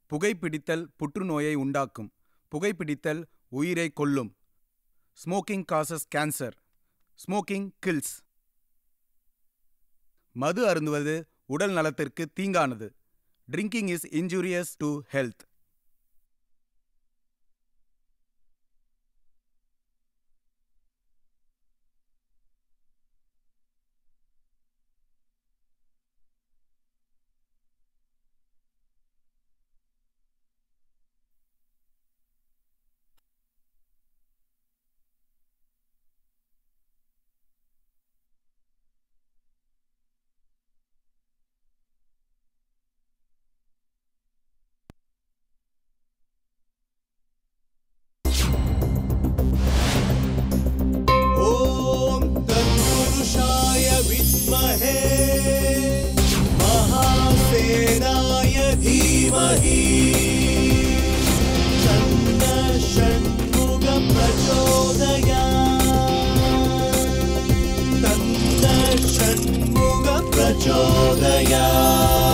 புகைப்பிடித்தல் புற்றுநோயை உண்டாக்கும் புகைப்பிடித்தல் உயிரை கொல்லும் smoking causes cancer smoking kills மது அருந்துவது உடல் நலத்திற்கு தீங்கானது drinking is injurious to health ॐ तत्पुरुषाय विद्महे महासेनाय धीमहि तन्न षण्मुख प्रचोदयात् तन्न षण्मुख प्रचोदयात्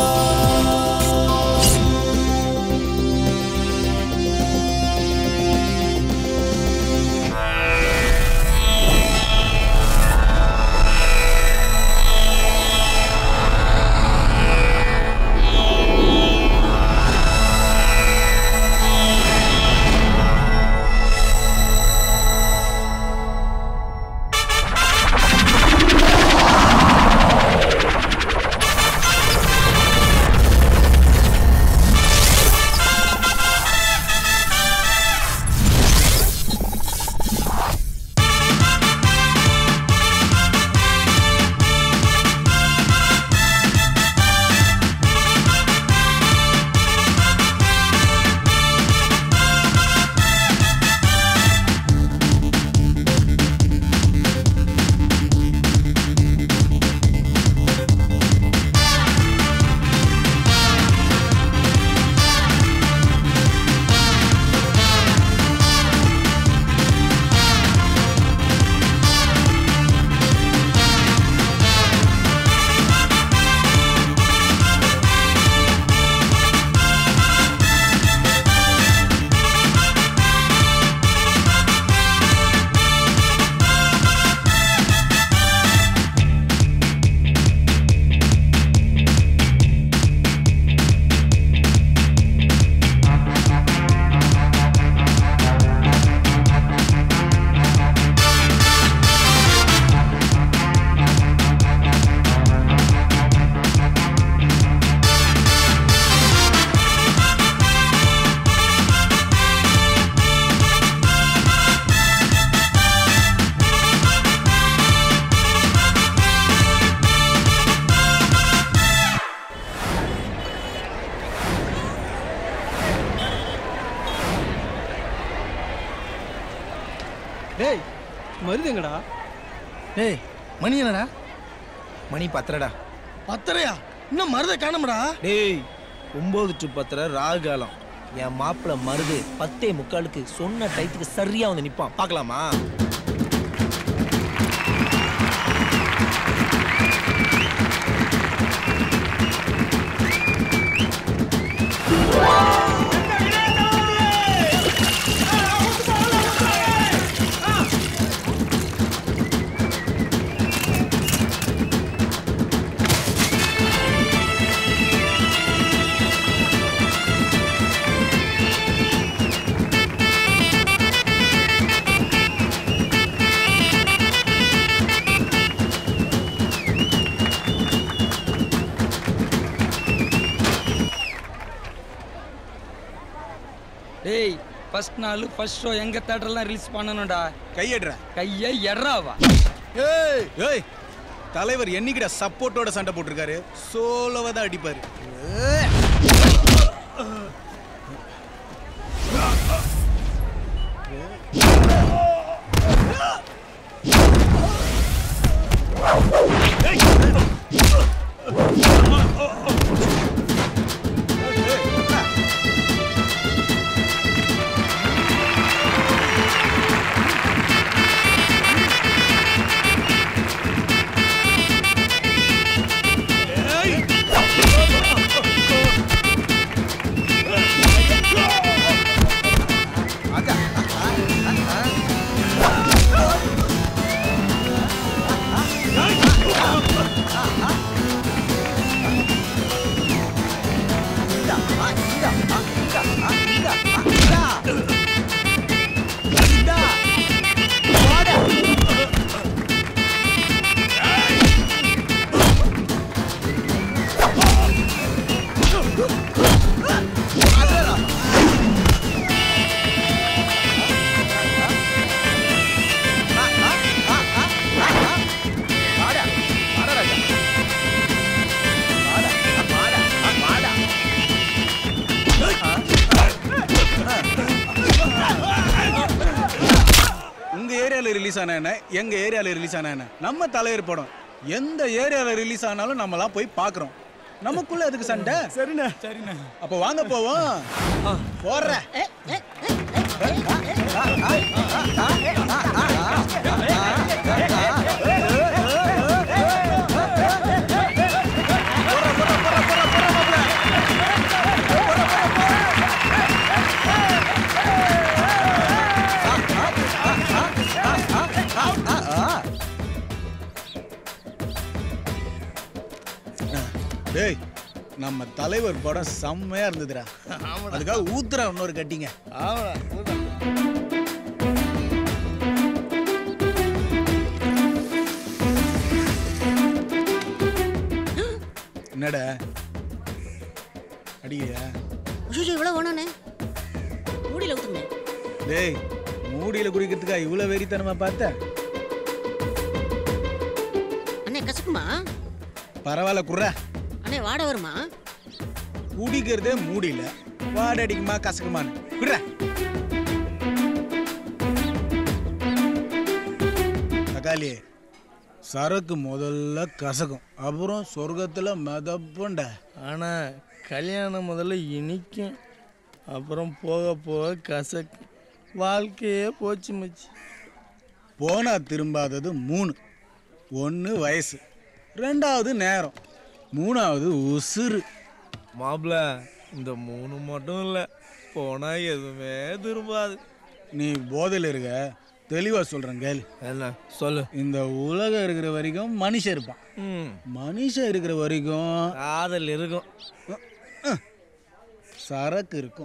டேய் மருதுங்கடா டேய் மணி என்னடா மணி பத்தரடா பத்தரையா இன்னும் மருதை காணோம்டா டேய் ஒம்பது டு பத்தரை ராகு காலம் என் மாப்பிள்ள மருது பத்தே முக்காலுக்கு சொன்ன டயத்துக்கு சரியா வந்து நிப்பான் பார்க்கலாமா டேய் ஃபர்ஸ்ட் நாள் ஃபர்ஸ்ட் ஷோ எங்க தேட்டர்லாம் ரிலீஸ் பண்ணணும்டா கையெடுற கையை எறாவா ஏய் ஏய் தலைவர் என்னைக்கிட சப்போர்ட்டோட சண்டை போட்டிருக்காரு சோலோவா தான் அடிப்பாரு ஏய் ரிலீஸ் ஆன என்ன எங்க ஏரியால ரிலீஸ் ஆன என்ன நம்ம தலைவர் படம் எந்த ஏரியால ரிலீஸ் ஆனாலும் நம்மலாம் போய் பார்க்குறோம் நமக்குள்ள எதுக்கு சண்டை சரிண்ணே சரிண்ணே அப்போ வாங்க போவோம் போடுற டேய் நம்ம தலைவர் படம் செம்மையா இருந்ததுடா அதுக்காக ஊத்துறா இன்னொரு கட்டிங்க ஆமாடா என்னடா அடிக்கலையா ஐயோ இவ்வளோ வேணும்ண்ணே மூடியில் ஊற்றுங்க டேய் மூடியில குடிக்கிறதுக்கா இவ்வளவு வெறித்தனமா பார்த்த அண்ணே கசக்குமா பரவாயில்ல குர்ரா அண்ணே வாடை வருமா குடிக்கிறதே மூடியில வாடை அடிக்குமா கசக்குமான்னு குடுறா தக்காளி சரக்கு முதல்ல கசக்கும் அப்புறம் சொர்க்கத்துல மிதப்புண்ட ஆனா கல்யாணம் முதல்ல இனிக்கும் அப்புறம் போக போக கசக்கும் வாழ்க்கையே போச்சு மச்சி போனா திரும்பாதது மூணு ஒன்று வயசு ரெண்டாவது நேரம் மூணாவது உசுறு மாப்பிள இந்த மூணு மட்டும் இல்லை போனா எதுவுமே திரும்பாது நீ போதையில் இருக்க தெளிவாக சொல்கிறேன் கேள் என்ன சொல்லு இந்த உலகம் இருக்கிற வரைக்கும் மனுஷன் இருப்பான் ம் மனுஷன் இருக்கிற வரைக்கும் காதல் இருக்கும் சரக்கு இருக்கும்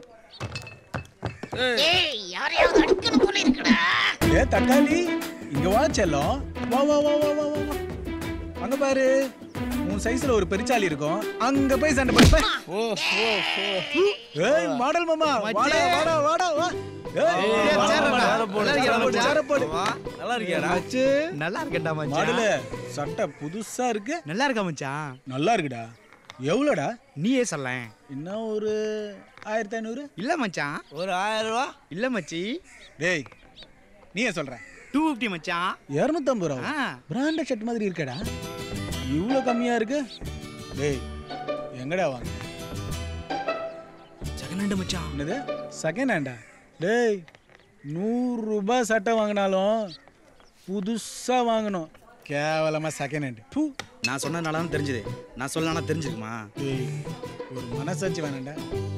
ஏய் யாரையாவது அடிக்கணும் போல இருக்குடா ஏ தக்காளி இங்க வா செல்லம் வா வா வா வா வா வா வா. அங்க பாரு உன் சைஸ்ல ஒரு பெருச்சாலி இருக்கும் அங்க போய் சண்டை போடு ஓ ஓ ஓ ஏய் மாடல் மாமா வாடா வாடா வாடா வா ஏய், ஏய், வாடா, சேர வாடா. போடு, சேர சேர போடு, போடு. சேர போடு. நல்லா இருக்கியாடா மச்சு, நல்லா இருக்கேன்டா மச்சான் மாடலு சட்டை புதுசா இருக்கு நல்லா இருக்கா மச்சான் நல்லா இருக்குடா எவ்வளோடா நீயே சொல்லேன் இன்னும் ஒரு ஆயிரத்தி ஐநூறு இல்ல மச்சான் ஒரு ஆயிரம் ரூபா இல்ல மச்சி டேய் நீயே சொல்ற டூ ஃபிஃப்டி மச்சான் இரநூத்தம்பது ரூபா ஆ. பிராண்டட் ஷர்ட் மாதிரி இருக்கடா இவ்வளோ கம்மியா இருக்கு டேய் எங்கடா வாங்க செகண்ட் ஹேண்ட் மச்சான் என்னது செகண்ட் ஹேண்டா டேய் நூறு ரூபாய் சட்டை வாங்கினாலும் புதுசா வாங்கணும் கேவலமா செகண்ட் ஹேண்ட் பூ நான் சொன்னனால தான் தெரிஞ்சது நான் சொல்லனா தெரிஞ்சிருக்குமா டேய் ஒரு மனசாட்சி வேணாண்டா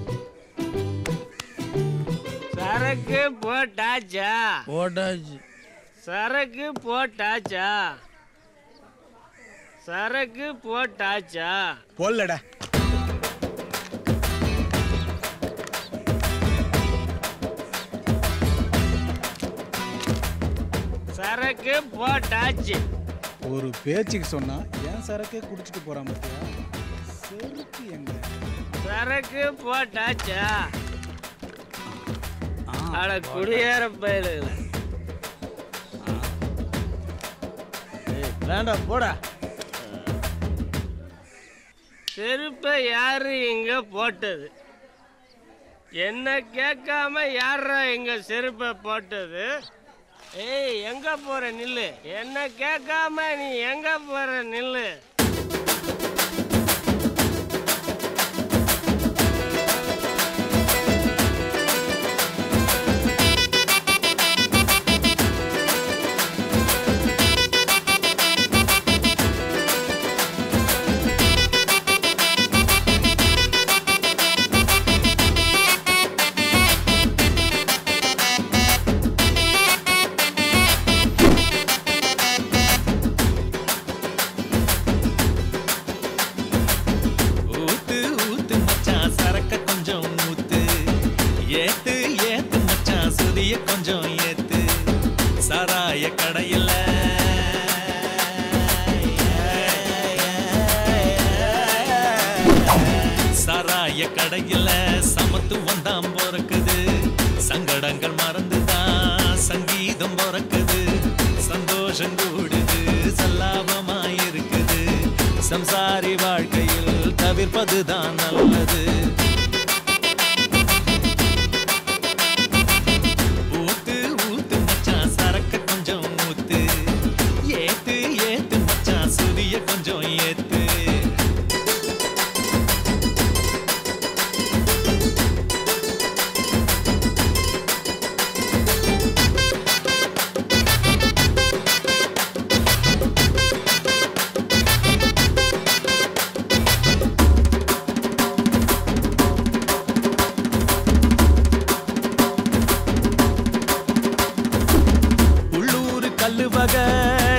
சரக்கு போட்டாச்சா போட்டாச்சு சரக்கு போட்டாச்சா சரக்கு போட்டாச்சா போடலடா சரக்கு போட்டாச்சு ஒரு பேச்சுக்கு சொன்னா ஏன் சரக்கே குடிச்சிட்டு போறான் பார்த்தியா செருப்பு எங்க சரக்கு போட்டாச்சா அட குடியேற பயிலுல வேண்டாம் போடா செருப்பை யாரு இங்க போட்டது என்ன கேட்காம யாரா இங்க செருப்பை போட்டது ஏய் எங்க போற நில்லு என்ன கேட்காம நீ எங்க போற நில்லு ஊத்து ஊத்து மச்சான் சரக்க கொஞ்சம் ஊத்து ஏத்து ஏத்து மச்சான் சுதிய கொஞ்சம் ஏத்து சாராய கடையில சாராய கடையில சமத்துவம் தான் பிறக்குது சங்கடங்கள் மறந்துதான் சங்கீதம் பிறக்குது சந்தோஷம் கூடுது சல்லாபமாயிருக்குது சம்சாரி வாழ்க்கையில் தவிர்ப்பதுதான் நல்லது ஊத்து ஊத்து மச்சான் சரக்க கொஞ்சம் ஊத்து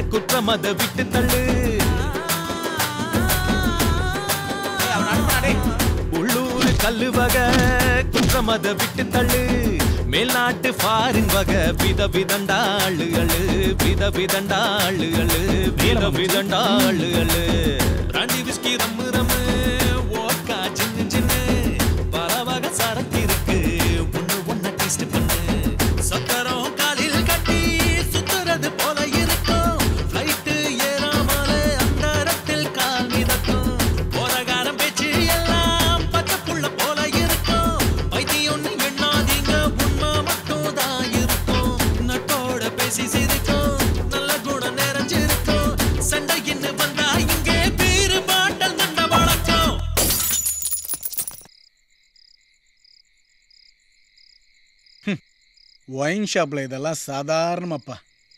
குற்றம் அதை விட்டு தள்ளு உள்ளூர் கல்லு வகை குற்றம் அதை விட்டு தள்ளு மேல்நாட்டு ஃபாரின் வகை வித விதண்டாளுகளு வித விதண்டாளுகளு வித விதண்டாளுகளு brandy whisky rum rum vodka சின்ன சின்ன பல வகை சரக்கு இருக்கு ஒண்ணு ஒண்ணு டேஸ்ட் பண்ணு சக்கரம் காலில் கட்டி சுத்துறது போல இருக்கும் ஃப்ளைட்டு ஏறாமலே அந்தரத்தில் கால் மிதக்கும் போறகாரம் பேச்சு எல்லாம் பச்சை புள்ள போல இருக்கும் வைத்தியம்னு எண்ணாதீங்க உண்மை மட்டும் தான் இருக்கும் நட்டோட பேசி சிரிக்கும் நல்ல குணம் நிறைஞ்சிருக்கும் சண்டை என்ன வந்தா இங்கே பீரு பாட்டல் நண்ட வழக்கம் ஒயின் ஷாப்ல இதெல்லாம் சாதாரணமாப்பா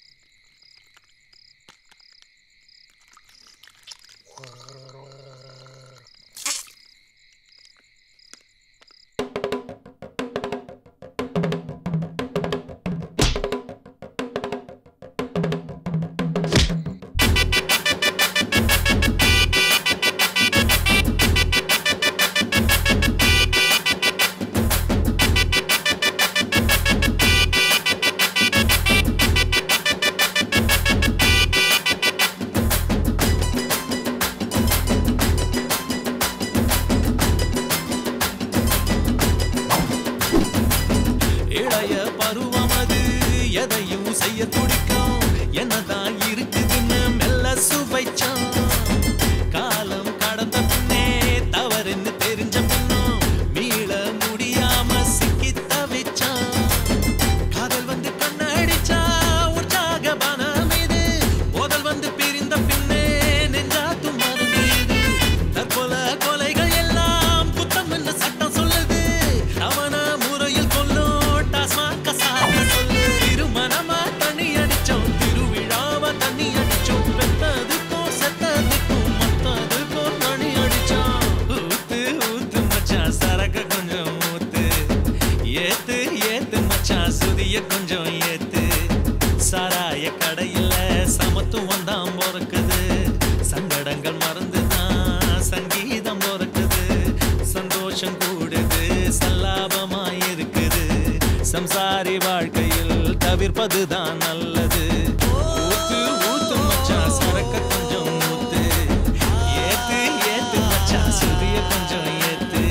இளைய பருவம் அது எதையும் செய்ய துடிக்கும் என்னதான் இருக்குதுன்னு மெல்ல சுவைச்சான் காலம் கடந்த பின்னே தவறுன்னு தெரிஞ்ச பின்னும் மீள முடியாம சிக்கி தவிச்சான் காதல் வந்து கண்ணடிச்சா உற்சாக பணம் இது மோதல் வந்து பிரிந்த பின்னே நெஞ்சாத்தும் மருந்து இது தற்கொல கொலைகள் எல்லாம் குத்தம் என்று சட்டம் சொல்லுது அவன முறையில் கொல்லும் டாஸ்மாக் கசாக்க சொல்லு திருமணமா தண்ணி அடிச்சோம் திருவிழாவா தண்ணி அடிச்சோம் பெத்ததுக்கும் செத்ததுக்கும் மத்ததுக்கும் தண்ணி அடிச்சோம் ஊத்து ஊத்து மச்சான் சரக்க கொஞ்சம் ஊத்து ஏத்து ஏத்து மச்சான் சுதிய கொஞ்சம் ஏத்து சாராய கடையில சமத்துவம் தான் பொறுக்குது சங்கடங்கள் மறந்துதான் சங்கீதம் பொறுக்குது சந்தோஷம் கூடுது சல்லாபமா இருக்குது சம்சாரி வாழ்க்கையில் தவிர்ப்பதுதான் நல்லது ஊத்து ஊத்து மச்சான் சரக்க கொஞ்சம் ஊத்து ஏத்து ஏத்து மச்சான் சுதிய கொஞ்சம் ஏத்து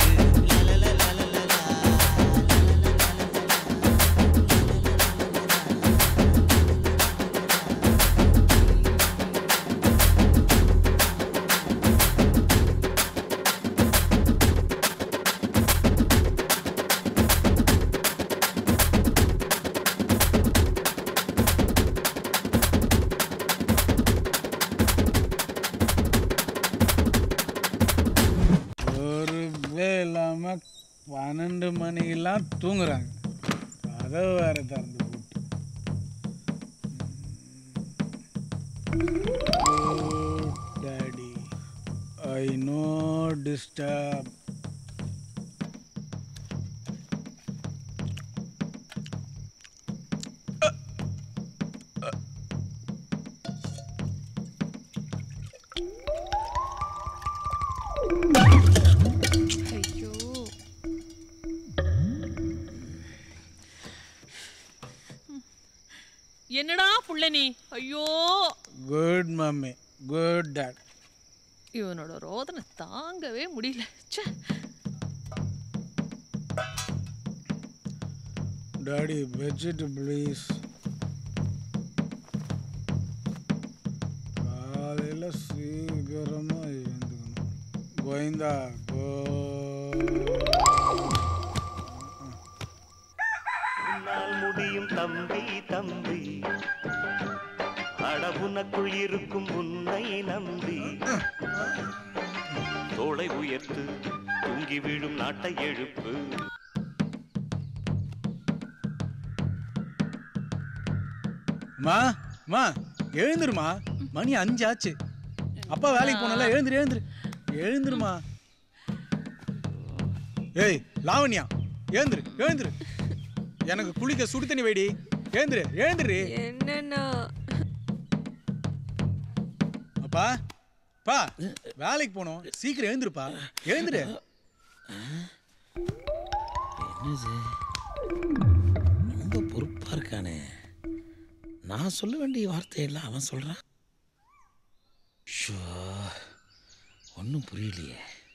ஒரு இல்லாம பன்னெண்டு மணிக்கெல்லாம் தூங்குறாங்க கதவு வேற திறந்து போட்டு டாடி ஐ நோ டிஸ்டர்ப் ஐயோ என்னடா புள்ள நீ ஐயோ குட் மம்மி குட் டாட் இவனோட ரோதனை தாங்கவே முடியல ச்சே டாடி பெட்ஷீட் ப்ளீஸ் காலையில் சீக்கிரமாக எழுந்துக்கணும் கோவிந்தா கோ உன்னால் முடியும் தம்பி தம்பி அடவுனக்குள் இருக்கும் உன்னை நம்பி தோளை உயர்த்து தூங்கி விழும் நாட்டை எழுப்பு மா மா எழுந்துருமா மணி அஞ்சு ஆச்சு அப்பா வேலைக்கு போனல எழுந்துரு எழுந்துரு எழுந்துருமா ஏய் லாவண்யா எழுந்துரு எழுந்துரு எனக்கு குளிக்க சுடு தண்ணி வைடி எழுந்துரு எழுந்துரு என்னன்னா பா பா வேலைக்கு போகணும் சீக்கிரம் எழுந்துருப்பா எழுந்துரு என்னது ரொம்ப பொறுப்பா இருக்கானே நான் சொல்ல வேண்டிய வார்த்தையெல்லாம் அவன் சொல்றான் ஷோ ஒன்றும் புரியலையே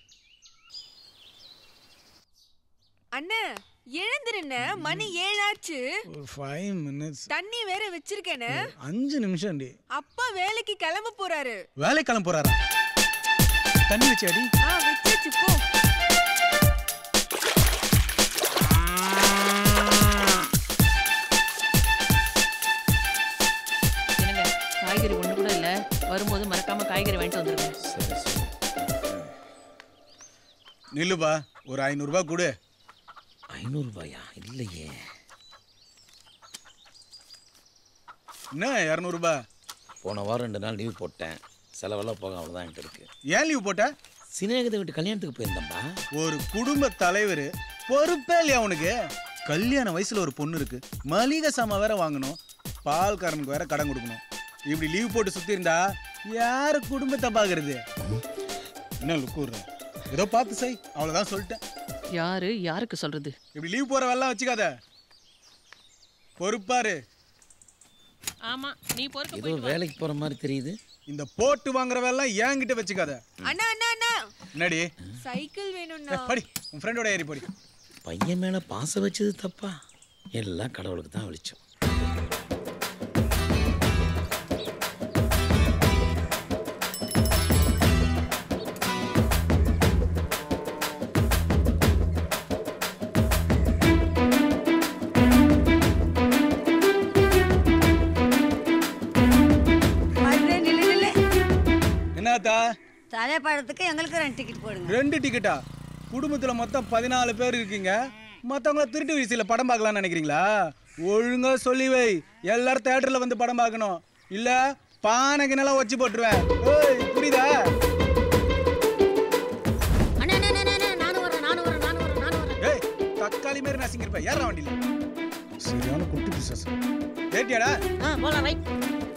அண்ணே எழுந்திருண்ணே மணி ஏழாச்சு ஒரு ஃபைவ் மினிட்ஸ் தண்ணி வேற வச்சிருக்கேனே அஞ்சு நிமிஷம் டி அப்பா வேலைக்கு கிளம்ப போறாரு வேலை கிளம்ப போறாரா தண்ணி வச்சு அடி ஆ வச்சாச்சு போ என்னங்க காய்கறி ஒண்ணு கூட இல்ல வரும்போது மறக்காம காய்கறி வாங்கிட்டு வந்துருங்க சரி சரி நில்லுப்பா ஒரு ஐநூறுரூபா கொடு ஐநூறுபாயா இல்லையே என்ன இரநூறுபா போன வாரம் ரெண்டு நாள் லீவ் போட்டேன் செலவெல்லாம் போக அவ்வளோதான் என்கிட்ட இருக்கு ஏன் லீவ் போட்ட சினேகத்தை விட்டு கல்யாணத்துக்கு போயிருந்தேன்பா ஒரு குடும்ப தலைவர் பொறுப்பே இல்லையா உனக்கு கல்யாண வயசுல ஒரு பொண்ணு இருக்கு மளிகை சாமான் வேற வாங்கணும் பால்காரனுக்கு வேற கடன் கொடுக்கணும் இப்படி லீவ் போட்டு சுத்தி இருந்தா யாரு குடும்பத்தை பாக்குறது என்ன லுக்கூடுற ஏதோ பார்த்து செய் அவ்வளவுதான் சொல்லிட்டேன் யாரு யாருக்கு சொல்றது இப்படி லீவ் போற வெல்லாம் வச்சுக்காத பொறுப்பாரு ஆமா நீ பொறுக்க ஏதோ வேலைக்கு போகிற மாதிரி தெரியுது இந்த போட்டு வாங்குற வேலாம் என்கிட்ட வச்சுக்காத அண்ணா அண்ணா அண்ணா என்னடி சைக்கிள் வேணும்ண்ணா படி உன் ஃப்ரெண்டோட ஏறி போடி பையன் மேலே பாசம் வச்சது தப்பா எல்லாம் கடவுளுக்கு தான் வெளிச்சம் மறுபடியும் நில்லு நில்லு என்னத்தா தலைப்படத்துக்கு எங்களுக்கு ரெண்டு டிக்கெட் போடுங்க ரெண்டு டிக்கெட்டா குடும்பத்துல மொத்தம் பதினாலு பேர் இருக்கீங்க மத்தவங்கள திருட்டு வீசியில படம் பார்க்கலாம்னு நினைக்கிறீங்களா ஒழுங்கா சொல்லி வை எல்லாரும் தேட்டர்ல வந்து படம் பார்க்கணும் இல்ல பானைக்கு நல்லா வச்சு போட்டுருவேன் ஏய், புரியுதா அண்ணா அண்ணா, அண்ணா அண்ணா, நானும் வரேன் நானும் வரேன் நானும் வரேன் நானும் வரேன் ஏய் தக்காளி மாரி நசிங்கிருப்ப ஏறா வண்டியில சரியான குட்டி பிசாஸ் ஏட்டியாடா ஆ போலாம் ரைட்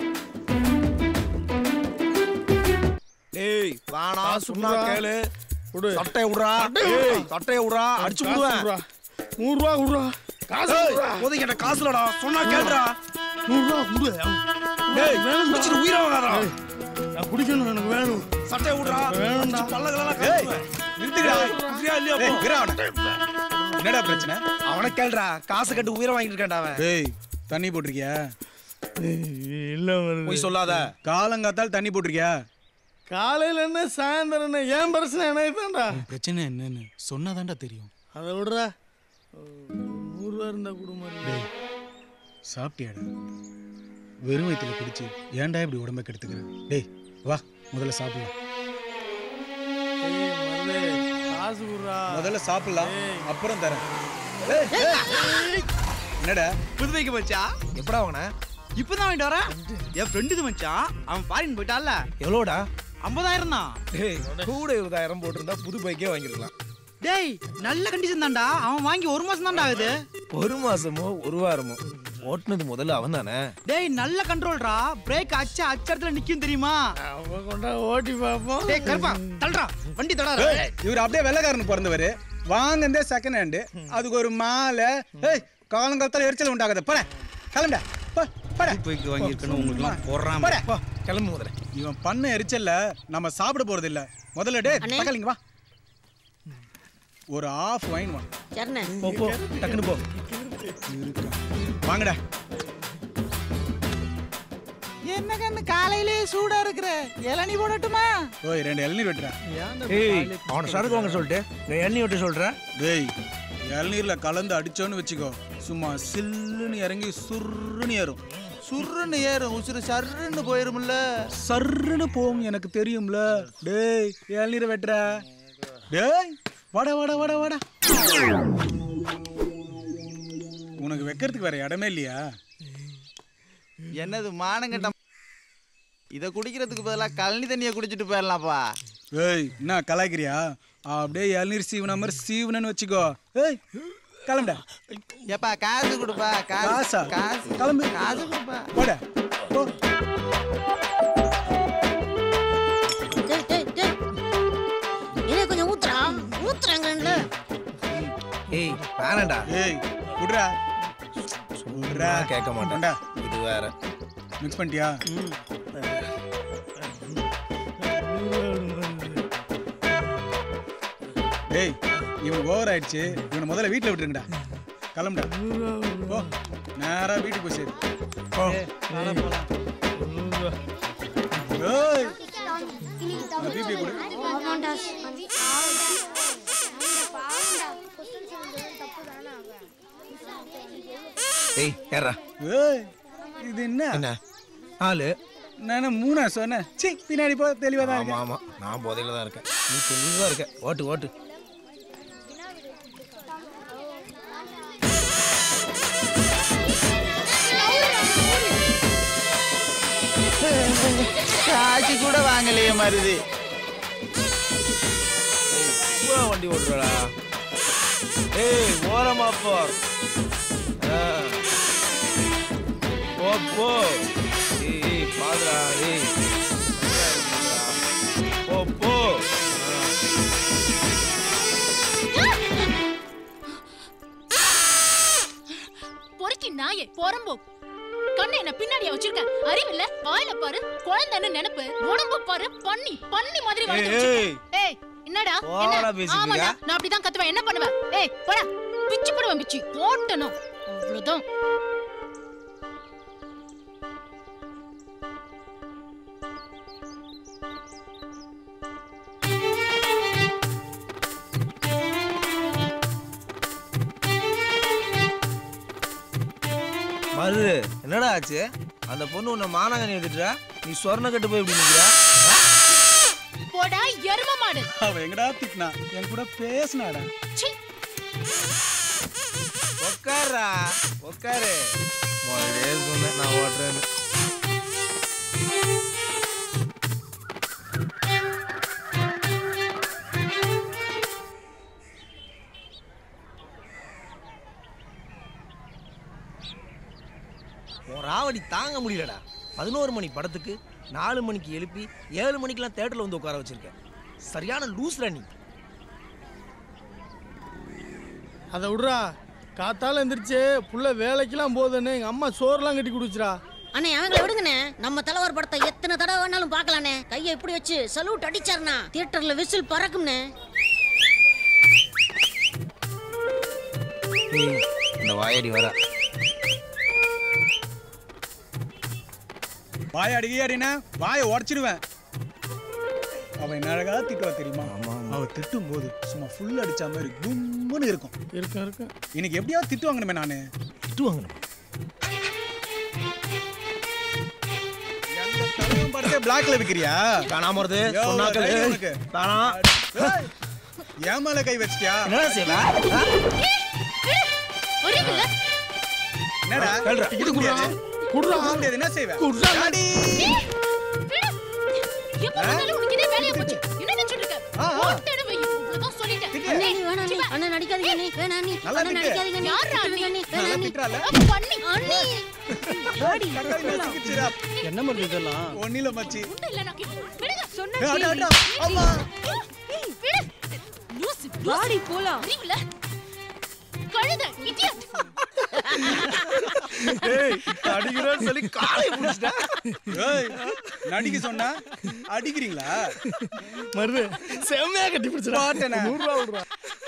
ஏய் வாடா சொன்னா கேளு விடு சட்டையை விடுறா ஏய் சட்டையை விடுறா அடிச்சு விடுவேன் நூறுரூவா விடுறா காசு போதைக்கு என்ன காசுலடா சொன்னா கேளுடா நூறுரூவா விடு டேய் குடிச்சிட்டு உயிரை வாங்காதடா நான் குடிக்கணும் எனக்கு வேணும் சட்டையை விடுறா வேணும்டா. பல்லகளெல்லாம் ஏய் கட்டுவேன் நிறுத்துக்கடா குடிச்சியா இல்லையா ஏய், போ. இரு அவனை. என்னடா பிரச்சனை அவனை கேளுடா காசு கட்டு உயிரை வாங்கிட்டு இருக்கான்டா அவன் ஏய் தண்ணி போட்டிருக்கியா இல்லை போய் சொல்லாத காலங்காத்தால் தண்ணி போட்டிருக்கியா காலையில் என்ன சாயந்தரம் என்ன ஏன் பிரச்சனை எனக்கு தான்டா பிரச்சனை என்னன்னு சொன்னாதான்டா தெரியும் அதை விடுறா நூறுரூவா இருந்தா குடும்பம் டேய் சாப்பிட்டியாடா வெறும் வயிற்றுல குடிச்சு ஏன்டா இப்படி உடம்ப கெடுத்துக்கிற டேய் வா முதல்ல சாப்பிடலாம் காசு விடுறா முதல்ல சாப்பிடலாம் அப்புறம் தரேன் ஏய், ஏய். என்னடா புதுவைக்கு மச்சான் எப்படா வாங்கின இப்பதான் வாங்கிட்டு வரேன் என் ஃப்ரெண்டுது மச்சான் அவன் ஃபாரின் போயிட்டான்ல எவ்வளோடா ஐம்பதாயிரம் தான் டேய் கூட இருபதாயிரம் போட்டிருந்தா புது பைக்கே வாங்கிருக்கலாம் டேய் நல்ல கண்டிஷன் தான்டா அவன் வாங்கி ஒரு மாசம் தான்டா ஆகுது ஒரு மாசமோ ஒரு வாரமோ ஓட்டுனது முதல்ல அவன் தானே டேய் நல்ல கண்ட்ரோல்டா பிரேக் அச்ச அச்சத்துல நிக்கும் தெரியுமா அவன் கொண்டா ஓட்டி பார்ப்போம் டேய் கருப்பா தள்ளுடா வண்டி தொடாத ஏய், இவர் அப்படியே வெள்ளைக்காரனு பிறந்தவர் வாங்கந்தே செகண்ட் ஹேண்டு அதுக்கு ஒரு மாலை ஏய் காலங்காலத்தால எரிச்சல் உண்டாகாத போட கிளம்புடா போ போட பைக்கு வாங்கியிருக்கணும் உங்களுக்குலாம் போடுறான் போட போ கிளம்பு முதல்ல இவன் பண்ண எரிச்சல்ல நம்ம சாப்பிட போறது இல்ல முதல்ல டே அண்ணே. தக்காளிங்க வா ஒரு ஆஃப் வைன் வா சரிண்ணே போ போ டக்குன்னு போ இருக்கா. வாங்கடா என்ன கண்ணு காலையிலே சூடா இருக்கிற இளநீ போடட்டுமா ஓய் ரெண்டு இளநீர் வெட்டுறேன் ஏய் அவனை சரக்கு வாங்க சொல்லிட்டு நான் எண்ணெய் விட்டு சொல்றேன் டேய் இளநீர்ல கலந்து அடிச்சோன்னு வச்சுக்கோ சும்மா சில்லுன்னு இறங்கி சுர்ருன்னு ஏறும் சுருன்னு ஏறும் உசுறு சர்ருன்னு போயிரும்ல சர்ருன்னு போகும் எனக்கு தெரியும்ல டேய் இளநீரை வெட்டுற டேய் வாடா வாடா வாடா வாடா உனக்கு வைக்கிறதுக்கு வேற இடமே இல்லையா என்னது மானங்கட்ட இத குடிக்கிறதுக்கு பதிலா கழனி தண்ணியை குடிச்சிட்டு போயிடலாம்ப்பா ஏய் என்ன கலாய்க்கிறியா அப்படியே இளநீர் சீவன மாதிரி சீவனன்னு வச்சுக்கோ ஏய் கிளம்புடா ஏப்பா காசு கொடுப்பா காசா? காசு கிளம்பு. காசு கொடுப்பா போட போ ஏய் வேணாம்டா ஏய் விட்றா விட்றா கேட்க மாட்டேன்டா இது வேற மிக்ஸ் பண்ணிட்டியா டேய் இவன் ஓவர் ஆயிடுச்சு இவனை முதல்ல வீட்டில் விட்டுருங்கடா கிளம்புடா போ நேரா வீட்டுக்கு போய் சேரு போ ஏய் அந்த பிபி கொடு ஏய் ஏறா ஏய் இது என்ன என்ன ஆளு நான் மூணா சொன்னேன் சி பின்னாடி போ தெளிவா தான் ஆமா ஆமா நான் போதையில தான் இருக்கேன் நீ தெளிவா இருக்க ஓட்டு ஓட்டு காசு கூட வாங்கலையே மருது பூரா வண்டி ஓட்டுறடா ஏய் ஓரமா போ ஆ. போ போ ஏய் ஏய் பாதுடா ஏய் நல்லா இருக்குடா. போ போ ஆ. பொறுக்கி நாயே போறம்போ கண்ணை என்ன பின்னாடியா வச்சிருக்க அறிவில்ல வாயில பாரு குழந்தைன்னு நினைப்பு உடம்பு பாரு பண்ணி பண்ணி மாதிரி வளர்த்து ஏய், வச்சிருக்க. ஏய் என்னடா ஓவரா என்ன பேசிக்கிறியா? ஆமாடா நான் அப்படிதான் கத்துவேன் என்ன பண்ணுவேன் ஏய் போடா பிச்சு போடுவேன் பிச்சு போட்டணும் அவ்வளவுதான் மருது என்னடா ஆச்சு அந்த பொண்ணு உன்னை மானாங்கனி எடுத்துட்டா நீ சொர்ண கட்டு போய் இப்படி நிக்கிற போடா எரும மாடு அவன் எங்கடா திட்டினா என் கூட பேசினாடா சீ உட்காருடா உட்காரு முதலே சொன்னேன் நான் ஓட்டுறேன்னு உன் ராவடி தாங்க முடியலடா பதினோரு மணி படத்துக்கு நாலு மணிக்கு எழுப்பி ஏழு மணிக்கெல்லாம் தேட்டரில் வந்து உட்கார வச்சிருக்கேன் சரியான லூஸ்ரா நீ அதை விட்றா காத்தால எந்திரிச்சு புள்ள வேலைக்கெல்லாம் போகுதுன்னு எங்க அம்மா சோறுலாம் கட்டி குடிச்சுரா அண்ணே அவங்கள விடுங்கண்ணே நம்ம தலைவர் படத்தை எத்தனை தடவை வேணாலும் பார்க்கலாண்ணே கையை இப்படி வச்சு சல்யூட் அடிச்சாருண்ணா தியேட்டர்ல விசில் பறக்கும்ண்ணே ஏய், இந்த வாயடி வரா வாய அடிக்கையாடினா வாயை உடச்சிடுவேன் அவன் என்ன அழகா திட்டுவா தெரியுமா அவ திட்டும் போது சும்மா ஃபுல் அடிச்ச மாதிரி கும்முன்னு இருக்கும் இருக்கும் இருக்கும் இன்னைக்கு எப்படியாவது திட்டு வாங்கணுமே நானு திட்டு வாங்கணும் தலைவன் படத்தை பிளாக்ல விக்கிறியா வேணாம் வருது யோ, சொன்னாக்கள் தைரியம் ஏய், உனக்கு. வேணாம் ஏய், என் மேல கை வச்சிட்டியா என்னடா செய்வ ஆ? அறிவில்ல என்னடா கல்றா. இது முடியாது குடுறா. குடுக்க முடியாது என்ன செய்வ குடுறா. டாடி. எப்ப பார்த்தாலும் உனக்கு இதே வேலையா போச்சு என்ன நினைச்சிட்டு இருக்க ஆ, ஆ. போட்டேன்னு வை இவ்வளவுதான் சொல்லிட்டேன் அண்ணே நீ வேணாம் நீ அண்ணன் நடிக்காதீங்க நீ வேணாம் நீ நல்லா அண்ணன் திட்டு. நடிக்காதீங்க நீ யார்ரா நீ? திட்டுவீங்க நீ நல்லா வேணாம் நீ திட்டுறால பண்ணி அண்ணி தக்காளி நல்லா சிக்கிச்சுடா. என்ன பண்ணுறது இதெல்லாம் ஒண்ணில மச்சி ஒண்ணும் இல்ல நான் கிட்ட விடுங்க சொன்ன ஏய், அடா, அடா. அம்மா. விடு லூசு வாடி போலாம் அறிவில்ல கழுத இடியட் ஏய், அடிக்கிறேன்னு சொல்லி காலை பிடிச்சிட்டா ஏய், நடிக்க சொன்னா அடிக்கிறீங்களா மருது செம்மையா கட்டி பிடிச்சிடா பாட்டேனே. நூறுரூவா விடுறா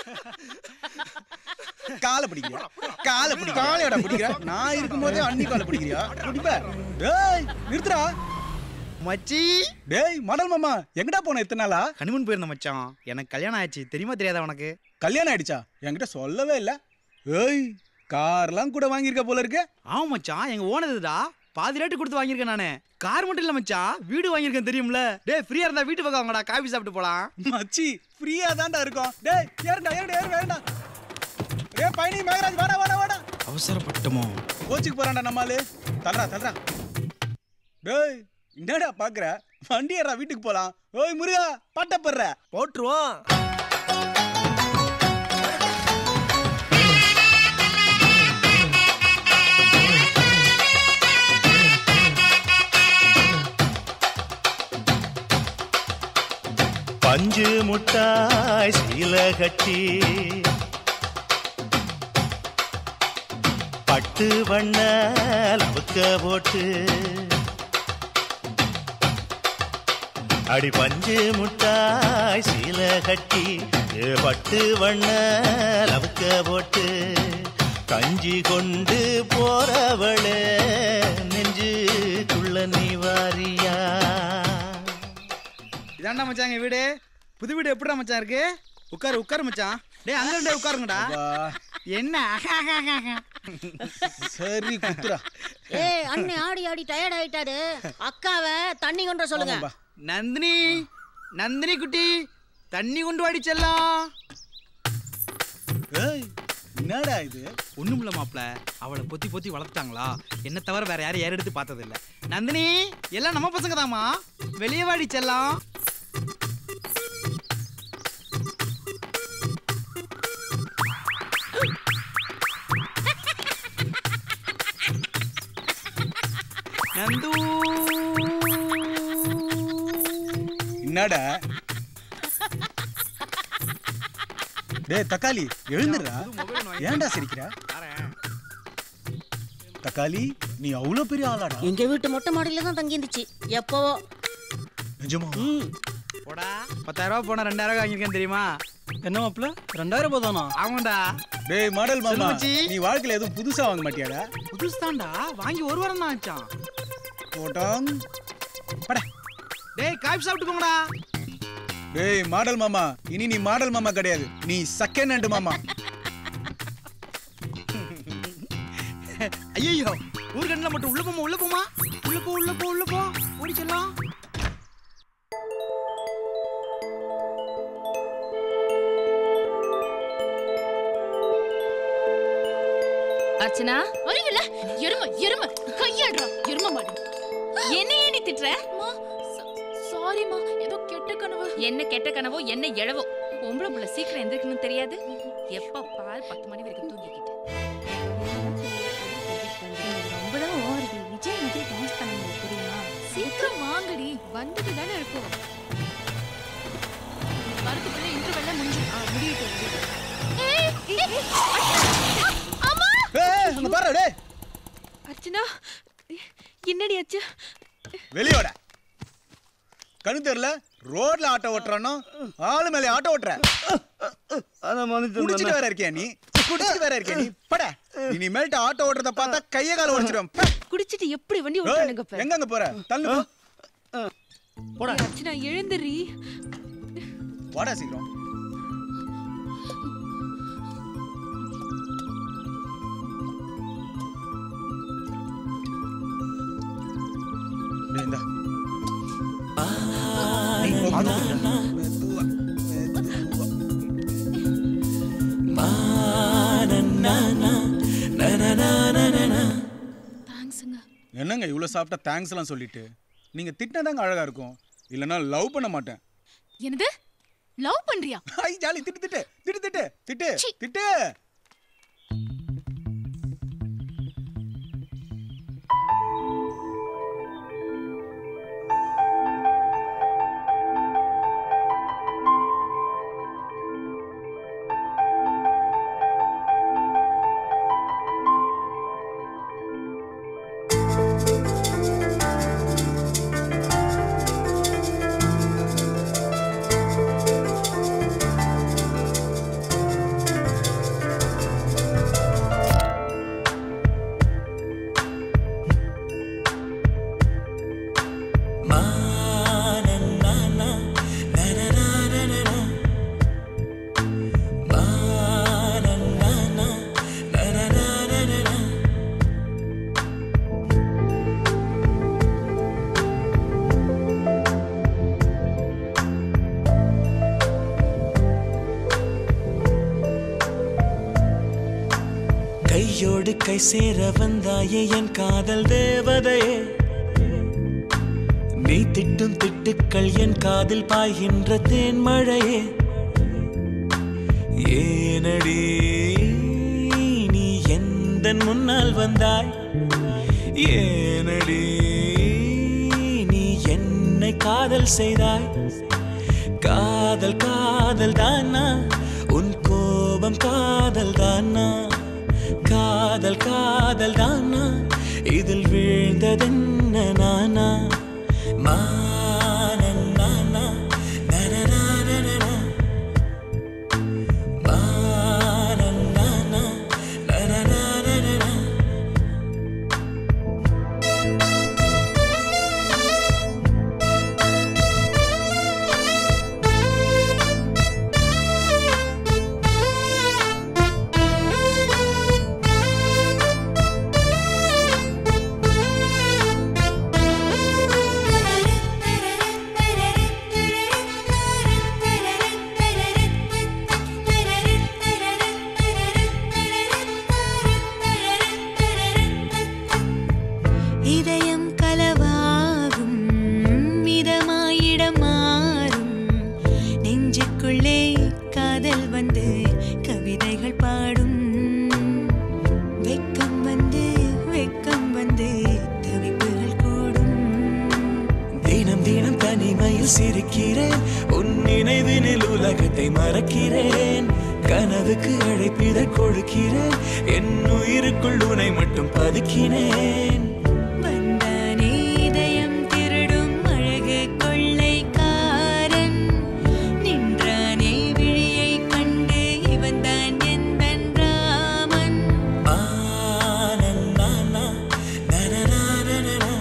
காலை பிடிக்கிறியா காலை பிடி காலையோட பிடிக்கிற நான் இருக்கும்போதே அண்ணி காலை பிடிக்கிறியா பிடிப்ப டேய் நிறுத்துடா மச்சி டேய் மடல் மாமா எங்கடா போன இத்தனை நாளா ஹனிமூன் போயிருந்த மச்சான் எனக்கு கல்யாணம் ஆயிடுச்சு தெரியுமா தெரியாதா உனக்கு கல்யாணம் ஆயிடுச்சா என்கிட்ட சொல்லவே இல்ல ஏய் கார்லாம் கூட வாங்கியிருக்க போல இருக்கு ஆமா மச்சான் எங்க ஓனதுடா பாதி ரேட்டு கொடுத்து வாங்கியிருக்கேன் நானு கார் மட்டும் இல்ல மச்சான் வீடு வாங்கியிருக்கேன் தெரியும்ல டேய் ஃப்ரீயா இருந்தா வீட்டு பக்கம் வாங்கடா காபி சாப்பிட்டு போலாம் மச்சி ஃப்ரீயா தான்டா இருக்கும் டேய் ஏறுடா ஏறுடா ஏறு வேண்டா டேய் பயணி மேகராஜ் வாடா வாடா வாடா அவசரப்பட்டமோ கோச்சுக்கு போறான்டா நம்மாலு தல்றா தல்றா டேய் என்னடா பாக்குற வண்டி ஏறா வீட்டுக்கு போலாம் ஓய் முருகா பாட்ட போடுற போட்டுருவோம் பஞ்சு முட்டாய் சீல கட்டி பட்டு வண்ண லவுக்க போட்டு அடி பஞ்சு முட்டாய் சீல கட்டி ஏ பட்டு வண்ண லவுக்க போட்டு கஞ்சி கொண்டு போறவளே நெஞ்சுக்குள்ள நீ வாரியா இதாண்டா மச்சான் எங்க வீடு புது வீடு எப்படிடா மச்சான் இருக்கு உட்காரு உட்காரு மச்சான் டேய் அங்க ரெண்டே உட்காருங்கடா என்ன சரி குத்துறா ஏய் அண்ணே ஆடி ஆடி டயர்ட் ஆயிட்டாரு அக்காவை தண்ணி கொண்டு வர சொல்லுங்க நந்தினி நந்தினி குட்டி தண்ணி கொண்டு வாடி செல்லம் ஏய் என்னடா இது ஒண்ணுமில்ல மாப்ள அவளை பொத்தி பொத்தி வளர்த்தாங்களா என்ன தவிர வேற யாரும் ஏற எடுத்து பார்த்தது இல்ல நந்தினி எல்லாம் நம்ம பசங்க தாமா வெளியே வாடி செல்லம் நந்து என்னடா டேய் தக்காளி எழுந்துடுறா ஏன்டா சிரிக்கிற தக்காளி நீ அவ்வளவு பெரிய ஆளாடா எங்க வீட்டு மொட்டை மாடியில தான் தங்கி இருந்துச்சு எப்பவோ நிஜமா போடா பத்தாயிரம் ரூபாய் போன ரெண்டாயிரம் ரூபாய் வாங்கியிருக்கேன் தெரியுமா என்ன மாப்பிள ரெண்டாயிரம் ரூபாய் தானா ஆமாண்டா டேய் மாடல் சொல்லு மாமா மச்சி. நீ வாழ்க்கையில எதுவும் புதுசா வாங்க மாட்டியாடா புதுசு தான்டா வாங்கி ஒரு வாரம் தான் ஆச்சான் போட்டோம் டேய் காபி சாப்பிட்டு போங்கடா டேய் மாடல் மாமா இனி நீ மாடல் மாமா கிடையாது நீ செகண்ட் ஹேண்ட் மாமா ஐயோ ஊர்கண்ணில் மட்டும் உள்ள போமா உள்ள போமா உள்ள போ உள்ள போ உள்ள போ ஓடி செல்லாம் அர்ச்சனா அறிவில்ல எரும எரும கையாடுறா எரும மாடு என்ன ஏன் நீ திட்டுற சாரிமா ஏதோ கெட்ட கனவு என்ன கெட்ட கனவோ என்ன எழவோ பொம்பளை புள்ள சீக்கிரம் எந்திரிக்கணும் தெரியாது எப்ப பால் பத்து மணி வரைக்கும் தூங்கிக்கிட்டு ரொம்பதான் ஓவர் விஜய் மாதிரி டான்ஸ் பண்ண முடியும் தெரியுமா சீக்கிரம் வாங்கடி வந்துட்டு தானே இருக்கும் வரதுக்குள்ள இன்டர்வெல்ல முடிஞ்சு ஆ, முடியட்டும் முடியட்டும். ஏய், ஏய், ஏய், அம்மா ஏய் அங்க பாரு டேய் அர்ச்சனா என்னடி ஆச்சு வெளியோட கண்ணு தெரியல ரோட்ல ஆட்டோ ஓட்டுறானோ ஆளு மேல ஆட்டோ ஓட்டுற குடிச்சிட்டு வேற இருக்கியா நீ குடிச்சிட்டு வேற இருக்கியா நீ பட இனிமேல்ட்டு ஆட்டோ ஓட்டுறத பார்த்தா கைய கால உடைச்சிடும் குடிச்சிட்டு எப்படி வண்டி ஓட்டானுங்க இப்ப எங்க அங்க போற தள்ளு போடா ஏய், அர்ச்சனா எழுந்துரி வாடா சீக்கிரம் டேய், இந்தா. தேங்க்ஸுங்க என்னங்க இவ்வளவு சாப்பிட்டா தேங்க்ஸ் எல்லாம் சொல்லிட்டு நீங்க திட்டினாதாங்க அழகா இருக்கும் இல்லைன்னா லவ் பண்ண மாட்டேன் என்னது லவ் பண்றியா ஐ ஜாலி திட்டு திட்டு திட்டு திட்டு திட்டு திட்டு கையோடு கை சேர வந்தாயே என் காதல் தேவதையே நீ திட்டும் திட்டுக்கள் என் காதில் பாய்கின்ற தேன்மழையே ஏனடி நீ எந்த முன்னால் வந்தாய் ஏனடி நீ என்னை காதல் செய்தாய் காதல் காதல் தானா உன் கோபம் காதல் தானா காதல் காதல் காதல் தானா இதில் வீழ்ந்ததென்ன நானா மானன் நானா நனநானனா. மானன் நானா நனநானனா. இதயம் கலவாகும் மிதமாயிடம் மாறும் நெஞ்சுக்குள்ளே காதல் வந்து கவிதைகள் பாடும் வெக்கம் வந்து வெக்கம் வந்து தவிப்புகள் கூடும் தினம் தினம் தனிமையில் சிரிக்கிறேன் உன் நினைவினில் உலகத்தை மறக்கிறேன் கனவுக்கு அழைப்பிதழ் கொடுக்கிறேன் என் உயிருக்குள் உனை மட்டும் பதுக்கினேன் வந்தானே இதயம் திருடும் அழகு கொள்ளைக்காரன் நின்றானே விழியை கண்டு இவன்தான் எந்தன் ராமன் மானன் நானா, நனநானனா.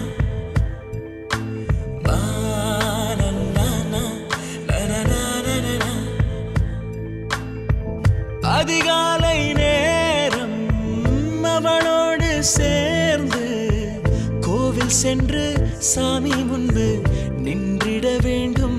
மானன் நானா, நனநானனா. அதிகாலை நேரம் அவளோடு சேர்ந்து கோவில் சென்று சாமி முன்பு நின்றிட வேண்டும்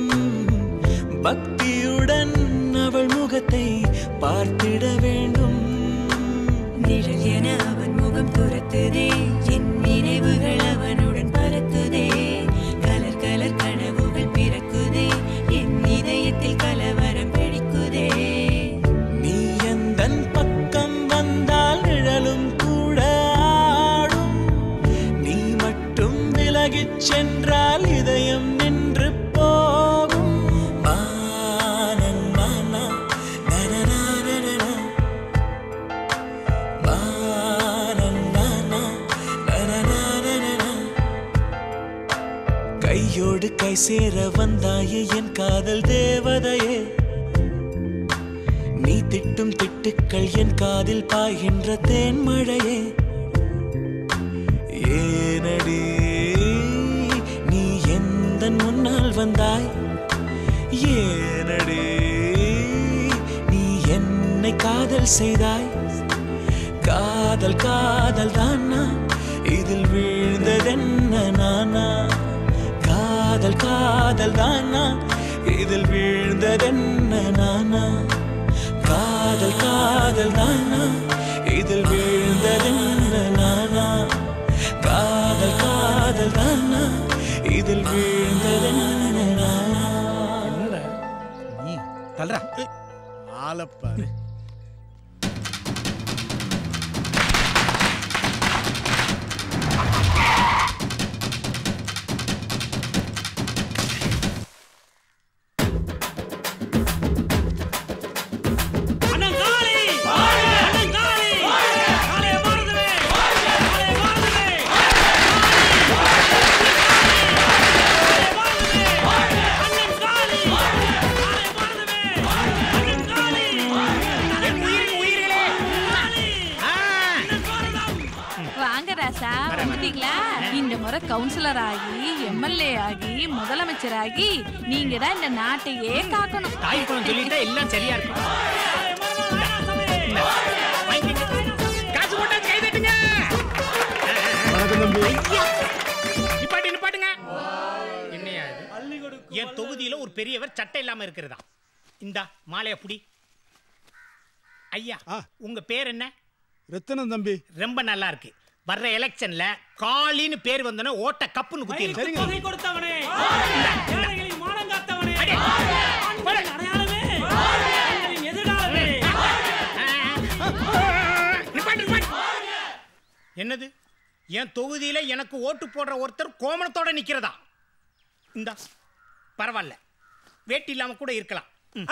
பக்தியுடன் அவள் முகத்தை பார்த்திட வேண்டும் நிழல் என அவன் முகம் துரத்துதே என் நினைவுகள் அவனுடன் பறக்குதே கலர் கலர் கனவுகள் பிறக்குதே என் இதயத்தில் கலவரம் பிடிக்குதே நீ எந்தன் பக்கம் வந்தால் நிழலும் கூட ஆடும் நீ மட்டும் விலகிச் சென்றால் இதயம் நின்று போகும் மானன் நானா, நனநானனா. மானன் நானா, நனநானனா. கையோடு கை சேர வந்தாயே என் காதல் தேவதையே நீ திட்டும் திட்டுக்கள் என் காதில் பாய்கின்ற தேன்மழையே ஏனடி நீ எந்த முன்னால் வந்தாய் ஏனடி நீ என்னை காதல் செய்தாய் காதல் காதல் தானா இதில் வீழ்ந்ததென்ன நானா காதல் காதல் தானா இதில் வீழ்ந்ததென்ன நானா காதல் காதல் தானா இதில் வீழ்ந்ததென்ன நானா காதல் காதல் தானா இதில் வீழ்ந்ததென்ன நானா நீ தல்றா ஆளப்பாரு வாங்க ராசா வந்துட்டீங்களா இந்த முறை கவுன்சிலர் ஆகி எம்எல்ஏ ஆகி முதலமைச்சர் ஆகி நீங்க தான் இந்த நாட்டையே காக்கணும் தாய்க்குளம் சொல்லிட்டா எல்லாம் சரியா இருக்கும் காசு போட்டா கை தட்டுங்க ஐயா! நிப்பாட்டு நிப்பாட்டுங்க என்னையா இது என் தொகுதியில ஒரு பெரியவர் சட்டை இல்லாம இருக்கிறதா இந்தா மாலைய புடி ஐயா உங்க பேர் என்ன ரத்தனம் தம்பி ரொம்ப நல்லா இருக்கு வர்ற எலெக்ஷன்ல காளின்னு பேர் வந்தோன்னே ஓட்ட கப்புன்னு குத்தி தொகை கொடுத்தவனே என்னது என் தொகுதியில எனக்கு ஓட்டு போடுற ஒருத்தர் கோமணத்தோட நிக்கிறதா இந்தா பரவாயில்ல வேட்டி இல்லாம கூட இருக்கலாம் ம்.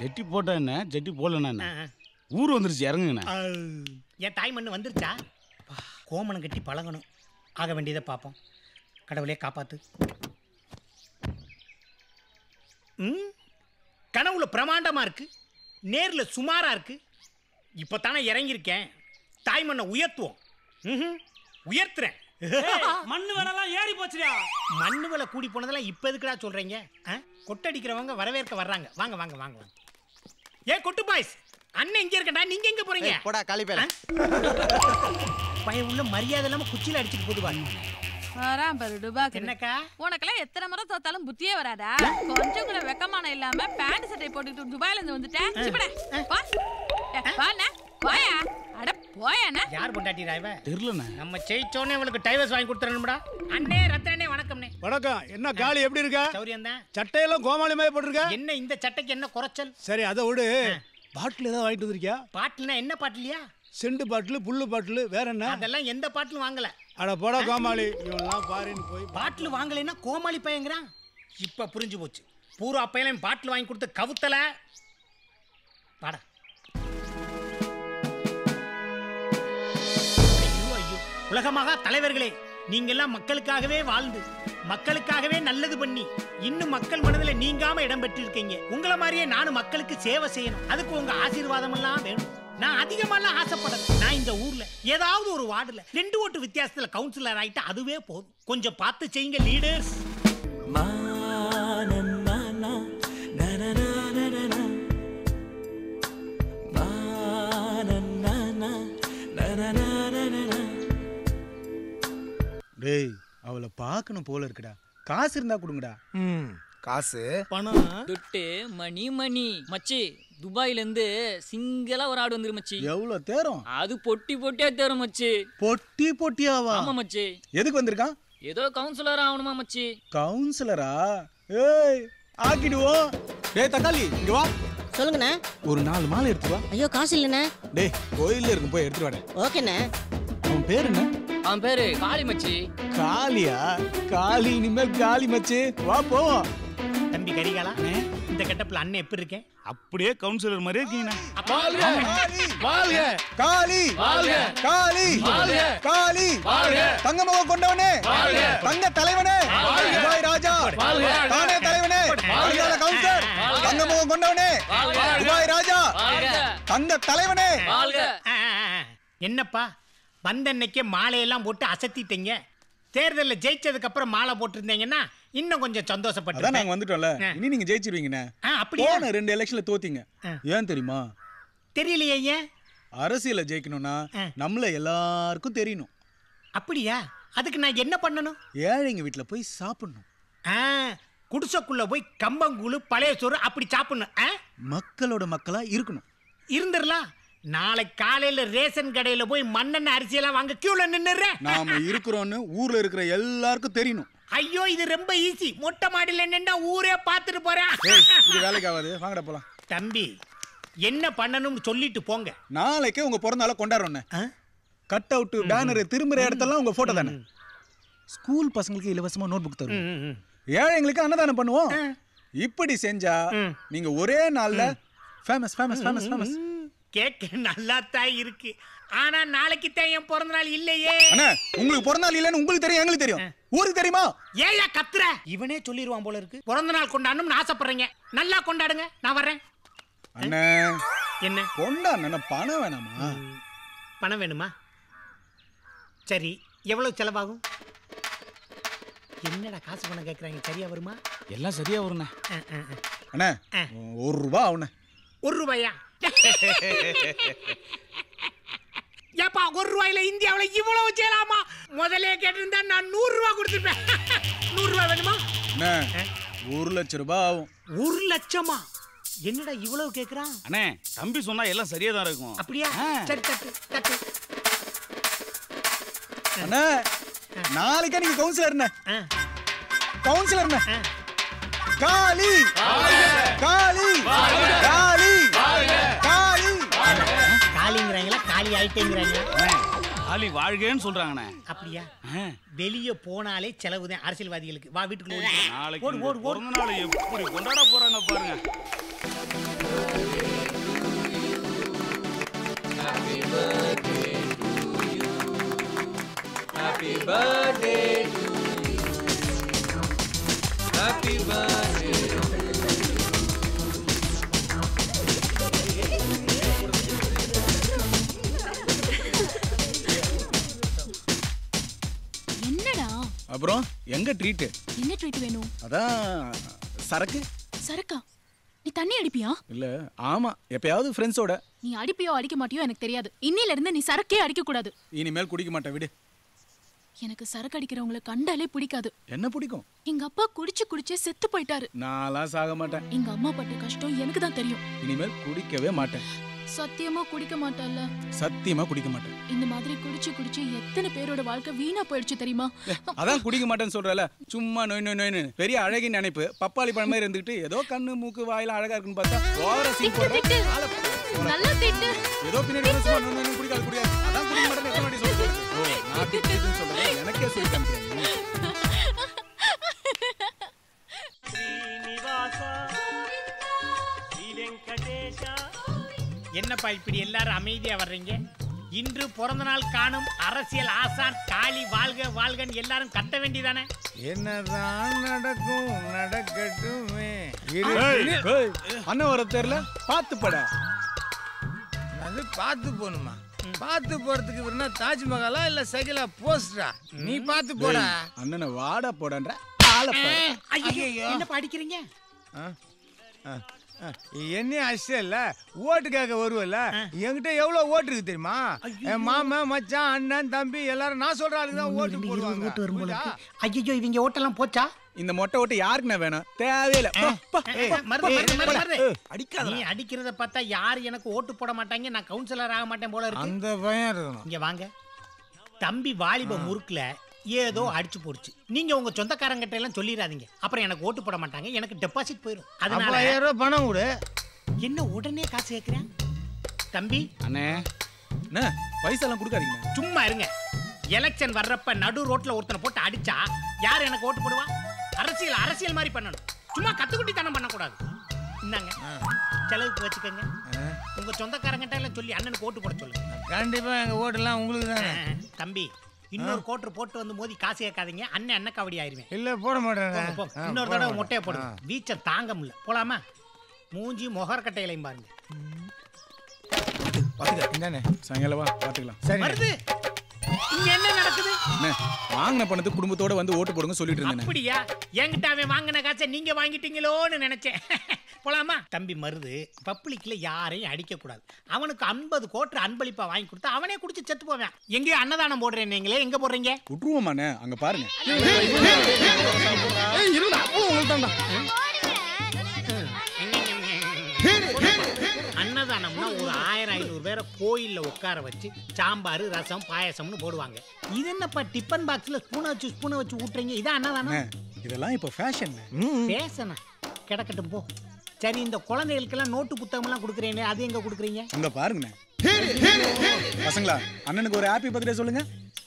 ஜெட்டி போட்டா என்ன ஜெட்டி போடலன்னா என்ன ஊர் வந்துருச்சு இறங்குங்கண்ணே என் தாய் மண்ணு வந்துருச்சா கோமணம் கட்டி பழகணும் ஆக வேண்டியதை பார்ப்போம் கடவுளே காப்பாத்து ம் கனவுல பிரமாண்டமா இருக்கு நேர்ல சுமாரா இருக்கு இப்போ தானே இறங்கியிருக்கேன் தாய் மண்ணை உயர்த்துவோம் ம்ஹும். உயர்த்துறேன் மண்ணு விலைலாம் ஏறி போச்சுடா மண்ணு விலை கூடி போனதெல்லாம் இப்போ எதுக்குடா சொல்றீங்க ஆ? கொட்டடிக்கிறவங்க வரவேற்க வர்றாங்க வாங்க வாங்க வாங்க வாங்க ஏ கொட்டு பாய்ஸ் அண்ணன் இங்க இருக்கடா நீங்க எங்க போறீங்க போடா காலி பேல பையன் உள்ள மரியாதை இல்லாம குச்சியில அடிச்சுட்டு போதுவா வரான் பாரு டுபாக்கு என்னக்கா உனக்கெல்லாம் எத்தனை முறை தோத்தாலும் புத்தியே வராதா கொஞ்சம் கூட வெக்கமான இல்லாம பேண்ட் சட்டை போட்டுக்கிட்டு துபாயில இருந்து வந்துட்டேன் சிப்படா வா ஏ, வாண்ணே வாயா அட போயாண்ணே யார் பொண்டாட்டி ராய்வ தெரியலண்ணே நம்ம ஜெயிச்சோன்னே உங்களுக்கு டைவர்ஸ் வாங்கி கொடுத்துறணும்டா அண்ணே ரத்தனே வணக்கம்ண்ணே வணக்கம் என்ன காலி எப்படி இருக்க சௌரியம் தான் சட்டையெல்லாம் கோமாளி மாதிரி போட்டிருக்க என்ன இந்த சட்டைக்கு என்ன குறைச்சல் சரி அதை விடு பாட்டில் ஏதாவது வாங்கிட்டு வந்திருக்கியா பாட்டில்னா என்ன பாட்டிலியா செண்டு பாட்டில் புல்லு பாட்டில் வேற என்ன அதெல்லாம் எந்த பாட்டிலும் வாங்கல அட போடா கோமாளி இவன்லாம் பாருன்னு போய் பாட்டில் வாங்கலைன்னா கோமாளி பையங்கிறான் இப்ப புரிஞ்சு போச்சு பூரா பையனையும் பாட்டில் வாங்கி கொடுத்து கவுத்தல வாடா ஐயோ ஐயோ உலகமாக தலைவர்களே நீங்க எல்லாம் மக்களுக்காகவே வாழ்ந்து மக்களுக்காகவே நல்லது பண்ணி இன்னும் மக்கள் மனதில் நீங்காம இடம் பெற்றிருக்கீங்க உங்களை மாதிரியே நானும் மக்களுக்கு சேவை செய்யணும் அதுக்கு உங்க ஆசீர்வாதம் எல்லாம் வேணும் நான் அதிகமாலாம் ஆசைப்படல நான் இந்த ஊர்ல ஏதாவது ஒரு வார்டுல ரெண்டு ஓட்டு வித்தியாசத்துல கவுன்சிலர் ஆயிட்டா அதுவே போதும் கொஞ்சம் பார்த்து செய்யுங்க லீடர்ஸ் டேய் அவளை பார்க்கணும் போல இருக்குடா காசு இருந்தா கொடுங்கடா ம் காசு பணம் துட்டு மணி மணி மச்சி துபாயில இருந்து சிங்கிளா ஒரு ஆடு வந்துரு மச்சி எவ்வளவு தேரும் அது பொட்டி பொட்டியா தேரும் மச்சி பொட்டி பொட்டியாவா ஆமா மச்சி எதுக்கு வந்திருக்கான் ஏதோ கவுன்சிலர் ஆகணுமா மச்சி கவுன்சிலரா ஏய் ஆக்கிடுவோம் டேய் தக்காளி இங்க வா சொல்லுங்கண்ணே ஒரு நாலு மாலை எடுத்து வா ஐயோ காசு இல்லைண்ணே டேய் கோயில்ல இருக்கும் போய் எடுத்துட்டு வாடே ஓகேண்ணே உன் பேர் என்ன அவன் பேரு காளி மச்சி காளியா காளி இனிமேல் காளி மச்சி வா போவோம் தம்பி கரிகாலா இந்த கெட்டப்ல அண்ணன் எப்படி இருக்கேன் அப்படியே கவுன்சிலர் மாதிரியே இருக்கீங்கண்ணே வாழ்க வாழ்க காளி வாழ்க காளி வாழ்க காளி வாழ்க தங்கமுகம் கொண்டவனே வாழ்க தங்க தலைவனே வாழ்க துபாய் ராஜா வாழ்க தானே தலைவனே அடியாள கவுன்சிலர் தங்கமுகம் கொண்டவனே துபாய் ராஜா தங்க தலைவனே ஆ, ஆ, ஆ. என்னப்பா வந்த அன்னைக்கே மாலையெல்லாம் போட்டு அசத்திட்டீங்க தேர்தலில் ஜெயிச்சதுக்கு அப்புறம் மாலை போட்டிருந்தீங்கன்னா இன்னும் கொஞ்சம் அதான் சந்தோஷப்பட்டு நாங்க வந்துட்டோம்ல இனி நீங்க ஜெயிச்சிருவீங்கண்ணே ஆ, அப்படியா? போன ரெண்டு எலெக்ஷன்ல தோத்தீங்க ஏன் தெரியுமா தெரியலையே ஏன் அரசியல ஜெயிக்கணும்னா நம்மள எல்லாருக்கும் தெரியணும் அப்படியா அதுக்கு நான் என்ன பண்ணணும் ஏழைங்க வீட்டுல போய் சாப்பிடணும் ஆ குடிசைக்குள்ள போய் கம்பங்கூழு பழைய சோறு அப்படி சாப்பிடணும் ஆ? மக்களோட மக்களா இருக்கணும் இருந்துடலாம் நாளை காலையில ரேஷன் கடையில போய் மண்ணெண்ணெய் அரிசியெல்லாம் வாங்க கியூல நின்னுறேன் நாம இருக்கிறோன்னு ஊர்ல இருக்கிற எல்லாருக்கும் தெரியணும் ஐயோ இது ரொம்ப ஈஸி மொட்டை மாடியில நின்னா ஊரே பார்த்துட்டு போறேன் ஏய், இது வேலைக்கு ஆகாது வாங்கடா போலாம் தம்பி என்ன பண்ணணும்னு சொல்லிட்டு போங்க நாளைக்கே உங்க பிறந்த நாளை கொண்டாடுறோண்ணே கட் அவுட் பேனர் திரும்புற இடத்தெல்லாம் உங்க போட்டோ தானே ஸ்கூல் பசங்களுக்கு இலவசமா நோட் புக் தருவோம் ஏழைங்களுக்கு அன்னதானம் பண்ணுவோம் இப்படி செஞ்சா நீங்க ஒரே நாள்ல ஃபேமஸ் ஃபேமஸ் ஃபேமஸ் ஃபேமஸ் கேட்க நல்லா தான் இருக்கு ஆனா நாளைக்கு தான் என் பிறந்த நாள் இல்லையே அண்ணா உங்களுக்கு பிறந்த நாள் இல்லைன்னு உங்களுக்கு தெரியும் எங்களுக்கு தெரியும் ஊருக்கு தெரியுமா ஏயா கத்துற இவனே சொல்லிடுவான் போல இருக்கு பிறந்த நாள் கொண்டாடணும்னு ஆசைப்படுறீங்க நல்லா கொண்டாடுங்க நான் வர்றேன் அண்ணே என்ன கொண்டாண்ண பணம் வேணாமா பணம் வேணுமா சரி எவ்வளவு செலவாகும் என்னடா காசு பணம் கேட்குறாங்க சரியா வருமா எல்லாம் சரியா வருண்ணே ஆ, ஆ, ஆ. அண்ணே ஒரு ரூபா ஆகுண்ணே ஒரு ரூபாயா ஏப்பா ஒரு ரூபாயில இந்தியாவுல இவ்வளவு செய்யலாமா முதல்ல கேட்டிருந்தா நான் நூறு ரூபாய் கொடுத்துருப்பேன் நூறு ரூபாய் வேணுமா அண்ணே ஒரு லட்சம் ரூபாய் ஆகும் ஒரு லட்சமா என்னடா இவ்வளவு கேக்குறான் அண்ணே தம்பி சொன்னா எல்லாம் சரியா தான் இருக்கும் அப்படியா சரி தட்டு தட்டு அண்ணே நாளைக்கே நீங்க கவுன்சிலர் கவுன்சிலர் காளி காளி காளி காளி காலிங்கிறாங்களா காலி ஆயிட்டேங்கிறாங்களா காலி வாழ்கன்னு சொல்றாங்கண்ணே அப்படியா வெளிய போனாலே செலவுதான் அரசியல்வாதிகளுக்கு வா வீட்டுக்குள்ள ஓடி போ. நாளைக்கு ஓடு உங்க ஓடு ஓடு பிறந்த நாளை எப்படி கொண்டாட போறாங்க பாருங்க Happy birthday to you. Happy birthday. என்னடா அப்புறம் எங்க ட்ரீட்டு என்ன ட்ரீட் வேணும் அதான் சரக்கு சரக்கா நீ தண்ணி அடிப்பியா இல்ல ஆமா எப்பயாவது ஃப்ரெண்ட்ஸோட நீ அடிப்பியோ அடிக்க மாட்டியோ எனக்கு தெரியாது இன்னில இருந்து நீ சரக்கே அடிக்க கூடாது இனிமேல் குடிக்க மாட்டேன் விடு எனக்கு சரக்கு அடிக்கிறவங்கள கண்டாலே பிடிக்காது என்ன பிடிக்கும் எங்க அப்பா குடிச்சு குடிச்சே செத்து போயிட்டாரு நான்லாம் சாக மாட்டேன் எங்க அம்மா பட்ட கஷ்டம் எனக்கு தான் தெரியும் இனிமேல் குடிக்கவே மாட்டேன் சத்தியமா குடிக்க மாட்டல்ல சத்தியமா குடிக்க மாட்டேன் இந்த மாதிரி குடிச்சு குடிச்சு எத்தனை பேரோட வாழ்க்கை வீணா போயிடுச்சு தெரியுமா அதான் குடிக்க மாட்டேன்னு சொல்றல சும்மா நோய் நோய் நோய்னு பெரிய அழகின் நினைப்பு பப்பாளி பழம் மாதிரி இருந்துகிட்டு ஏதோ கண்ணு மூக்கு வாயில அழகா இருக்குன்னு பார்த்தா ஓவர சீன் போடுற ஆளை பாரு. நல்லா திட்டு ஏதோ பின்னாடி வந்து சும்மா நோய் நோய்னு குடிக்காது குடிக்காது அதான் குடிக்க மாட்டேன்னு எத்தனை வாட்டி சொல்றது ஓ நான் திட்டுதுன்னு சொல்றது எனக்கே சொல்லி காமிக்கிறேன் நீ. என்னப்பா இப்படி எல்லாரும் அமைதியா வர்றீங்க இன்று பிறந்த நாள் காணும் அரசியல் ஆசான் காளி வாழ்க வாழ்கன்னு எல்லாரும் கத்த வேண்டியதானே என்னதான் நடக்கும் நடக்கட்டுமே ஏய், ஏய், அண்ணன் வர தெரியல பார்த்து பட அது பார்த்து போகணுமா பார்த்து போறதுக்கு வேணா தாஜ்மஹாலா இல்ல சகிலா போஸ்டா நீ பார்த்து போடா ஏய், அண்ணனை வாடா போடன்ற ஆளை பாரு. ஐயோ என்ன படிக்கிறீங்க ஆ? ஆ, ஆ, என்ன அஷ்டம் இல்ல ஓட்டு கேட்க வருவல்ல என்கிட்ட எவ்வளவு ஓட்டு இருக்கு தெரியுமா என் மாமன் மச்சான் அண்ணன் தம்பி எல்லாரும் நான் சொல்ற ஆளுக்கு தான் ஓட்டு போடுவாங்க புரியுதா? ஐயோ இவங்க ஓட்டெல்லாம் போச்சா இந்த மொட்டை ஓட்டு யாருக்குண்ணே வேணும் தேவையில்ல போ, போ, ஏய், போ, மருது, போ, மருது, மருது, மருது. அடிக்காதடா. நீ அடிக்கிறத பார்த்தா யாரு எனக்கு ஓட்டு போட மாட்டாங்க நான் கவுன்சிலர் ஆக மாட்டேன் போல இருக்கு அந்த பயம் இருக்கணும் இங்க வாங்க தம்பி வாலிப முறுக்குல ஏதோ அடிச்சு போடுச்சு நீங்க உங்க சொந்தக்காரங்கிட்ட எல்லாம் சொல்லிடாதீங்க அப்புறம் எனக்கு ஓட்டு போட மாட்டாங்க எனக்கு டெபாசிட் போயிடும் அப்ப அதனால ஐயாயிரம் ரூபாய் பணம் கொடு என்ன உடனே காசு கேக்குறேன் தம்பி அண்ணே அண்ணே பைசாலாம் கொடுக்காதீங்க சும்மா இருங்க எலெக்ஷன் வர்றப்ப நடு ரோட்ல ஒருத்தனை போட்டு அடிச்சா யார் எனக்கு ஓட்டு போடுவா அரசியல் அரசியல் மாதிரி பண்ணணும் சும்மா கத்துக்குட்டித்தனம் பண்ணக்கூடாது இந்தாங்க செலவுக்கு வச்சுக்கோங்க உங்க சொந்தக்காரங்கிட்ட எல்லாம் சொல்லி அண்ணனுக்கு ஓட்டு போட சொல்லுங்க கண்டிப்பா எங்க ஓட்டெல்லாம் உங்களுக்கு தானே தம்பி இன்னொரு கோட்டர் போட்டு வந்து மோதி காசு கேட்காதீங்க அண்ணன் அண்ணன் கபடி ஆயிருவேன் இல்ல போட மாட்டேன் போங்க, போங்க. ஆ, இன்னொரு போட தடவை மாட்டேன். மொட்டையை போடுங்க வீச்சம் தாங்க முடியல போலாமா மூஞ்சி முகர்கட்டையிலையும் பாருங்க இந்தானே சாயங்காலம் வா பார்த்துக்கலாம் சரி வருது இங்க என்ன நடக்குது அண்ணே வாங்கின பணத்துக்கு குடும்பத்தோட வந்து ஓட்டு போடுங்க சொல்லிட்டு இருந்தேன் அப்படியா என்கிட்ட அவன் வாங்கின காசை நீங்க வாங்கிட்டீங்களோன்னு நினைச்சேன் போலாமா தம்பி மருது பப்ளிக்ல யாரையும் அடிக்க கூடாது அவனுக்கு ஐம்பது கோட்டு அன்பளிப்பா வாங்கி கொடுத்தா அவனே குடிச்சு செத்து போவேன் எங்கேயோ அன்னதானம் போடுறேன் நீங்களே எங்க போடுறீங்க விட்டுருவோமாண்ணே அங்க பாருங்க அன்னதானம்னா ஒரு ஆயிரம் ஐநூறு பேரை கோயில்ல உட்கார வச்சு சாம்பார் ரசம் பாயசம்னு போடுவாங்க இது என்னப்பா டிஃபன் பாக்ஸ்ல ஸ்பூனை வச்சு ஸ்பூனை வச்சு ஊட்டுறீங்க இதான் அண்ணே, அன்னதானம் இதெல்லாம் இப்போ ஃபேஷன் பேசணும் கிடக்கட்டும் போ சரி இந்த குழந்தைகளுக்கெல்லாம் நோட்டு புத்தகம்லாம் கொடுக்குறீங்க அது எங்க கொடுக்குறீங்க அங்க பாருங்கண்ணே பசங்களா அண்ணனுக்கு ஒரு ஹாப்பி பர்த்டே சொல்லுங்க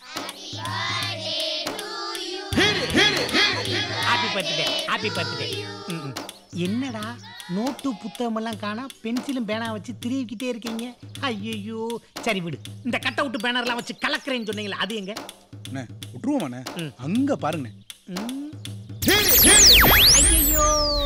ஹாப்பி பர்த்டே ஹாப்பி பர்த்டே என்னடா நோட்டு புத்தகமெல்லாம் காணா பென்சிலும் பேனா வச்சு திருவிக்கிட்டே இருக்கீங்க ஐயோ சரி விடு இந்த கட் அவுட் பேனர்லாம் வச்சு கலக்குறேன்னு சொன்னீங்களா அது எங்க அண்ணே விட்டுருவோமாண்ணே அங்க பாருங்கண்ணே ஐயோ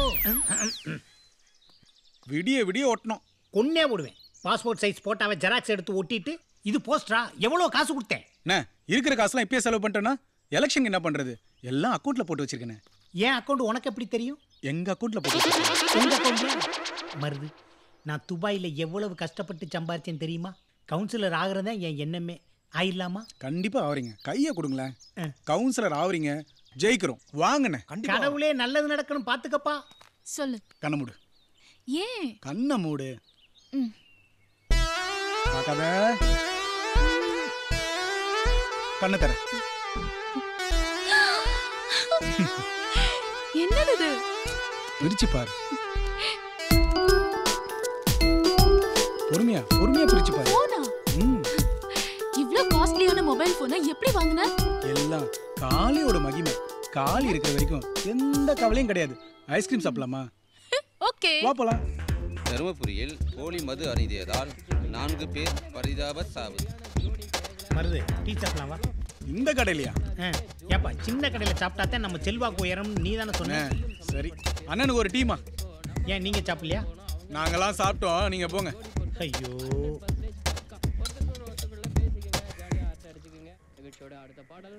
விடிய விடிய ஒட்டணும் கொன்னே போடுவேன் பாஸ்போர்ட் சைஸ் போட்டாவை ஜெராக்ஸ் எடுத்து ஒட்டிட்டு இது போஸ்டரா எவ்வளவு காசு கொடுத்தேன் அண்ணே இருக்கிற காசுலாம் இப்பயே செலவு பண்ணிட்டேன்னா எலெக்ஷனுக்கு என்ன பண்றது எல்லாம் அக்கௌண்ட்ல போட்டு வச்சிருக்கேனே என் அக்கௌண்ட் உனக்கு எப்படி தெரியும் எங்க அக்கௌண்ட்ல போட்டு வச்சிருக்கேன். உங்க அக்கௌண்ட்ல மருது நான் துபாயில எவ்வளவு கஷ்டப்பட்டு சம்பாரிச்சேன் தெரியுமா கவுன்சிலர் ஆகுறதா என் எண்ணமே ஆயிடலாமா கண்டிப்பா ஆவறீங்க கைய கொடுங்களேன் கவுன்சிலர் ஆவறீங்க ஜெயிக்கிறோம் வாங்கண்ணே கடவுளே நல்லது நடக்கணும் பாத்துக்கப்பா சொல்லு கண்ணை மூடு ஏன் கண்ணை மூடு ம். பார்க்காத கண்ணை தர என்னது இது பிரிச்சு பாரு பொறுமையா பொறுமையா பிரிச்சு பாரு போனா ம், இவ்ளோ காஸ்ட்லியான மொபைல் போனை எப்படி வாங்குன எல்லாம் காளியோட மகிமை காளி இருக்கிற வரைக்கும் எந்த கவலையும் கிடையாது ஐஸ்கிரீம் சாப்பிடலாமா ஓகே வா போலாம் தருமபுரியில் போலி மது அருந்தியதால் நான்கு பேர் பரிதாப சாவு மருது டீ சாப்பிடலாம் வா இந்த கடையிலையா ஆ, ஏப்பா சின்ன கடையில் சாப்பிட்டா தான் நம்ம செல்வாக்கு உயரம் நீ தானே சொன்ன சரி அண்ணனுக்கு ஒரு டீமா ஏன் நீங்க சாப்பிடலையா நாங்கெல்லாம் சாப்பிட்டோம் நீங்க போங்க ஐயோ அடுத்த பாடல்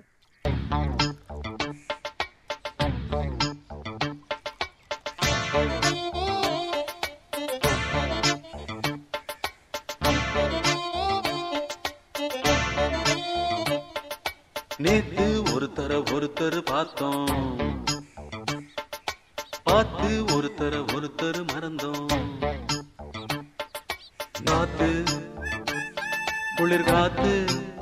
நேத்து ஒருத்தர ஒருத்தர் பார்த்தோம் பார்த்து ஒருத்தர ஒருத்தர் மறந்தோம் காத்து குளிர் காத்து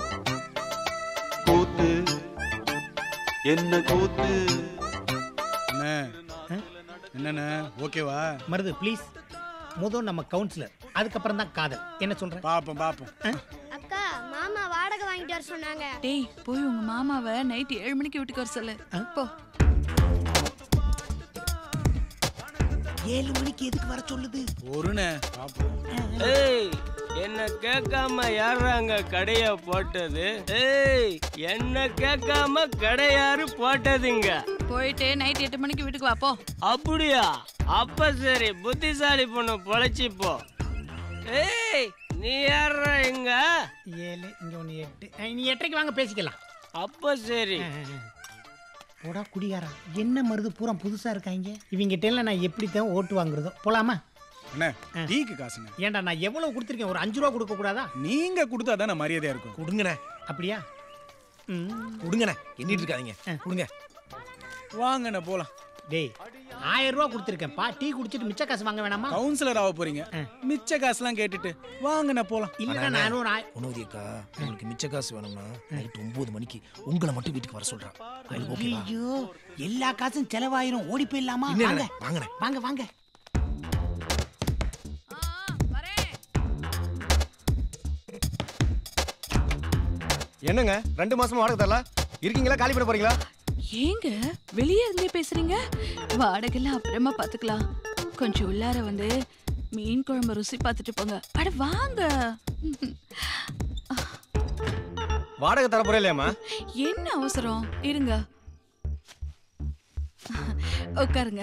கூத்து என்ன கூத்து அண்ணே என்னண்ணே ஓகேவா மருது ப்ளீஸ் முதல் நம்ம கவுன்சிலர் அதுக்கப்புறம் தான் காதல் என்ன சொல்ற பாப்போம் பாப்போம் அக்கா மாமா வாடகை வாங்கிட்டு வர சொன்னாங்க டேய் போய் உங்க மாமாவை நைட் ஏழு மணிக்கு வீட்டுக்கு வர சொல்லு போ ஏழு மணிக்கு எதுக்கு வர சொல்லுது ஒருண்ணே பாப்போம் ஏய் என்ன கேட்காம யாராங்க கடைய போட்டது ஏய் என்ன கேட்காம கடை யாரு போட்டதுங்க போயிட்டு நைட் எட்டு மணிக்கு வீட்டுக்கு வா போ அப்படியா அப்ப சரி புத்திசாலி பொண்ணு பொழைச்சி போ ஏய் நீ யாரா இங்க ஏழு இங்க ஒன்று எட்டு அஹ், நீ எட்டரைக்கு வாங்க பேசிக்கலாம் அப்ப சரி போடா குடிகாரா என்ன மருது பூரா புதுசா இருக்காங்க இவங்கிட்ட நான் எப்படி தான் ஓட்டு வாங்குறதோ போலாமா அண்ணே டீக்கு காசுங்க ஏன்டா நான் எவ்வளவு கொடுத்துருக்கேன் ஒரு அஞ்சு ரூபா கொடுக்க கூடாதா நீங்க கொடுத்தா தானே மரியாதையா இருக்கும் கொடுங்கண்ணே அப்படியா கொடுங்கண்ணே எண்ணிட்டு இருக்காதீங்க கொடுங்க வாங்கண்ணே போலாம் டேய் ஆயிரம் ரூபா கொடுத்துருக்கேன் பா டீ குடிச்சிட்டு மிச்ச காசு வாங்க வேணாமா கவுன்சிலர் ஆக போறீங்க மிச்ச காசுலாம் கேட்டுட்டு வாங்கண்ணே போலாம் இல்லைன்னா நானும் ஒரு ஆய்- உணவதி அக்கா உங்களுக்கு மிச்ச காசு வேணும்னா நைட் ஒன்பது மணிக்கு உங்களை மட்டும் வீட்டுக்கு வர சொல்றேன் அது ஓகேவா ஐயோ எல்லா காசும் செலவாயிரும் ஓடி போயிடலாமா இல்ல, வாங்க இல்ல, வாங்கண்ணே வாங்க வாங்க என்னங்க ரெண்டு மாசமா வாடகை தரல இருக்கீங்களா காலி பண்ண போறீங்களா ஏங்க வெளியே இருந்தே பேசுறீங்க வாடகைலாம் அப்புறமா பாத்துக்கலாம் கொஞ்சம் உள்ளார வந்து மீன் குழம்பு ருசி பார்த்துட்டு போங்க அட வாங்க வாடகை தர போறே இல்லையாம்மா என்ன அவசரம் இருங்க உட்காருங்க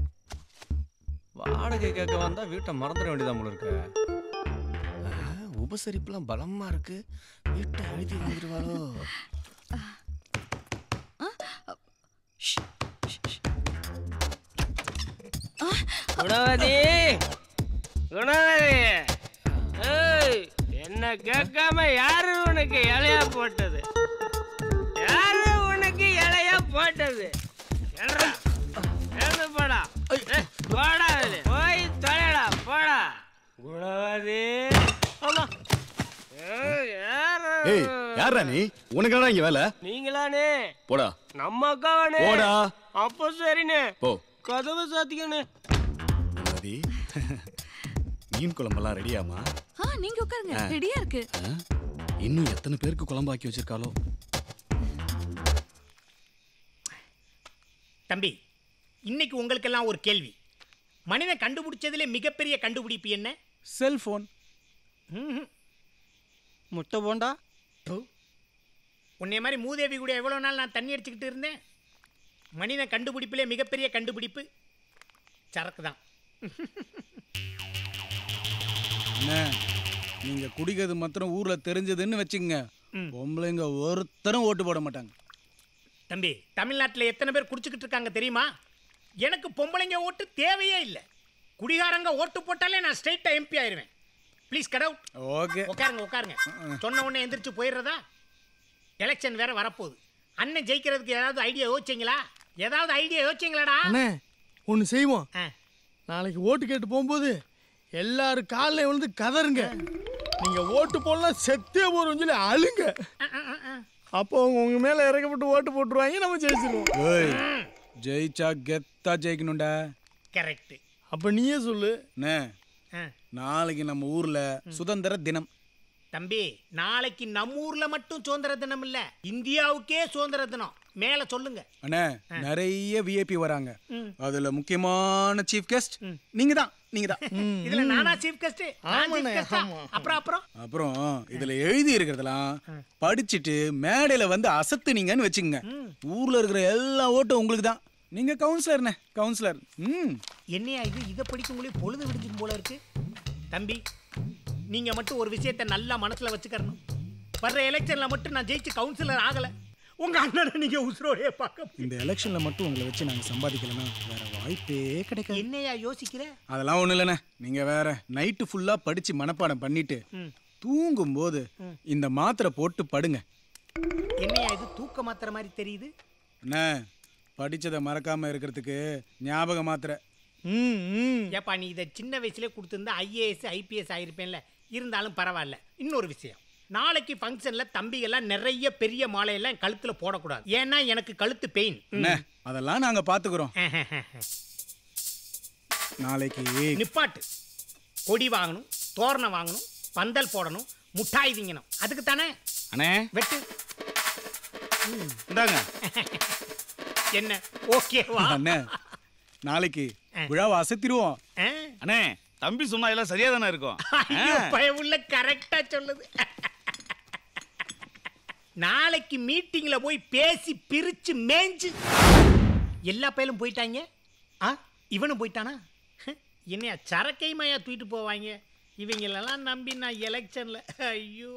வாடகை கேட்க வந்தா வீட்டை மறந்துட வேண்டியதான் போல இருக்கு உபசரிப்புலாம் பலமா இருக்கு வீட்டை எழுதி வந்துருவாளோ குணவதி குணவதி ஏய் என்ன கேட்காம யாரு உனக்கு இலையா போட்டது யாரு உனக்கு இலையா போட்டது எழுறா எழுந்து போடா ஏய், போடா வெளிய. போய் தொலைடா போடா குணவதி ஆமா ஏய், யாரு ஏய் யாரா நீ உனக்கு என்னடா இங்க வேலை நீங்களானே போடா நம்ம அக்காவானே போடா. அப்போ சரிண்ணே போ கதவை சாத்திக்கண்ணே மதி மீன் குழம்பெல்லாம் ரெடியாமா ஆ நீங்க உட்காருங்க ஆ. ரெடியா இருக்கு இன்னும் எத்தனை பேருக்கு குழம்பாக்கி வச்சிருக்காளோ தம்பி இன்னைக்கு உங்களுக்கெல்லாம் ஒரு கேள்வி மனிதன் கண்டுபிடிச்சதுல மிகப்பெரிய கண்டுபிடிப்பு என்ன செல்போன் முட்டை போண்டா உன்னை மாதிரி மூதேவி கூட எவ்வளோ நாள் நான் தண்ணி அடிச்சுக்கிட்டு இருந்தேன் மனிதன் கண்டுபிடிப்பிலே மிகப்பெரிய கண்டுபிடிப்பு சரக்கு தான் அண்ணே நீங்க குடிக்கிறது மாத்திரம் ஊர்ல தெரிஞ்சதுன்னு வச்சுக்கங்க பொம்பளைங்க ஒருத்தரும் ஓட்டு போட மாட்டாங்க தம்பி தமிழ்நாட்டில் எத்தனை பேர் குடிச்சுக்கிட்டு இருக்காங்க தெரியுமா எனக்கு பொம்பளைங்க ஓட்டு தேவையே இல்லை குடிகாரங்க ஓட்டு போட்டாலே நான் ஸ்ட்ரைட்டாக எம்பி ஆயிருவேன் ப்ளீஸ் கட் அவுட் ஓகே உட்காருங்க உட்காருங்க சொன்ன உடனே எந்திரிச்சு போயிடுறதா எலெக்ஷன் வேற வரப்போகுது அண்ணன் ஜெயிக்கிறதுக்கு ஏதாவது ஐடியா யோசிச்சிங்களா ஏதாவது ஐடியா யோசிச்சிங்களாடா அண்ணே ஒன்று செய்வோம் நாளைக்கு ஓட்டு கேட்டு போகும்போது எல்லாரும் காலைல வந்து கதறுங்க நீங்க ஓட்டு போடலாம் செத்தே போறோம்னு சொல்லி அழுங்க அப்போ அவங்க உங்க மேல இறக்கப்பட்டு ஓட்டு போட்டுருவாங்க நம்ம ஜெயிச்சிருவோம் ஏய் ஜெயிச்சா கெத்தா ஜெயிக்கணும்டா கரெக்ட் அப்ப நீயே சொல்லு அண்ணே நாளைக்கு நம்ம ஊர்ல சுதந்திர தினம் தம்பி நாளைக்கு நம்ம ஊர்ல மட்டும் சுதந்திர தினம் இல்ல இந்தியாவுக்கே சுதந்திர தினம் மேல சொல்லுங்க அண்ணே நிறைய விஐபி வராங்க ம். அதுல முக்கியமான சீஃப் கெஸ்ட் நீங்க தான் நீங்க தான் இதுல நானா சீஃப் கெஸ்ட் ஆமாண்ணே, அப்புறம் அப்புறம் அப்புறம் இதுல எழுதி இருக்கிறதெல்லாம் படிச்சுட்டு மேடையில வந்து அசத்துனீங்கன்னு வச்சுக்கோங்க ஊர்ல இருக்கிற எல்லா ஓட்டும் உங்களுக்கு தான் நீங்க கவுன்சிலர்ண்ணே கவுன்சிலர் ம் என்னையா இது இதை படிக்கும்போது பொழுது விடிஞ்சும் போல இருக்கு தம்பி நீங்க மட்டும் ஒரு விஷயத்தை நல்லா மனசுல வச்சுக்கறணும் வர்ற எலெக்ஷன்ல மட்டும் நான் ஜெயிச்சு கவுன்சிலர் ஆகல உங்க அண்ணனை நீங்க உசுரோடைய பார்க்க இந்த எலெக்ஷன்ல மட்டும் உங்களை வச்சு நாங்க சம்பாதிக்கலன்னா வேற வாய்ப்பே கிடைக்காது என்னையா யோசிக்கிற அதெல்லாம் ஒண்ணும் இல்லைண்ணே நீங்க வேற நைட்டு ஃபுல்லா படிச்சு மனப்பாடம் பண்ணிட்டு ம். தூங்கும்போது இந்த மாத்திரை போட்டு படுங்க என்னையா இது தூக்க மாத்திர மாதிரி தெரியுது அண்ணே படிச்சதை மறக்காம இருக்கிறதுக்கு ஞாபக மாத்திரை ஏப்பா நீ இதை சின்ன வயசுலேயே கொடுத்துருந்தா ஐஏஎஸ் ஐபிஎஸ் ஆயிருப்பேன்ல இருந்தாலும் பரவாயில்ல இன்னொரு விஷயம் நாளைக்கு ஃபங்க்ஷனில் தம்பிகள்லாம் நிறைய பெரிய மாலையெல்லாம் கழுத்தில் போடக்கூடாது ஏன்னா எனக்கு கழுத்து பெயின் அண்ணே அதெல்லாம் நாங்க பாத்துக்கிறோம் நாளைக்கு நிப்பாட்டு கொடி வாங்கணும் தோரணம் வாங்கணும் பந்தல் போடணும் முட்டாய் திங்கணும் அதுக்கு தானே அண்ணே வெட்டு இந்தாங்க என்ன ஓகேவா அண்ணே நாளைக்கு விழாவை அசத்திடுவோம் அண்ணே தம்பி சொன்னா எல்லாம் சரியா தானே இருக்கும் ஐயோ, பயமுள்ள கரெக்டா சொல்லுது நாளைக்கு மீட்டிங்ல போய் பேசி பிரிச்சு மேய்ஞ்சு எல்லா பயலும் போயிட்டாங்க ஆ இவனும் போயிட்டானா என்னையா சரக்கையுமாயா தூக்கிட்டு போவாங்க இவங்களெல்லாம் நம்பி நான் எலெக்ஷன்ல ஐயோ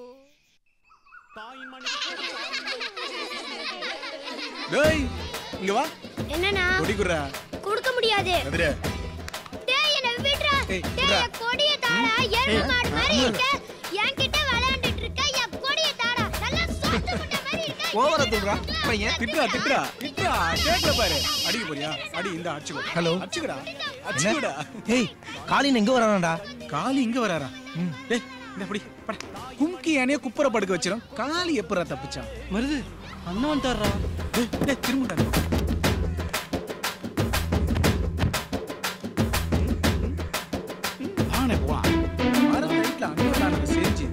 டேய் இங்க வா என்னண்ணா கொடி குடுறா கொடுக்க முடியாது எதிரே டேய் என்ன விடுறா ஏய், டேய் விட்றா. என் கொடிய தாடா எருமை மாடு மாதிரி இருக்க என்கிட்ட விளையாண்டுட்டு இருக்க என் கொடிய தாடா நல்லா சோத்து முட்டை மாதிரி இருக்க ஓவரா தூக்குறா பையன் திட்டுறா திட்டுறா திட்டுறா கேட்கல பாரு அடிக்க போறியா அடி இந்த அடிச்சுக்கோ ஹலோ அடிச்சுக்கடா அடிச்சுக்கடா ஏய் காலின் எங்க வரானாடா காலி இங்க வராரா டேய் இந்த அப்படி பட கும்கி யானைய குப்புற படுக்க வச்சிரும் காலி எப்பறா தப்பிச்சான் மருது அண்ணன் வந்துடுறா டேய் டேய் திரும்படா வாணே போலாம் மர ரைட்ல அண்ணன் செஞ்சு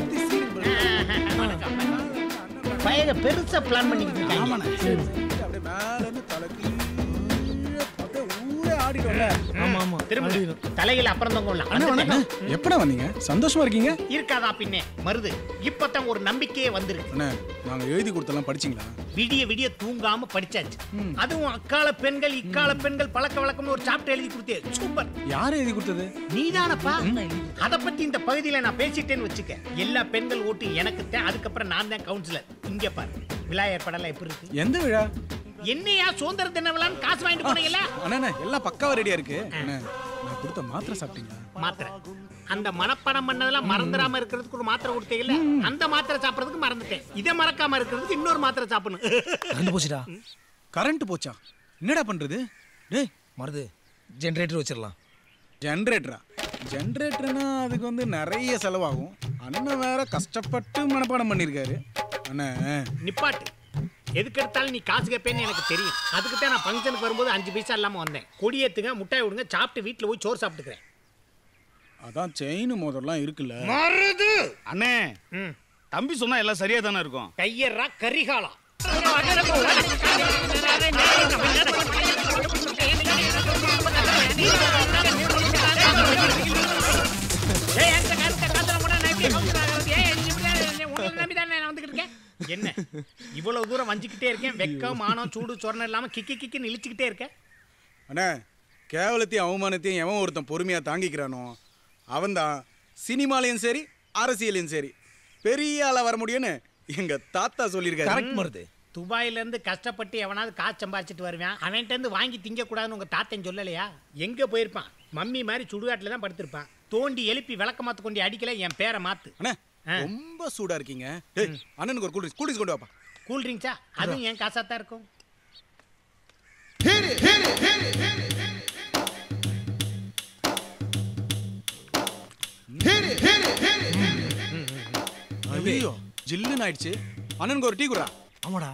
பயக பெருசா பிளான் பண்ணிக்கிட்டு இருக்காங்க ஆமாண்ணே அப்படியே மேல இருந்து தலை கீழே அப்படியே ஊரே ஆடிடும்ல ஆமா ஆமா திரும்ப தலையில அப்புறம் அண்ணா தொங்கலாம் அண்ணா எப்படா வந்தீங்க சந்தோஷமா இருக்கீங்க இருக்காதா பின்னே மருது இப்பதான் ஒரு நம்பிக்கையே வந்திருக்கு அண்ணா நாங்க எழுதி கொடுத்தெல்லாம் படிச்சீங்களா விடிய விடிய தூங்காம படிச்சாச்சு அதுவும் அக்கால பெண்கள் இக்கால பெண்கள் பழக்க வழக்கம்னு ஒரு சாப்டர் எழுதி கொடுத்தே சூப்பர் யார் எழுதி கொடுத்தது நீதானப்பா அத பத்தி இந்த பகுதியில நான் பேசிட்டேன்னு வச்சுக்க எல்லா பெண்கள் ஓட்டு எனக்கு தான் அதுக்கப்புறம் நான் தான் கவுன்சிலர் இங்க பாரு விழா ஏற்பாடெல்லாம் எப்படி இருக்கு எந்த விழா என்னையா சுதந்திர தின விழான்னு காசு வாங்கிட்டு போனீங்கல்ல அண்ணா அண்ணா, எல்லாம் பக்காவா ரெடியா இருக்கு அண்ணா நான் கொடுத்த மாத்திரை சாப்பிட்டீங்களா மாத்திரை அந்த மனப்பாடம் பண்ணதெல்லாம் மறந்துடாம இருக்கிறதுக்கு ஒரு மாத்திரை கொடுத்தீங்கல்ல அந்த மாத்திரை சாப்பிடுறதுக்கு மறந்துட்டேன் இதை மறக்காம இருக்கிறதுக்கு இன்னொரு மாத்திரை சாப்பிடணும் கரண்ட் போச்சுடா கரண்ட் போச்சா என்னடா பண்றது டேய் மருது ஜென்ரேட்டர் வச்சிடலாம் ஜென்ரேட்டரா ஜென்ரேட்டர்னா அதுக்கு வந்து நிறைய செலவாகும் அண்ணன் வேற கஷ்டப்பட்டு மனப்பாடம் பண்ணியிருக்காரு அண்ணா நிப்பாட்டு எதுக்கு எடுத்தாலும் நீ காசு கேட்பேன்னு எனக்கு தெரியும் அதுக்கு தான் நான் ஃபங்க்ஷனுக்கு வரும்போது அஞ்சு பைசா இல்லாம வந்தேன் கொடியேத்துங்க முட்டாய் விடுங்க சாப்பிட்டு வீட்டில் போய் சோறு சாப்பிட்டுக்கிறேன் அதான் செயின் மோதிரம்லாம் இருக்குல்ல மருது அண்ணே தம்பி சொன்னா எல்லாம் சரியா தானே இருக்கும் கையறா கரிகாலா என்ன இவ்வளவு தூரம் வஞ்சிக்கிட்டே இருக்கேன் வெக்கம் மானம் சூடு சொரணம் இல்லாம கிக்கி கிக்கின்னு இழிச்சுக்கிட்டே இருக்கேன் அண்ணா கேவலத்தையும் அவமானத்தையும் எவன் ஒருத்தன் பொறுமையாக தாங்கிக்கிறானோ அவன்தான் சினிமாலையும் சரி அரசியலையும் சரி பெரிய ஆளா வர முடியும்னு எங்க தாத்தா சொல்லியிருக்காரு துபாயில இருந்து கஷ்டப்பட்டு எவனாவது காசு சம்பாதிச்சிட்டு வருவான் அவன்கிட்ட இருந்து வாங்கி திங்க கூடாதுன்னு உங்க தாத்தன் சொல்லலையா எங்க போயிருப்பான் மம்மி மாதிரி சுடுகாட்டுல தான் படுத்திருப்பான் தோண்டி எழுப்பி விளக்க மாத்து கொண்டு அடிக்கல என் பேரை மாத்து அண்ணா ரொம்ப சூடா இருக்கீங்க டேய் அண்ணனுக்கு ஒரு கூல்ட்ரிங்க்ஸ் கூல்ட்ரிங்க்ஸ் கொண்டு வாப்பா கூல் ட்ரிங்க்ஸா அதுவும் என் காசா தான் இருக்கும் ஐயோ ஜில்லுன்னு ஆயிடுச்சு அண்ணனுக்கு ஒரு டீ குடா ஆமாடா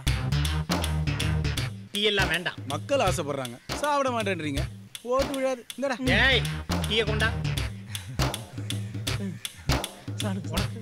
டீ எல்லாம் வேண்டாம் மக்கள் ஆசைப்படுறாங்க சாப்பிட மாட்டேன்றீங்க ஓட்டு விழாது இந்தடா ஏய் டீயை கொண்டா உனக்கு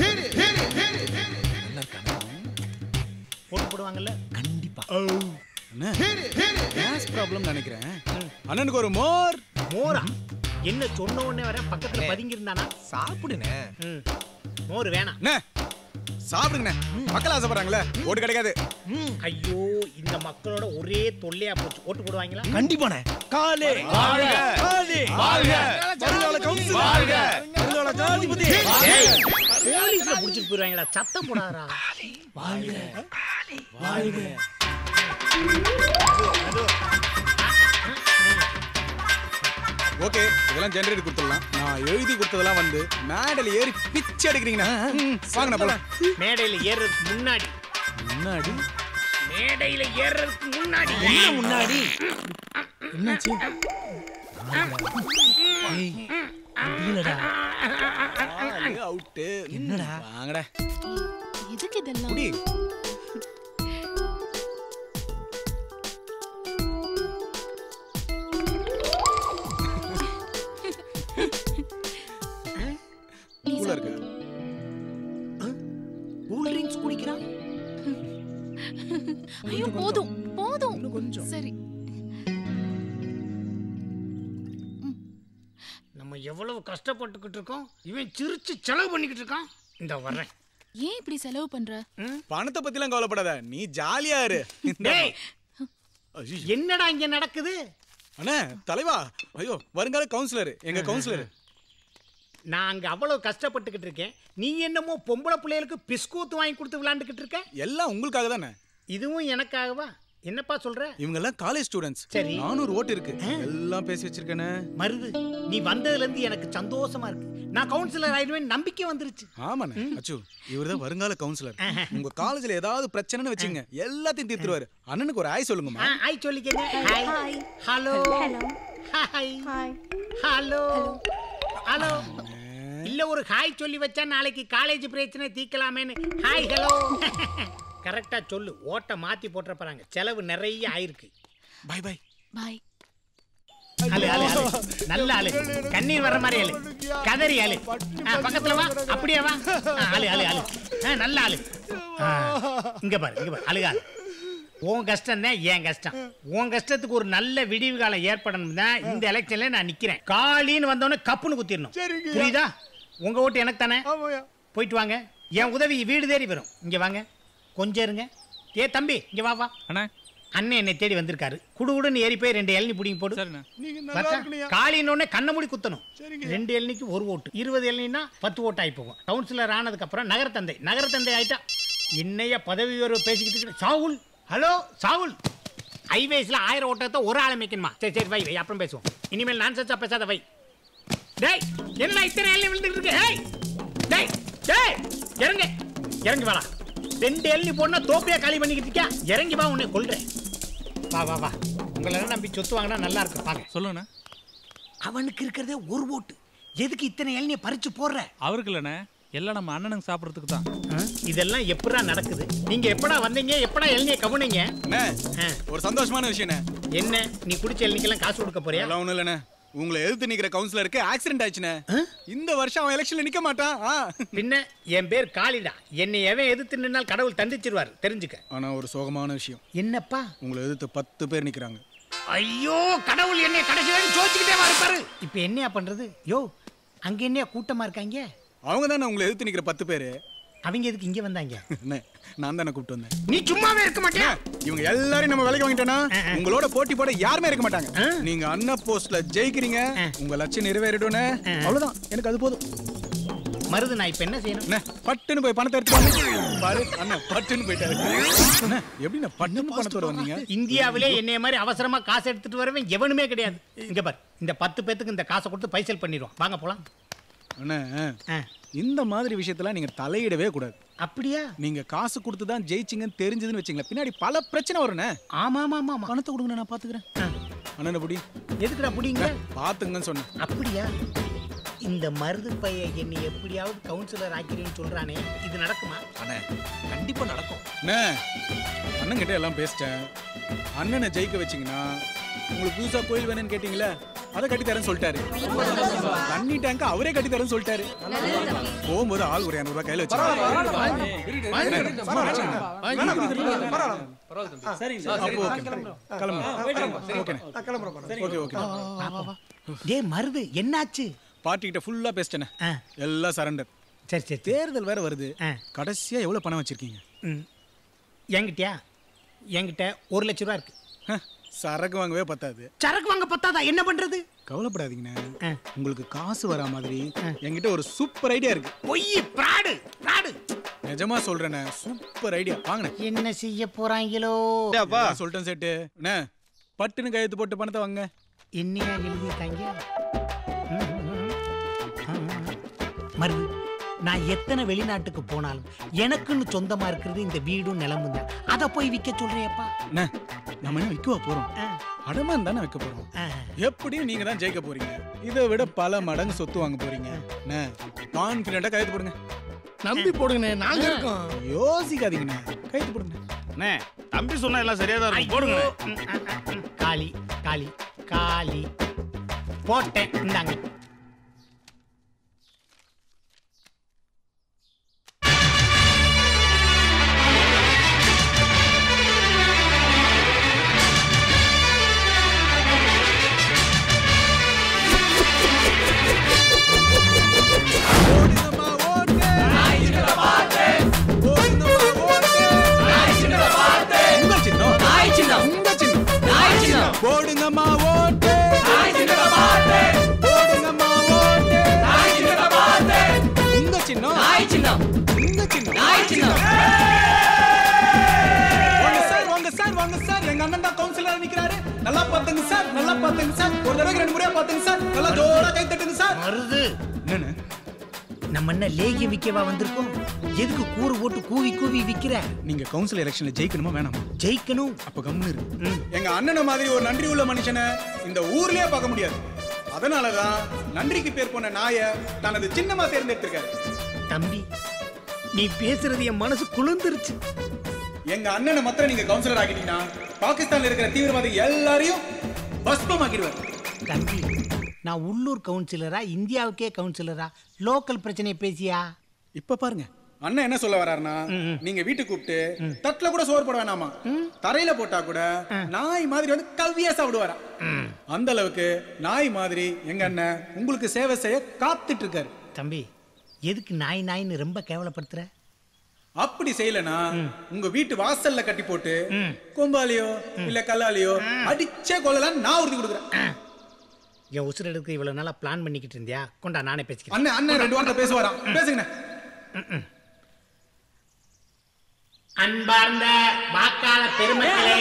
போட்டு போடுவாங்கல்ல கண்டிப்பா கேஸ் ப்ராப்ளம் நினைக்கிறேன் அண்ணனுக்கு ஒரு மோர் மோரா என்ன சொன்ன உடனே வர பக்கத்துல அண்ணே. பதுங்கி இருந்தானா சாப்பிடுனே மோர் வேணாம் அண்ணே சாப்பிடுங்கண்ணே மக்கள் ஆசைப்படுறாங்களே ஓட்டு கிடைக்காது ஐயோ இந்த மக்களோட ஒரே தொல்லையா போச்சு ஓட்டு போடுவாங்களா கண்டிப்பானே காலே வாழ்க! காலே வாழ்க! வருங்கால கவுன்சில் வாழ்க! வருங்கால ஜனாதிபதி ஏய், போலீஸ்ல புடிச்சிட்டு போயிருவாங்களா சத்தம் போடாதடா வாழ்க வாழ்க ஓகே இதெல்லாம் ஜெனரேட் கொடுத்துடலாம் நான் எழுதி கொடுத்ததெல்லாம் வந்து மேடல் ஏறி பிச்சை எடுக்கிறீங்கண்ணா ம், வாங்கண்ணா போலாம் மேடையில ஏறுறதுக்கு முன்னாடி முன்னாடி மேடையில ஏறுறதுக்கு முன்னாடி என்ன முன்னாடி என்னாச்சு முடியலடா அவுட்டு என்னடா வாங்கடா எதுக்கு இதெல்லாம் குடி கூலா இருக்கா கூல் ட்ரிங்க்ஸ் குடிக்கிறான் ஐயோ போதும் போதும் சரி நம்ம எவ்வளவு கஷ்டப்பட்டுக்கிட்டு இருக்கோம் இவன் சிரிச்சு செலவு பண்ணிக்கிட்டு இருக்கான் இந்த வர்றேன் ஏன் இப்படி செலவு பண்ற பணத்தை பத்திலாம் கவலைப்படாத நீ ஜாலியா இரு டேய் என்னடா இங்க நடக்குது அண்ணே தலைவா ஐயோ வருங்கால கவுன்சிலர் எங்க கவுன்சிலர் நான் அங்க அவ்வளவு கஷ்டப்பட்டுக்கிட்டு இருக்கேன் நீ என்னமோ பொம்பளை பிள்ளைகளுக்கு பிஸ்கூத்து வாங்கி கொடுத்து விளையாண்டுக்கிட்டு இருக்க எல்லாம் உங்களுக்காக தானே இதுவும் எனக்காகவா என்னப்பா சொல்ற இவங்க எல்லாம் காலேஜ் ஸ்டூடெண்ட்ஸ் சரி. நானூறு ஓட்டு இருக்கு எல்லாம் பேசி வச்சிருக்கேனே மருது நீ வந்ததுல இருந்து எனக்கு சந்தோஷமா இருக்கு நான் கவுன்சிலர் ஆயிடுவேன் நம்பிக்கை வந்துருச்சு ஆமாண்ணே அச்சு இவர்தான் வருங்கால கவுன்சிலர் உங்க காலேஜ்ல ஏதாவது பிரச்சனைன்னு வச்சுங்க எல்லாத்தையும் தீர்த்துருவாரு அண்ணனுக்கு ஒரு ஆய் சொல்லுங்கம்மா ஹாய் சொல்லிக்கங்க hi hello hi hello hello இல்ல ஒரு ஹாய் சொல்லி வச்சா நாளைக்கு காலேஜ் பிரச்சனை தீக்கலாமேன்னு ஹாய் ஹலோ கரெக்டா சொல்லு ஓட்ட மாத்தி போட்டுற போறாங்க செலவு நிறைய ஆயிருக்கு பை பை பாய் அலு அலு அலு நல்ல அலு கண்ணீர் வர்ற மாதிரி அலு கதறி அலு ஆ, பக்கத்துல வா அப்படியே வா ஆ, அலு அலு அலு ஆ, நல்ல அலு ஆ, இங்க பாரு இங்க பாரு அழுகாது உன் கஷ்டம் தான் என் கஷ்டம் உன் கஷ்டத்துக்கு ஒரு நல்ல விடிவு காலம் ஏற்படணும் தான் இந்த எலெக்ஷன்ல நான் நிக்கிறேன் காலின்னு வந்தோடனே கப்புன்னு குத்திடணும் புரியுதா உங்க ஓட்டு எனக்கு தானே போயிட்டு வாங்க என் உதவி வீடு தேடி வரும் இங்க வாங்க கொஞ்சம் இருங்க ஏ தம்பி இங்க வா வா அண்ணா அண்ணன் என்னை தேடி வந்திருக்காரு குடுகுடுன்னு ஏறி போய் ரெண்டு இளநி பிடிங்கி போடு நீங்க நல்லா பார்த்தா? இருக்கணையா? காலின்னொடனே கண்ணை மூடி குத்தணும் சரிங்க. ரெண்டு இளநிக்கு ஒரு ஓட்டு இருபது இளநினா பத்து ஓட்டு ஆகி போகும் கவுன்சிலர் ஆனதுக்கு அப்புறம் நகரத்தந்தை நகரத்தந்தை ஆயிட்டா என்னைய பதவி உயர்வு பேசிக்கிட்டு இருக்கிற சாகுல் ஹலோ சாகுல் ஹைவேஸ்ல ஆயிரம் ஓட்டத்தை ஒரு ஆளை மேய்க்கணுமா சரி சரி வை வை அப்புறம் பேசுவோம் இனிமேல் நான் சச்சா பேசாத வை டேய் என்ன இத்தனை இளநி விழுந்துட்டு இருக்கு ஹேய் டேய் டேய் இறங்க இறங்கி வாடா ரெண்டு எள்ளி போனா தோப்பையா காலி பண்ணிக்கிட்டு இருக்கியா இறங்கி வா உன்னை கொல்றேன் வா வா வா உங்களை நம்பி சொத்து வாங்கினா நல்லா இருக்கும் வாங்க சொல்லுண்ணே அவனுக்கு இருக்கிறதே ஒரு ஓட்டு எதுக்கு இத்தனை இளநியை பறிச்சு போடுற அவருக்கு இல்லைண்ணே எல்லாம் நம்ம அண்ணனுக்கு சாப்பிட்றதுக்கு தான் இதெல்லாம் எப்படா நடக்குது நீங்க எப்படா வந்தீங்க எப்படா இளநியை கவுனீங்க ஒரு சந்தோஷமான விஷயண்ணே என்ன நீ குடிச்ச இளநிக்கெல்லாம் காசு கொடுக்க போறியா அதெல்லாம் ஒண்ணும் இல்லண்ணே உங்களை எதிர்த்து நிக்கிற கவுன்சிலருக்கு ஆக்சிடென்ட் ஆயிடுச்சுண்ணே இந்த வருஷம் அவன் எலெக்ஷன்ல நிக்க மாட்டான் ஆ. பின்ன என் பேர் காளிடா என்னை எவன் எதிர்த்து நின்னால் கடவுள் தண்டிச்சிருவார் தெரிஞ்சுக்க ஆனா ஒரு சோகமான விஷயம் என்னப்பா உங்களை எதிர்த்து பத்து பேர் நிக்கிறாங்க ஐயோ கடவுள் என்னை கடைசி வரைக்கும் சோச்சிக்கிட்டே இருப்பாரு இப்போ என்னையா பண்றது யோ அங்க என்னையா கூட்டமா இருக்காங்க அவங்க தானே உங்களை எதிர்த்து நிக்கிற பத்து பேரு அவங்க எதுக்கு இங்க வந்தாங்க அண்ணே, நான் தானே கூப்பிட்டு வந்தேன் நீ சும்மாவே இருக்க மாட்டியா இவங்க எல்லாரையும் நம்ம வேலைக்கு வாங்கிட்டோம்னா உங்களோட போட்டி போட யாருமே இருக்க மாட்டாங்க நீங்க அண்ணா போஸ்ட்ல ஜெயிக்கிறீங்க உங்க லட்சியம் நிறைவேறிடும்னு அவ்வளவுதான் எனக்கு அது போதும் மருது நான் இப்ப என்ன செய்யணும் அண்ணே, பட்டுன்னு போய் பணத்தை எடுத்துவாங்க பாரு அண்ணா பட்டுன்னு போயிட்டாரு அண்ணே, எப்படிண்ணே பட்டுன்னு பணத்தோட வந்தீங்க இந்தியாவிலே என்னைய மாதிரி அவசரமா காசு எடுத்துட்டு வரவன் எவனுமே கிடையாது இங்க பார் இந்த பத்து பேத்துக்கு இந்த காசை கொடுத்து பைசல் பண்ணிடுவோம் வாங்க போலாம் அண்ணே இந்த மாதிரி விஷயத்தெல்லாம் நீங்க தலையிடவே கூடாது அப்படியா நீங்க காசு கொடுத்து தான் ஜெயிச்சிங்கன்னு தெரிஞ்சதுன்னு வச்சுங்களேன் பின்னாடி பல பிரச்சனை வரும்ண்ணே ஆமா ஆமா ஆமா ஆமா பணத்தை கொடுங்க நான் பாத்துக்கிறேன் அண்ணனை புடி எதுக்குடா புடிங்க பாத்துங்கன்னு சொன்னேன் அப்படியா இந்த மருது பைய என்னை எப்படியாவது கவுன்சிலர் ஆக்கிறேன்னு சொல்றானே இது நடக்குமா அண்ணே கண்டிப்பா நடக்கும் அண்ணே அண்ணன் கிட்ட எல்லாம் பேசிட்டேன் அண்ணனை ஜெயிக்க வச்சீங்கன்னா உங்களுக்கு புதுசா கோயில் வேணும்னு கேட்டீங்களே அதை கட்டி தரேன்னு சொல்லிட்டாரு தண்ணி டேங்க் அவரே கட்டி தரேன்னு சொல்லிட்டாரு போகும்போது ஆள் ஒரு இரநூறுவா கையில டேய் மருது என்னாச்சு பார்ட்டி கிட்ட ஃபுல்லா பேசிட்டேனே எல்லாம் சரண்டர் சரி சரி தேர்தல் வேற வருது கடைசியா எவ்வளவு பணம் வச்சிருக்கீங்க என்கிட்டயா என்கிட்ட ஒரு லட்ச ரூபா இருக்கு சரக்கு வாங்கவே பத்தாது சரக்கு வாங்க பத்தாதா என்ன பண்றது கவலைப்படாதீங்கண்ணே உங்களுக்கு காசு வரா மாதிரி என்கிட்ட ஒரு சூப்பர் ஐடியா இருக்கு பொய் பிராடு பிராடு நிஜமா சொல்றேனே சூப்பர் ஐடியா வாங்கண்ணே என்ன செய்ய போறாங்களோ நான் சொல்லிட்டேன் சேட்டு அண்ணே பட்டுன்னு கையெழுத்து போட்டு பணத்தை வாங்க என்னையா எழுதியிருக்காங்க மருது நான் எத்தனை வெளிநாட்டுக்கு போனாலும் எனக்குன்னு சொந்தமா இருக்கிறது இந்த வீடும் நிலமும் தான் அதை போய் விற்க சொல்றியப்பா அண்ணே நம்ம என்ன விற்கவா போறோம் அடமான் தானே வைக்க போறோம் எப்படியும் நீங்க தான் ஜெயிக்க போறீங்க இதை விட பல மடங்கு சொத்து வாங்க போறீங்க அண்ணே கான்ஃபிடென்ட்டா கையெழுத்து போடுங்க நம்பி போடுங்கண்ணே நாங்க இருக்கோம் யோசிக்காதீங்கண்ணே கையெழுத்து போடுங்க அண்ணே தம்பி சொன்னா எல்லாம் சரியா தான் இருக்கும் போடுங்க காளி காளி காளி போட்டேன் இந்தாங்க உங்க சின்னம் நாய் சின்னம். உங்க சின்னம் நாய் சின்னம். போடுங்கம்மா ஓட்டு நாய் சின்னத்தை பார்த்து. போடுங்கம்மா ஓட்டு நாய் சின்னத்தை பார்த்து. உங்க சின்னம் நாய் சின்னம். உங்க சின்னம் நாய் சின்னம். வாங்க சார் வாங்க சார் வாங்க சார் எங்க அண்ணன் தான் கவுன்சிலரா நிக்கிறாரு நல்லா பாத்துங்க சார் நல்லா பாத்துங்க சார் ஒரு தடவை ரெண்டு முறையா பாத்துங்க சார் நல்லா ஜோரா கை தட்டுங்க சார் மருது என்னன்னு நம்ம என்ன லேகிய விற்கவா வந்திருக்கோம் எதுக்கு கூறு போட்டு கூவி கூவி விக்கிற நீங்க கவுன்சில் எலெக்ஷன்ல ஜெயிக்கணுமா வேணாமா ஜெயிக்கணும் அப்ப கம்முன்னு இருக்கு எங்க அண்ணனை மாதிரி ஒரு நன்றி உள்ள மனுஷனை இந்த ஊர்லயே பார்க்க முடியாது அதனாலதான் நன்றிக்கு பேர் போன நாய தனது சின்னமா தேர்ந்தெடுத்திருக்காரு தம்பி நீ பேசுறது என் மனசு குளிர்ந்துருச்சு எங்க அண்ணனை மாத்திரம் நீங்க கவுன்சிலர் ஆக்கிட்டீங்கன்னா பாகிஸ்தான்ல இருக்கிற தீவிரவாதி எல்லாரையும் பஸ்பமாக்கிடுவார் தம்பி நான் உள்ளூர் கவுன்சிலரா இந்தியாவுக்கே கவுன்சிலரா லோக்கல் பிரச்சனையை பேசியா இப்ப பாருங்க அண்ணன் என்ன சொல்ல வர்றாருன்னா நீங்க வீட்டுக்கு கூப்பிட்டு தட்டுல கூட சோறு போட வேணாமா தரையில போட்டா கூட நாய் மாதிரி வந்து கவ்வியா சாப்பிடுவாரா அந்த அளவுக்கு நாய் மாதிரி எங்க அண்ணன் உங்களுக்கு சேவை செய்ய காத்துட்டு இருக்காரு தம்பி எதுக்கு நாய் நாயின்னு ரொம்ப கேவலப்படுத்துற அப்படி செய்யலனா உங்க வீட்டு வாசல்ல கட்டி போட்டு கொம்பாலியோ இல்ல கல்லாலியோ அடிச்சே கொள்ளலாம் நான் உறுதி கொடுக்குறேன் என் உசுர் எடுக்க இவ்வளவு நாளா பிளான் பண்ணிக்கிட்டு இருந்தியா கொண்டா நானே பேசிக்கிறேன் அண்ணன் அண்ணன் ரெண்டு வார்த்தை பேசுவாராம் பேசுங்க அன்பார்ந்த வாக்காள பெருமக்களே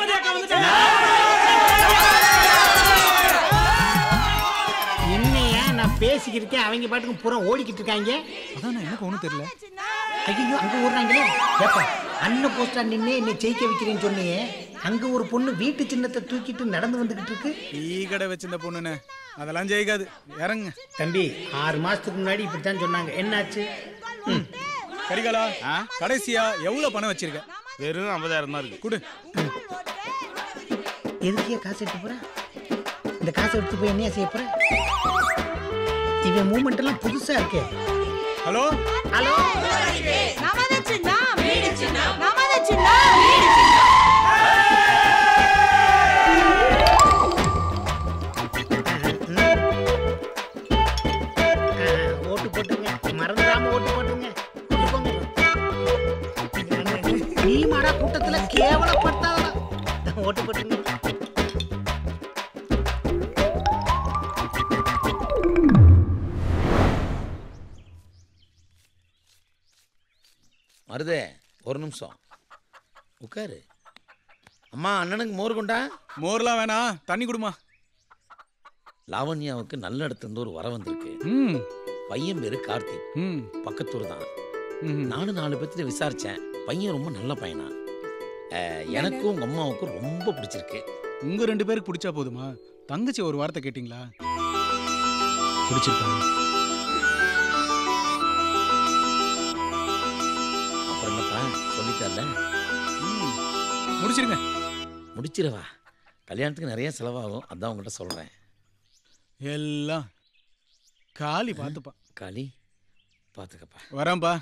என்னையா நான் பேசிக்கிட்டு இருக்கேன் அவங்க பாட்டுக்கு புறம் ஓடிக்கிட்டு இருக்காங்க அதான் எனக்கு ஒண்ணும் தெரியல ஐயோ அங்க ஓடுறாங்களே ஏப்பா அண்ணன் போஸ்டா நின்னே என்னை ஜெயிக்க வைக்கிறேன்னு சொன்னியே அங்க ஒரு பொண்ணு வீட்டு சின்னத்தை தூக்கிட்டு நடந்து வந்துகிட்டு இருக்கு டீ கடை வச்சிருந்த பொண்ணுன்னு அதெல்லாம் ஜெயிக்காது இறங்க தம்பி ஆறு மாசத்துக்கு முன்னாடி இப்படித்தான் சொன்னாங்க என்னாச்சு கரிகாலா கடைசியா எவ்வளவு பணம் வச்சிருக்க வெறும் ஐம்பதாயிரம் தான் இருக்கு கொடு எதுக்கியா காசு எடுத்து போற இந்த காசை எடுத்து போய் என்னையா செய்ய போற இவன் மூமெண்ட் எல்லாம் புதுசா இருக்கே ஹலோ ஹலோ நமது சின்னம் வீடு சின்னம் நமது சின்னம் வீடு சின்னம் ஓட்டு போட்டுங்க மறந்துடாம ஓட்டு போட்டுங்க கொண்டு போங்க. நீ மாடா கூட்டத்துல கேவலப்பட்டாதா ஓட்டு போட்டுங்க மருதே ஒரு நிமிஷம் உட்காரு அம்மா அண்ணனுக்கு மோர் கொண்டா மோர்லாம் வேணாம் தண்ணி கொடுமா லாவண்யாவுக்கு நல்ல இடத்துல இருந்து ஒரு வர வந்திருக்கு ம் பையன் பேரு கார்த்திக் ம் பக்கத்தூர் தான் ம். நானும் நாலு பேர்த்துல விசாரிச்சேன் பையன் ரொம்ப நல்ல பையனா அஹ், எனக்கும் உங்க அம்மாவுக்கும் ரொம்ப பிடிச்சிருக்கு உங்க ரெண்டு பேருக்கு பிடிச்சா போதுமா தங்கச்சி ஒரு வார்த்தை கேட்டிங்களா பிடிச்சிருக்காங்க அப்புறம் என்னப்பா சொல்லிட்டல முடிச்சிருங்க முடிச்சிடவா கல்யாணத்துக்கு நிறைய செலவாகும் அதான் உங்கள்கிட்ட சொல்றேன் எல்லாம் காலி பார்த்துப்பா காளி பார்த்துக்கப்பா வரேன்பா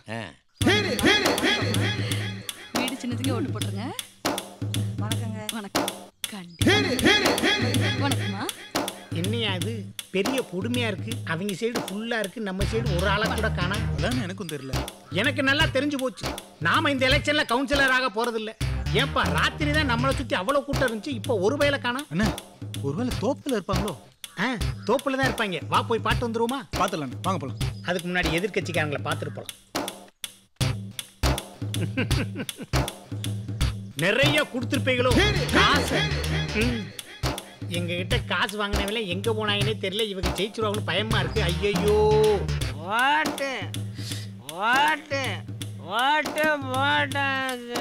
வீடு சின்னதுக்கே ஓட்டு போட்டுருங்க வணக்கங்க வணக்கம் வணக்கம்மா என்னையா இது பெரிய கொடுமையா இருக்கு அவங்க சைடு ஃபுல்லா இருக்கு நம்ம சைடு ஒரு ஆளை கூட காணோம் அதான் எனக்கும் தெரியல எனக்கு நல்லா தெரிஞ்சு போச்சு நாம இந்த எலெக்ஷன்ல கவுன்சிலராக போறது இல்ல ஏன்பா ராத்திரி தான் நம்மளை சுத்தி அவ்வளவு கூட்டம் இருந்துச்சு இப்போ ஒரு வயல காணோம் அண்ணா ஒருவேளை தோப்புல இருப்பாங்களோ ஆ தோப்புல தான் இருப்பாங்க வா போய் பாட்டு வந்துருவோமா பாத்துலாம் வாங்க போலாம் அதுக்கு முன்னாடி எதிர்க்கட்சிக்காரங்களை பார்த்துட்டு போலாம் நிறைய கொடுத்துருப்பீங்களோ காசு ம். எங்க கிட்ட காசு வாங்கினவங்கள எங்க போனாங்கன்னே தெரியல இவங்க ஜெயிச்சிருவாங்கன்னு பயமா இருக்கு ஐயோ வாட்டு வாட்டு வாட்டு வாட்டாது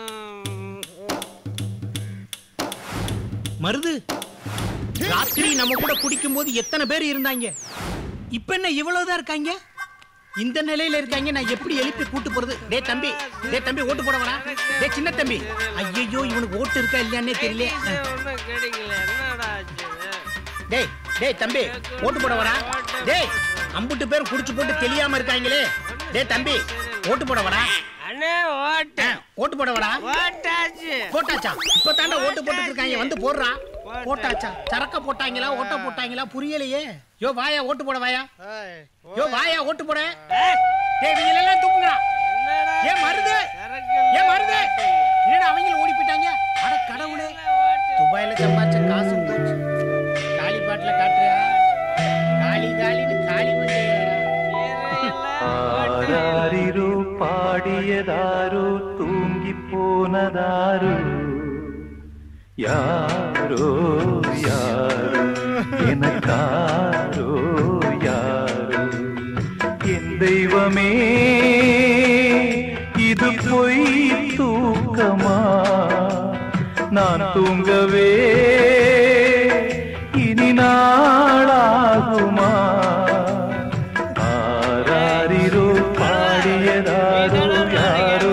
மருது ராத்திரி நம்ம கூட குடிக்கும் போது எத்தனை பேர் இருந்தாங்க இப்ப என்ன இவ்வளவுதான் இருக்காங்க இந்த நிலையில இருக்காங்க நான் எப்படி எழுப்பி கூட்டு போறது டே தம்பி டே தம்பி ஓட்டு போட வரா டே சின்ன தம்பி ஐயோ இவனுக்கு ஓட்டு இருக்கா இல்லையானே தெரியல ஒன்றும் கிடைக்கல என்னடா ஆச்சு டேய் டேய் தம்பி ஓட்டு போட வரா டேய் அம்புட்டு பேரும் குடிச்சு போட்டு தெரியாம இருக்காங்களே டேய் தம்பி ஓட்டு போட வரா அண்ணே ஓட்டு ஓட்டு போட வரா ஓட்டாச்சு போட்டாச்சா இப்ப தாண்டா ஓட்டு போட்டுட்டு இருக்காங்க வந்து போடுறா போட்டாச்சா சரக்க போட்டாங்களா ஓட்ட போட்டாங்களா புரியலையே யோ வாயா ஓட்டு போட வாயா யோ வாயா ஓட்டு போட ஏய் இவங்க எல்லாம் தூக்குங்கடா ஏன் மருது ஏன் மருது என்னடா அவங்க ஓடி போயிட்டாங்க அட கடவுளே துபாயில சம்பாதிச்ச காசு போச்சு காலி பாட்டுல காட்டுறியா காலி காலின்னு காலி ஆராரிரோ பாடியதாரோ தூங்கி போனதாரோ யாரோ யாரோ எனக்காரோ யாரோ என் தெய்வமே இது பொய் தூக்கமா நான் தூங்கவே இனி நாளாகுமா ஆராரிரோ பாடியதாரோ யாரோ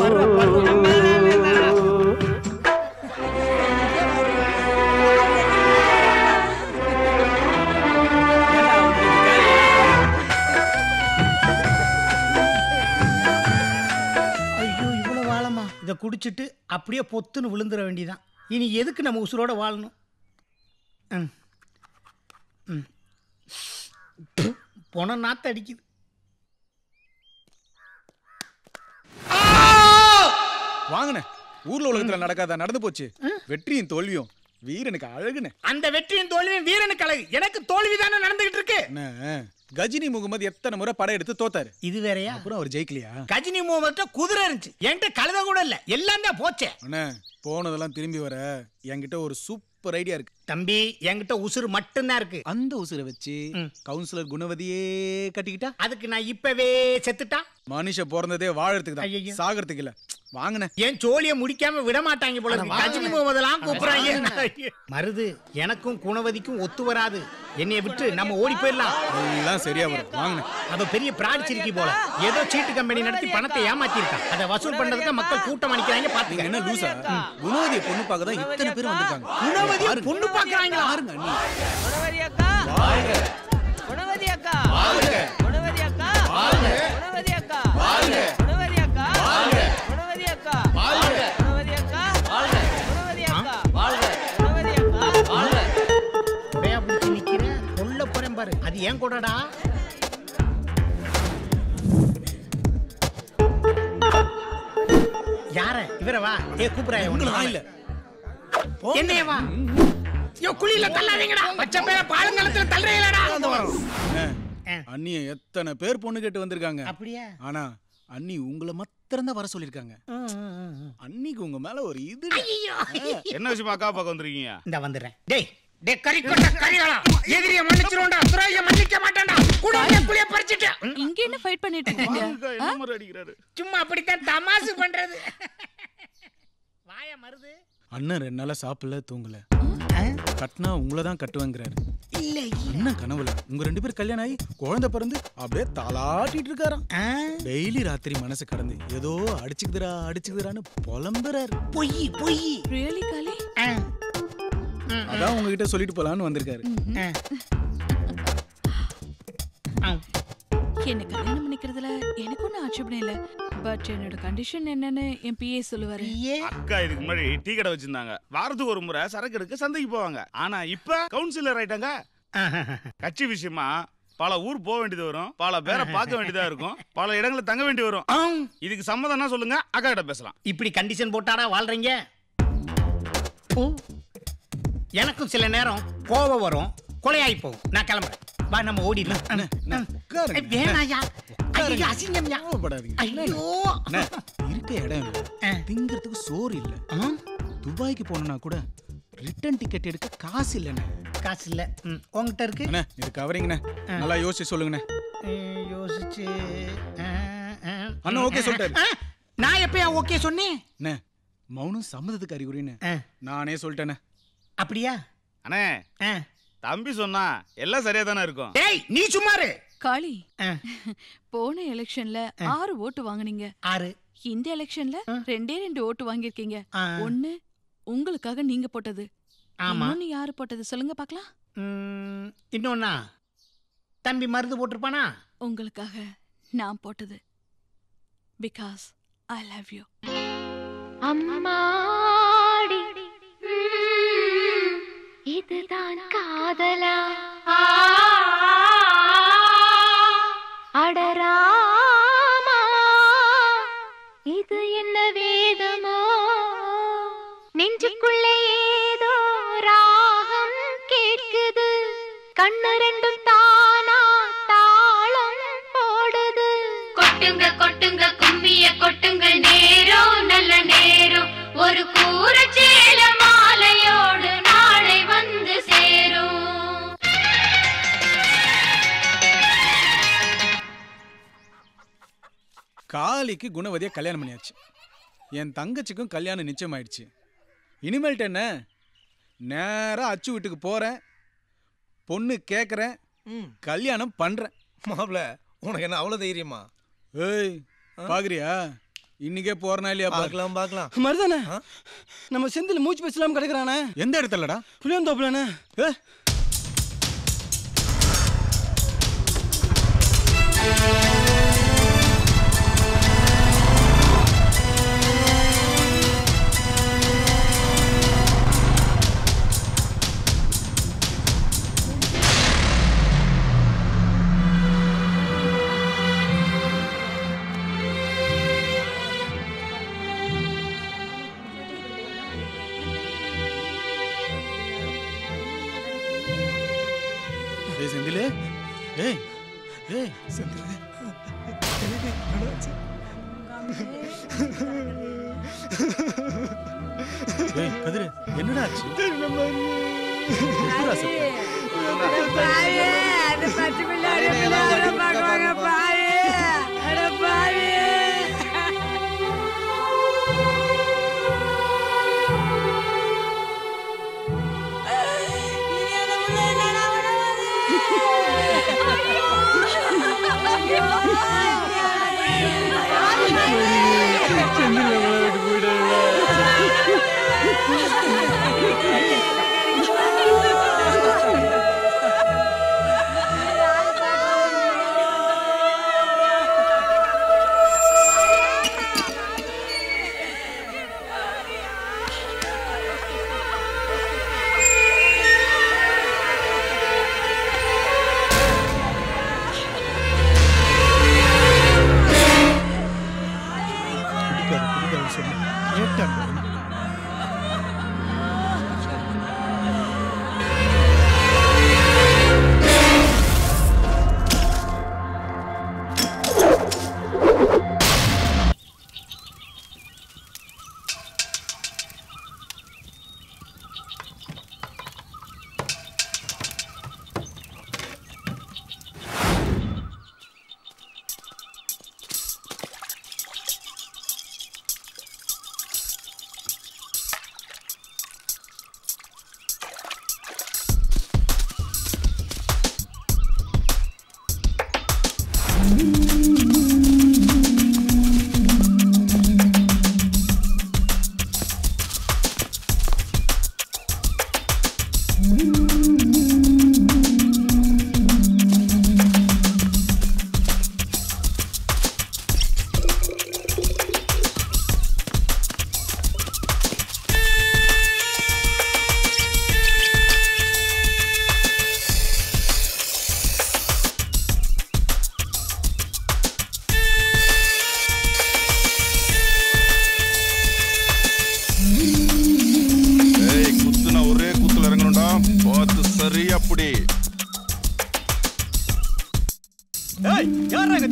ஐயோ இவ்வளவு வாழமா இதை குடிச்சிட்டு அப்படியே பொத்துன்னு விழுந்துட வேண்டியதான் இனி எதுக்கு நம்ம உசுரோட வாழணும் ம். ம். பொண நாத்து அடிக்குது வாங்கண்ணே ஊர்ல உலகத்துல நடக்காத நடந்து போச்சு வெற்றியும் தோல்வியும் வீரனுக்கு அழகுன்னு அந்த வெற்றியும் தோல்வியும் வீரனுக்கு அழகு எனக்கு தோல்வி தானே நடந்துகிட்டு இருக்கு என்ன கஜினி முகமது எத்தனை முறை படம் எடுத்து தோத்தாரு இது வேறயா அப்புறம் அவர் ஜெயிக்கலையா கஜினி முகமது குதிரை இருந்துச்சு என்கிட்ட கழுத கூட இல்ல எல்லாம் தான் போச்சே அண்ணே போனதெல்லாம் திரும்பி வர என்கிட்ட ஒரு சூப்பர் ஐடியா இருக்கு தம்பி என்கிட்ட உசுறு மட்டும்தான் இருக்கு அந்த உசுரை வச்சு கவுன்சிலர் குணவதியே கட்டிக்கிட்டா அதுக்கு நான் இப்பவே செத்துட்டா மனுஷ பிறந்ததே வாழறதுக்கு தான் சாகிறதுக்கு இல்ல வாங்கண்ணே என் சோழிய முடிக்காம விட மாட்டாங்க போல இருக்கு. அட வாங்க. கஜினி முகமதெல்லாம் அட கூப்பிடுறாங்க மருது எனக்கும் குணவதிக்கும் ஒத்து வராது என்னைய விட்டு நம்ம ஓடி போயிடலாம் எல்லாம் சரியா வரும் வாங்கண்ணே அவ பெரிய பிராட் சிரிக்கி போல ஏதோ சீட்டு கம்பெனி நடத்தி பணத்தை ஏமாத்தி இருக்கா அதை வசூல் பண்றதுக்கு மக்கள் கூட்டம் அணிக்கிறாங்க பாத்துங்க என்ன லூசா குணவதிய பொண்ணு பார்க்க தான் இத்தனை பேர் வந்திருக்காங்க குணவதிய பொண்ணு பாக்குறாங்களா பாருங்க அண்ணி குணவதி அக்கா குணவதி அக்கா குணவதி அக்கா குணவதி அக்கா குணவதி அக்கா குணவதி அக்கா குணவதி அக்கா குணவதி அக்கா குணவதி அக்கா உடையா பிடிச்சி நிக்கிற கொல்ல போறேன் பாரு அது ஏன் கூடடா யார இவர வா ஏ கூப்பிடாய உங்களை இல்ல என்னைய வா யோ குழியில தள்ளாதீங்கடா பச்சை பேர பாலங்கலத்துல தள்ளுறீங்களடா அண்ணே, அண்ணிய எத்தனை பேர் பொண்ணு கேட்டு வந்திருக்காங்க அப்படியா ஆனா அண்ணி உங்களை மாத்திரம் தான் வர சொல்லிருக்காங்க அன்னிக்கு உங்க மேல ஒரு இது என்ன விஷயமா அக்கா பார்க்க வந்திருக்கீங்க இந்த வந்துடுறேன் டேய் டேய் கறி கொட்ட கறிகளா எதிரிய மன்னிச்சிரோண்டா துறைய மன்னிக்க மாட்டான்டா குடிய குளிய பறிச்சிட்டு இங்க என்ன ஃபைட் பண்ணிட்டு இருக்கீங்க என்ன மாதிரி அடிக்கிறாரு சும்மா அப்படித்தான் தமாசு பண்றது வாய மருது அண்ணன் ரெண்டு நாளா சாப்பிடல தூங்கல கட்டினா உங்களை தான் கட்டுவேங்கிறாரு இல்ல அண்ணன் கனவுல உங்க ரெண்டு பேரும் கல்யாணம் ஆகி குழந்தை பிறந்து அப்படியே தலாட்டிட்டு இருக்காராம் டெய்லி ராத்திரி மனசு கடந்து ஏதோ அடிச்சுக்குதுரா அடிச்சுக்குதுரான்னு புலம்புறாரு பொய் பொய் ரியலி காலி அதான் உங்ககிட்ட சொல்லிட்டு போலான்னு வந்திருக்காரு என்ன கல்யாணம் பண்ணிக்கிறதுல எனக்கு ஒன்றும் ஆட்சேபணம் இல்லை பட் என்னோட கண்டிஷன் என்னன்னு என் பிஏ சொல்லுவாரு அக்கா இதுக்கு முன்னாடி டீ கடை வச்சிருந்தாங்க வாரத்துக்கு ஒரு முறை சரக்கு எடுக்க சந்தைக்கு போவாங்க ஆனா இப்ப கவுன்சிலர் ஆயிட்டாங்க கட்சி விஷயமா பல ஊர் போக வேண்டியது வரும் பல பேரை பார்க்க வேண்டியதா இருக்கும் பல இடங்களை தங்க வேண்டி வரும் இதுக்கு சம்மதம்னா சொல்லுங்க அக்கா கிட்ட பேசலாம் இப்படி கண்டிஷன் போட்டாடா வாழ்றீங்க ஓ எனக்கும் சில நேரம் கோபம் வரும் கொலையாகி போகும் நான் கிளம்புறேன் வா நம்ம ஓடிடலாம் ஏய், வேணாயா ஐயோ அசிங்கம்யா ஐயோ அண்ணே, இருக்க இடம் இல்ல திங்கிறதுக்கு சோறு இல்ல துபாய்க்கு போனா கூட ரிட்டர்ன் டிக்கெட் எடுக்க காசு இல்லண்ணே காசு இல்ல ம், உன்கிட்ட இருக்கு அண்ணே இது கவரிங்கண்ணே நல்லா யோசிச்சு சொல்லுங்கண்ணே ம், யோசிச்சு ஆ, ஆ, அண்ணா ஓகே சொல்லிட்டாரு ஆ, நான் எப்பயா ஓகே சொன்னேன் அண்ணே மௌனம் சம்மதத்துக்கு அறிகுறின்னு நானே சொல்லிட்டேண்ணே அப்படியா அண்ணே தம்பி சொன்னா எல்லாம் சரியா தானே இருக்கும் டேய் நீ சும்மாரு காளி போன எலெக்ஷன்ல ஆறு ஓட்டு வாங்குனீங்க ஆறு இந்த எலெக்ஷன்ல ரெண்டே ரெண்டு ஓட்டு வாங்கியிருக்கீங்க ஒண்ணு உங்களுக்காக நீங்க போட்டது ஆமா. இன்னொன்னு யாரு போட்டது சொல்லுங்க பார்க்கலாம் ம், இன்னொன்னா தம்பி மருந்து போட்டிருப்பானா உங்களுக்காக நான் போட்டது பிகாஸ் ஐ லவ் யூ அம்மாடி ம், இதுதான் காதலா ஆ, அடராமா இது என்ன வேதமோ நெஞ்சுக்குள்ளே ஏதோ ராகம் கேட்குது கண்ணு ரெண்டும் தானா தாளம் போடுது கொட்டுங்க கொட்டுங்க கும்மிய கொட்டுங்க நேரம் நல்ல நேரம் ஒரு கூரச்சேல மாலையோடு நாளை வந்து சேரும் காளிக்கு குணவதியை கல்யாணம் பண்ணியாச்சு என் தங்கச்சிக்கும் கல்யாணம் நிச்சயமாயிடுச்சு இனிமேல்ட்டு என்ன நேராக அச்சு வீட்டுக்கு போகிறேன் பொண்ணு கேட்குறேன் கல்யாணம் பண்ணுறேன் மாப்பிள உனக்கு என்ன அவ்வளோ தைரியமா ஏய் பாக்குறியா இன்னைக்கே போறனா இல்லையா பாரு. பார்க்கலாம் பார்க்கலாம் மருதானே நம்ம செந்தில் மூச்சு பேசலாம கிடக்குறானே எந்த இடத்துலடா புளியந்தோப்புலண்ணே ஏ ஏய் செந்தில் ஏய் ஏய் செந்தில் ஏய் கதிரு என்னடா ஆச்சு எதுக்குடா சத்தம்? குடிக்காத குடிக்காத சொல்லு கேட்டான்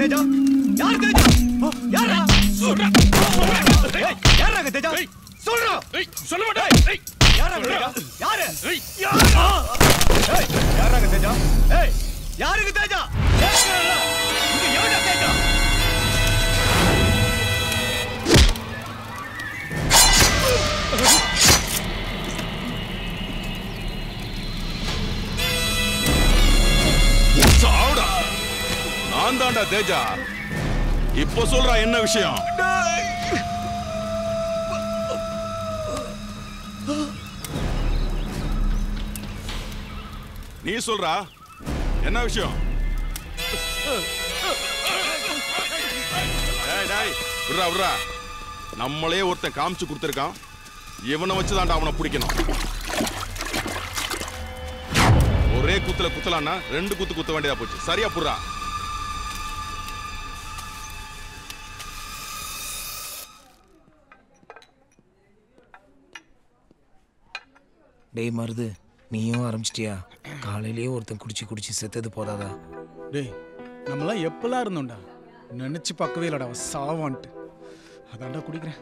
தேஜா யார் தேஜா யாரா சொல்றா யாரா தேஜா சொல்றா சொல்ல மாட்டேன் யாரா தேஜா யாரு யாரா ஏய் யாரா தேஜா ஏய் யாருக்கு தேஜா கேக்குறல இங்க எவடா தேஜா சாவுடா நான் தான்டா தேஜா இப்போ சொல்றா என்ன விஷயம் நீ சொல்றா என்ன விஷயம் டேய் டேய் விட்றா விட்றா நம்மளே ஒருத்தன் காமிச்சு கொடுத்துருக்கான் இவனை வச்சுதான்டா அவனை பிடிக்கணும் ஒரே குத்துல குத்தலான்னா ரெண்டு குத்து குத்த வேண்டியதா போச்சு சரியா புடுறா டேய் மருது நீயும் ஆரம்பிச்சிட்டியா காலையிலேயே ஒருத்தன் குடிச்சு குடிச்சு செத்தது போதாதா டேய் நம்மலாம் எப்பெல்லாம் இருந்தோம்டா நினைச்சு பார்க்கவே இல்லடா அவன் சாவான்ட்டு அதான்டா குடிக்கிறேன்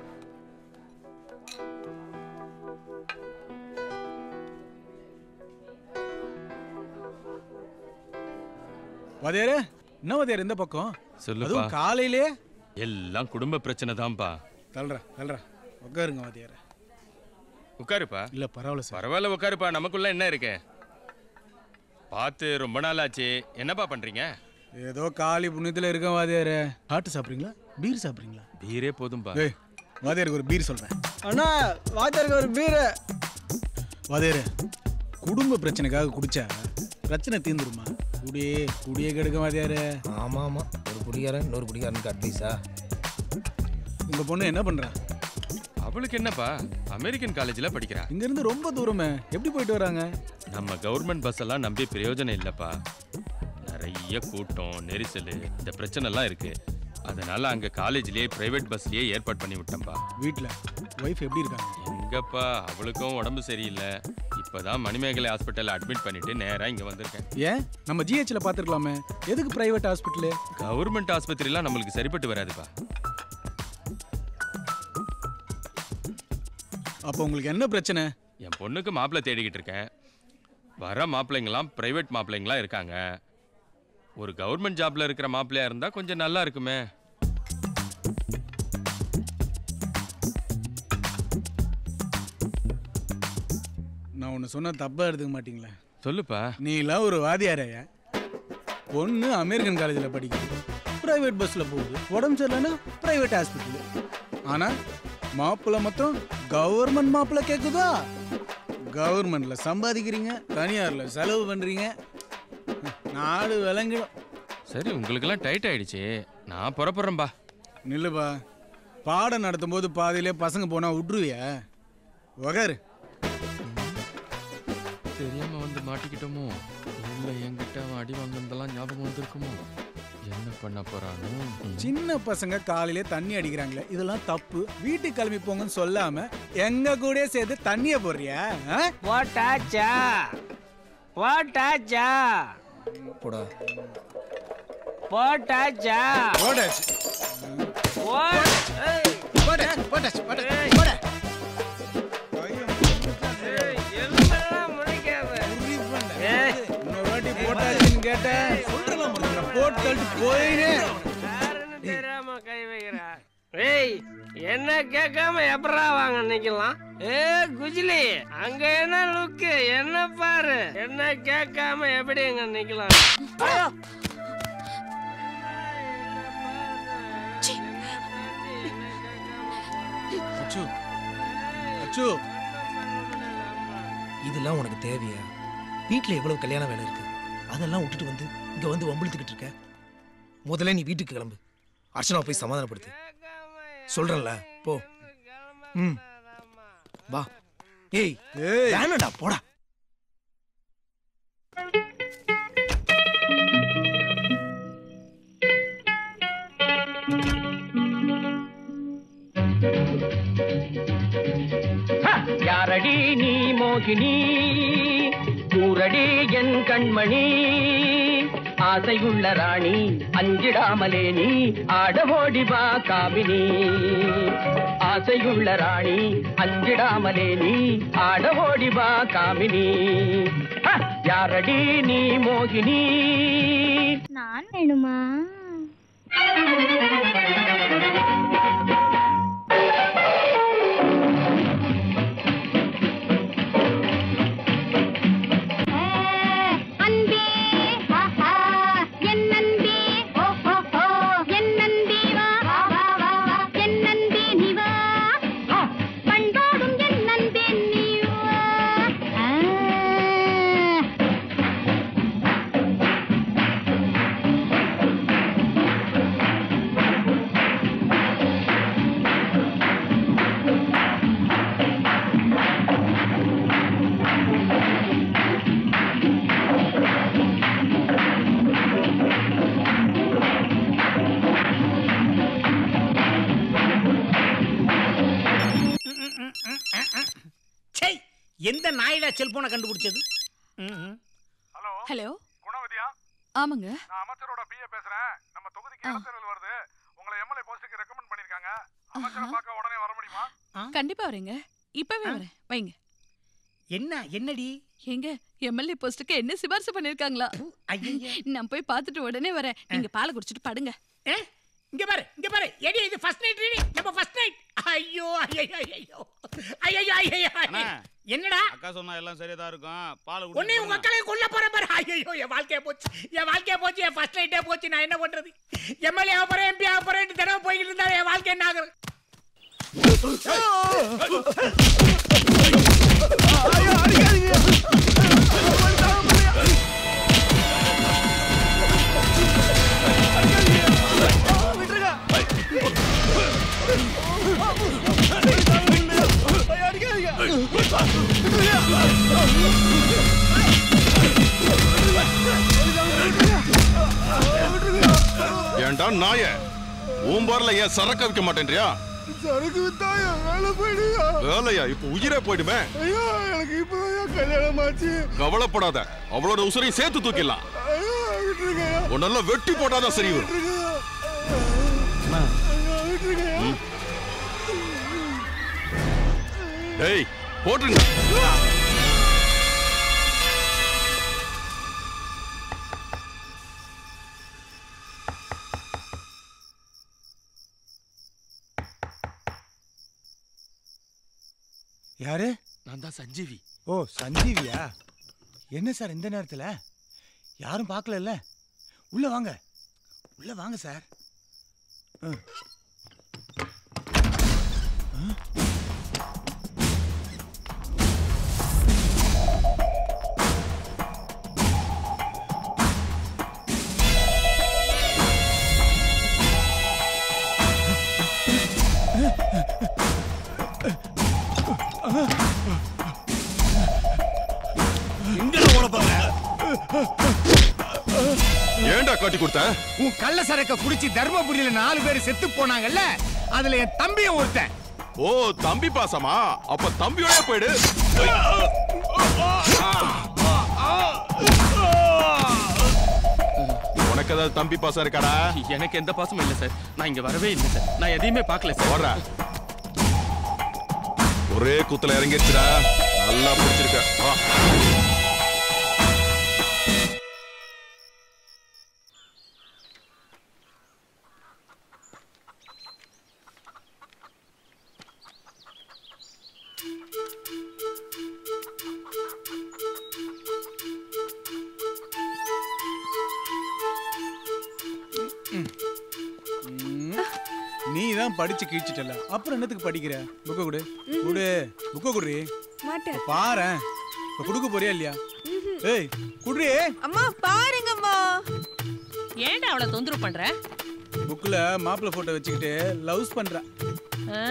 வாதியாரே என்ன வாதியார் இந்த பக்கம் சொல்லுப்பா அதுவும் காலையிலே எல்லாம் குடும்ப பிரச்சனை தான்ப்பா தள்ளுறா தள்ளுறா உட்காருங்க வாதியார உட்காருப்பா இல்ல பரவாயில்ல சார் பரவாயில்ல உட்காருப்பா நமக்குள்ள என்ன இருக்கு பார்த்து ரொம்ப நாள் ஆச்சு என்னப்பா பண்றீங்க ஏதோ காலி புண்ணியத்துல இருக்கேன் வாதியாரே ஹாட்டு சாப்பிட்றீங்களா பீர் சாப்பிட்றீங்களா பீரே போதும்பா ஏய் வாதியாருக்கு ஒரு பீர் சொல்றேன் அண்ணா வாத்தியாருக்கு ஒரு பீரு வாதியாரே குடும்ப பிரச்சனைக்காக குடிச்சா பிரச்சனை தீந்துருமா குடியே குடியே கெடுக்க வாதியாரே ஆமா ஆமா ஒரு குடிகாரன் இன்னொரு குடிகாரனுக்கு அட்வைஸா உங்க பொண்ணு என்ன பண்றா அவளுக்கு என்னப்பா அமெரிக்கன் காலேஜ்ல படிக்கிறா இங்க இருந்து ரொம்ப தூரமே எப்படி போயிட்டு வராங்க நம்ம கவர்மெண்ட் பஸ் எல்லாம் நம்பி பிரயோஜனம் இல்லப்பா நிறைய கூட்டம் நெரிசல் இந்த பிரச்சனை எல்லாம் இருக்கு அதனால அங்க காலேஜ்லயே பிரைவேட் பஸ்லயே ஏற்பாடு பண்ணி விட்டேன்ப்பா வீட்ல ஒய்ஃப் எப்படி இருக்காங்க எங்கப்பா அவளுக்கும் உடம்பு சரியில்லை இப்பதான் மணிமேகலை ஹாஸ்பிட்டல்ல அட்மிட் பண்ணிட்டு நேரா இங்க வந்திருக்கேன் ஏன் நம்ம ஜிஹெச்ல பாத்துருக்கலாமே எதுக்கு பிரைவேட் ஹாஸ்பிட்டலு கவர்மெண்ட் ஆஸ்பத்திரிலாம் நம்மளுக்கு சரிப்பட்டு வராதுப்பா அப்போ உங்களுக்கு என்ன பிரச்சனை என் பொண்ணுக்கு மாப்பிள்ளை தேடிக்கிட்டு இருக்கேன் வர மாப்பிள்ளைங்களாம் பிரைவேட் மாப்பிள்ளைங்களா இருக்காங்க ஒரு கவர்மெண்ட் ஜாப்ல இருக்கிற மாப்பிள்ளையா இருந்தா கொஞ்சம் நல்லா இருக்குமே நான் ஒன்று சொன்னா தப்பா எடுத்துக்க மாட்டீங்களா சொல்லுப்பா நீ எல்லாம் ஒரு வாதியாரையா பொண்ணு அமெரிக்கன் காலேஜில் படிக்குது பிரைவேட் பஸ்ஸில் போகுது உடம்பு சரியில்லைன்னா பிரைவேட் ஹாஸ்பிட்டல் ஆனால் மாப்பிள்ளை மொத்தம் கவர்மெண்ட் மாப்பிள்ளை கேட்குதா கவர்மெண்ட்ல சம்பாதிக்கிறீங்க தனியார்ல செலவு பண்றீங்க நாடு விளங்கிடும் சரி உங்களுக்கெல்லாம் டைட் ஆயிடுச்சு நான் புறப்படுறேன்பா நில்லுப்பா பாடம் நடத்தும் போது பாதியிலே பசங்க போனா விட்டுருவியா உகாரு தெரியாம வந்து மாட்டிக்கிட்டோமோ இல்ல என்கிட்ட அவன் அடி வாங்கினதெல்லாம் ஞாபகம் வந்திருக்குமோ என்ன பண்ண போறானோ சின்ன பசங்க காலையிலே தண்ணி அடிக்கிறாங்களே இதெல்லாம் தப்பு வீட்டுக்கு கிளம்பி போங்கன்னு சொல்லாம எங்க கூட சேர்த்து தண்ணிய போடுறியா ஆ? போட்டாச்சா போட்டாச்சா போடா போட்டாச்சா போடாச்சு போட்டாச்சு போட்டாச்சு போட்டாச்சு இன்னொரு வாட்டி போட்டாச்சுன்னு கேட்டேன் சொல்றலாம் போட்டு தள்ளிட்டு போயினே தெரியாம கை வைக்கிறா ஏய் என்ன கேட்காம எப்படா வாங்க நிக்கலாம் ஏ குஜிலி அங்க என்ன லுக்கு என்ன பாரு என்ன கேட்காம எப்படி அங்க நிக்கலாம் ஐயோ அச்சு அச்சு இதெல்லாம் உனக்கு தேவையா வீட்டில் எவ்வளவு கல்யாண வேலை இருக்கு அதெல்லாம் விட்டுட்டு வந்து இங்க வந்து வம்பிழுத்துக்கிட்டு இருக்க முதல்ல நீ வீட்டுக்கு கிளம்பு அர்ச்சனா போய் சமாதானப்படுத்து சொல்றேன்ல போ ம் வா ஏய் வேணாடா போடா யாரடி நீ மோகினி கூரடி என் கண்மணி ஆசையுள்ள ராணி அஞ்சிடாமலே நீ ஆடவோடி வா காமினி ஆசையுள்ள ராணி அஞ்சிடாமலே நீ ஆடவோடி வா காமினி ஹ! யாரடி நீ மோகினி நான் வேணுமா அன்பே ஆஹா என் அன்பே ஓ ஹோ ஹோ என் அன்பே வா வா வா வா வா என் அன்பே நீ வா பண்பாடும் என் அன்பே நீ வா ஆ சே எந்த நாயிடா செல்போனை கண்டுபிடிச்சது ஹலோ ஆமாங்க நான் அமைச்சரோட பிஏ பேசுறேன் நம்ம தொகுதிக்கு இடைத்தேர்தல் வருது உங்களை எம்எல்ஏ போஸ்டுக்கு ரெக்கமெண்ட் பண்ணிருக்காங்க அமைச்சரை பார்க்க உடனே வர முடியுமா கண்டிப்பா வரேங்க இப்பவே வரேன் வைங்க என்ன என்னடி எங்க எம்எல்ஏ போஸ்டுக்கு என்ன சிபாரிசு பண்ணிருக்காங்களா நான் போய் பார்த்துட்டு உடனே வரேன் நீங்க பாலை குடிச்சிட்டு படுங்க இங்க பாரு இங்க பாரு எடி இது ஃபர்ஸ்ட் நைட் ரெடி நம்ம ஃபர்ஸ்ட் நைட் ஐயோ ஐயோ ஐயோ ஐயோ ஐயோ அண்ணா. என்னடா அக்கா சொன்னா எல்லாம் சரியா தான் இருக்கும் பால் உன்னை உங்க அக்காலை கொல்ல போற பாரு ஐயோ என் வாழ்க்கைய போச்சு என் வாழ்க்கைய போச்சு என் ஃபர்ஸ்ட் நைட்டே போச்சு நான் என்ன பண்றது எம்எல்ஏ ஆக போறேன் எம்பி ஆக போறேன் தினமே போய்கிட்டு இருந்தா என் வாழ்க்கை என்ன ஆகுறது ஏன்டா நாய ஊம்பார்ல ஏன் சரக்க வைக்க மாட்டேன்றியா சரக்கு வித்தா என் வேலை போயிடுயா வேலையா இப்ப உயிரே போயிடுமே ஐயோ எனக்கு இப்பதான் கல்யாணம் ஆச்சு கவலைப்படாத அவளோட உசுரையும் சேர்த்து தூக்கிடலாம் ஐயோ விட்டுருங்கய்யா உன்னெல்லாம் வெட்டி போட்டாதான் சரி வரும் ஐயோ விட்டுருங்கய்யா ம். டேய் போட்டுருங்க யாரு நான் தான் சஞ்சீவி ஓ சஞ்சீவியா என்ன சார் இந்த நேரத்துல யாரும் பார்க்கல உள்ள வாங்க உள்ள வாங்க சார் ம். ஆ? ஏன்டா காட்டி கொடுத்த உன் கள்ள சரக்க குடிச்சு தர்மபுரியில நாலு பேர் செத்து போனாங்கல்ல அதுல என் தம்பியும் ஒருத்தன் ஓ தம்பி பாசமா அப்ப தம்பியோட போயிடு உனக்கு ஏதாவது தம்பி பாசம் இருக்காடா எனக்கு எந்த பாசமும் இல்லை சார் நான் இங்க வரவே இல்லை சார் நான் எதையுமே பார்க்கல சார் வர்ற ஒரே குத்துல இறங்கிடுச்சுடா நல்லா பிடிச்சிருக்க வா நீ தான் படிச்சு கிழிச்சிட்டல அப்புறம் என்னத்துக்கு படிக்கிற புக்க கொடு கொடு புக்க குடுறி மாட்டேன் பாரேன் இப்ப குடுக்க போறியா இல்லையா ஏய் குடுறி அம்மா பாருங்கம்மா ஏன்டா அவளை தொந்தரவு பண்ற புக்ல மாப்பிள்ளை போட்டோ வச்சுக்கிட்டு லவ்ஸ் பண்ற ஆ?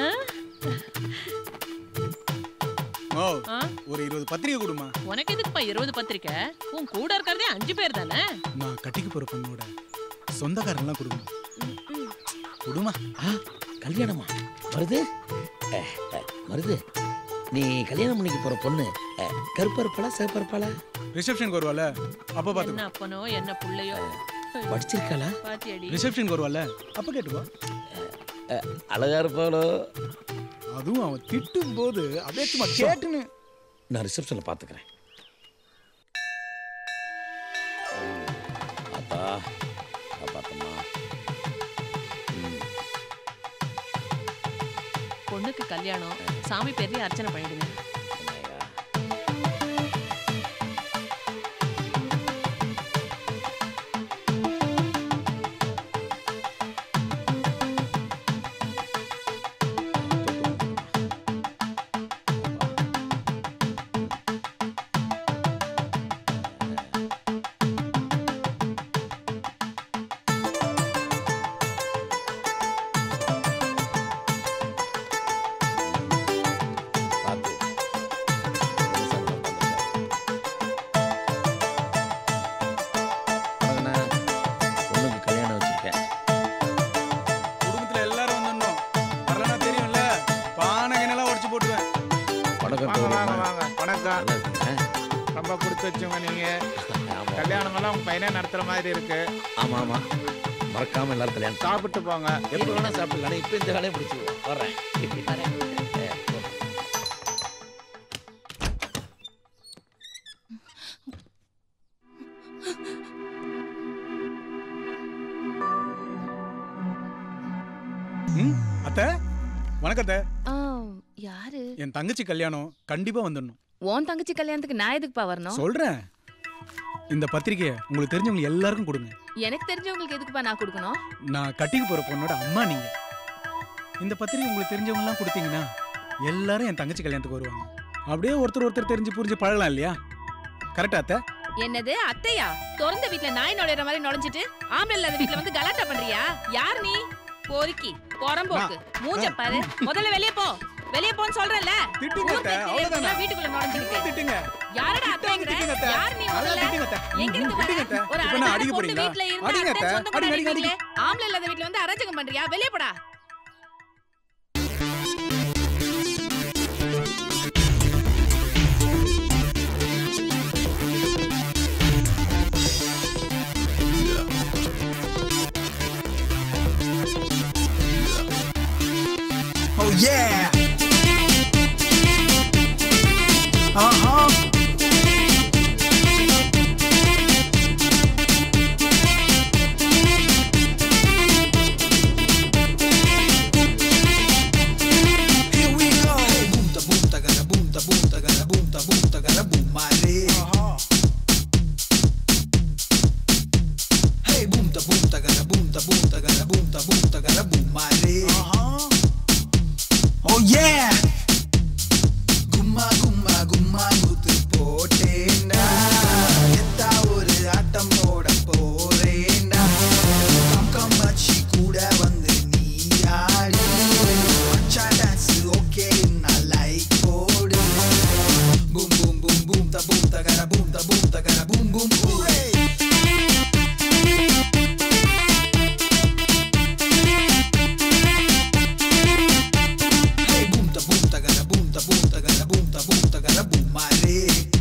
ஓ ஆ? ஒரு இருபது பத்திரிக்கை கொடுமா உனக்கு எதுக்குப்பா இருபது பத்திரிக்கை உன் கூட இருக்கிறதே அஞ்சு பேர் தானே நான் கட்டிக்க போற பொண்ணோட சொந்தக்காரன்லாம் கொடுக்கணும் கொடுமா கல்யாணமா வருது அஹ், அஹ், வருது நீ கல்யாணம் பண்ணிக்க போற பொண்ணு அஹ், கருப்பா இருப்பாளா சிவப்பா இருப்பாளா ரிசப்ஷனுக்கு வருவாள் அப்போ என்ன பார்த்துக்கோ அப்பனோ என்ன புள்ளையோ படிச்சிருக்காளா பாத்தியடி ரிசப்ஷனுக்கு வருவாள் அப்போ கேட்டுக்கோ அஹ், அழகா இருப்பாளோ அதுவும் அவன் திட்டும் போது அப்படியே சும்மா கேட்டுன்னு நான் ரிசப்ஷனில் பார்த்துக்கிறேன் அப்பா பார்த்தம்மா பொண்ணுக்கு கல்யாணம் சாமி பெரிய அர்ச்சனை பண்ணிடுங்க மகனா பொண்ணுக்கு கல்யாணம் வச்சிருக்கேன் குடும்பத்தில் எல்லாரும் வந்துடணும் வரலன்னா தெரியும்ல பானை கிணலாம் உடச்சு போட்டுருவேன் வணக்கம் வாங்க தோழி. வாங்க வாங்க வணக்கம் நல்லா இருக்கீங்க ரொம்ப கொடுத்து வச்சவங்க நீங்க ஆமா. கல்யாணம் எல்லாம் உங்க பையனே நடத்துற மாதிரி இருக்கு ஆமா ஆமா மறக்காம எல்லாரும் கல்யாணம் சாப்பிட்டு போங்க எப்போ வேணா சாப்பிடலாம் இப்போ இந்த வேலையை பிடிச்சிருவோம் வர்றேன் அஹ், போ. ம் அத்தை வணக்கம் அத்தை ஆ, யாரு என் தங்கச்சி கல்யாணம் கண்டிப்பா வந்துடணும் உன் தங்கச்சி கல்யாணத்துக்கு நான் எதுக்குப்பா வரணும் சொல்றேன் இந்த பத்திரிக்கையை உங்களுக்கு தெரிஞ்சவங்க எல்லாருக்கும் கொடுங்க எனக்கு தெரிஞ்சவங்களுக்கு எதுக்குப்பா நான் கொடுக்கணும் நான் கட்டிக்கு போற பொண்ணோட அம்மா நீங்க இந்த பத்திரிக்கை உங்களுக்கு தெரிஞ்சவங்க எல்லாம் கொடுத்தீங்கன்னா எல்லாரும் என் தங்கச்சி கல்யாணத்துக்கு வருவாங்க அப்படியே ஒருத்தர் ஒருத்தர் தெரிஞ்சு புரிஞ்சு பழகலாம் இல்லையா கரெக்டா அத்தை என்னது அத்தையா திறந்த வீட்ல நாய் நுழையிற மாதிரி நுழைஞ்சிட்டு ஆம்பளை இல்லாத வீட்ல வந்து கலாட்டா பண்றியா யார் நீ பொறுக்கி புறம்போக்கு மூஞ்ச பாரு முதல்ல வெளிய போ வெளிய போன்னு சொல்றேன்ல திட்டுங்க ஊர் அத்தை, பேச்சு அவ்வளவுதானே? தெரியாம வீட்டுக்குள்ள நுழைஞ்சிட்டு திட்டுங்க யாரடா அத்தைங்கிற திட்டுங்க அத்தை. யார் நீ நல்லா முதல்ல திட்டுங்க அத்தை. எங்க இருந்து வர திட்டுங்க அத்தை. ஒரு இப்ப நான் அழகான அடிக்க பொண்ணு போறீங்களா? வீட்ல இருந்து அடிங்க அத்தை அத்தை. சொந்தம் அடிங்க, கொண்டாடி அடிங்க, இருக்கீங்களே. ஆம்பளை இல்லாத வீட்ல வந்து அராஜகம் பண்றியா வெளிய போடா Oh yeah. Uh huh. Here we go. Boom ta boom ta gara boom ta boom ta gara boom ta boom ta gara boom mare. Hey boom ta boom ta gara boom ta boom ta gara boom ta boom ta gara boom mare. Oh yeah. கும்மா கும்மா கும்மா குத்து போட்டேன்டா எத்தா ஒரு ஆட்டம் போட போறேன்டா come மச்சி கூட வந்து நீ ஆடி மச்சா டான்ஸ் ஓகே நான் லைக் போடு பூம் பூம் பூம் பூம் த பூம் தகர பூம் த பூம் தகர பூம் பூம் பூரே Hey, boom ta boom ta gara boom ta boom ta gara boom ta boom ta gara boom mare.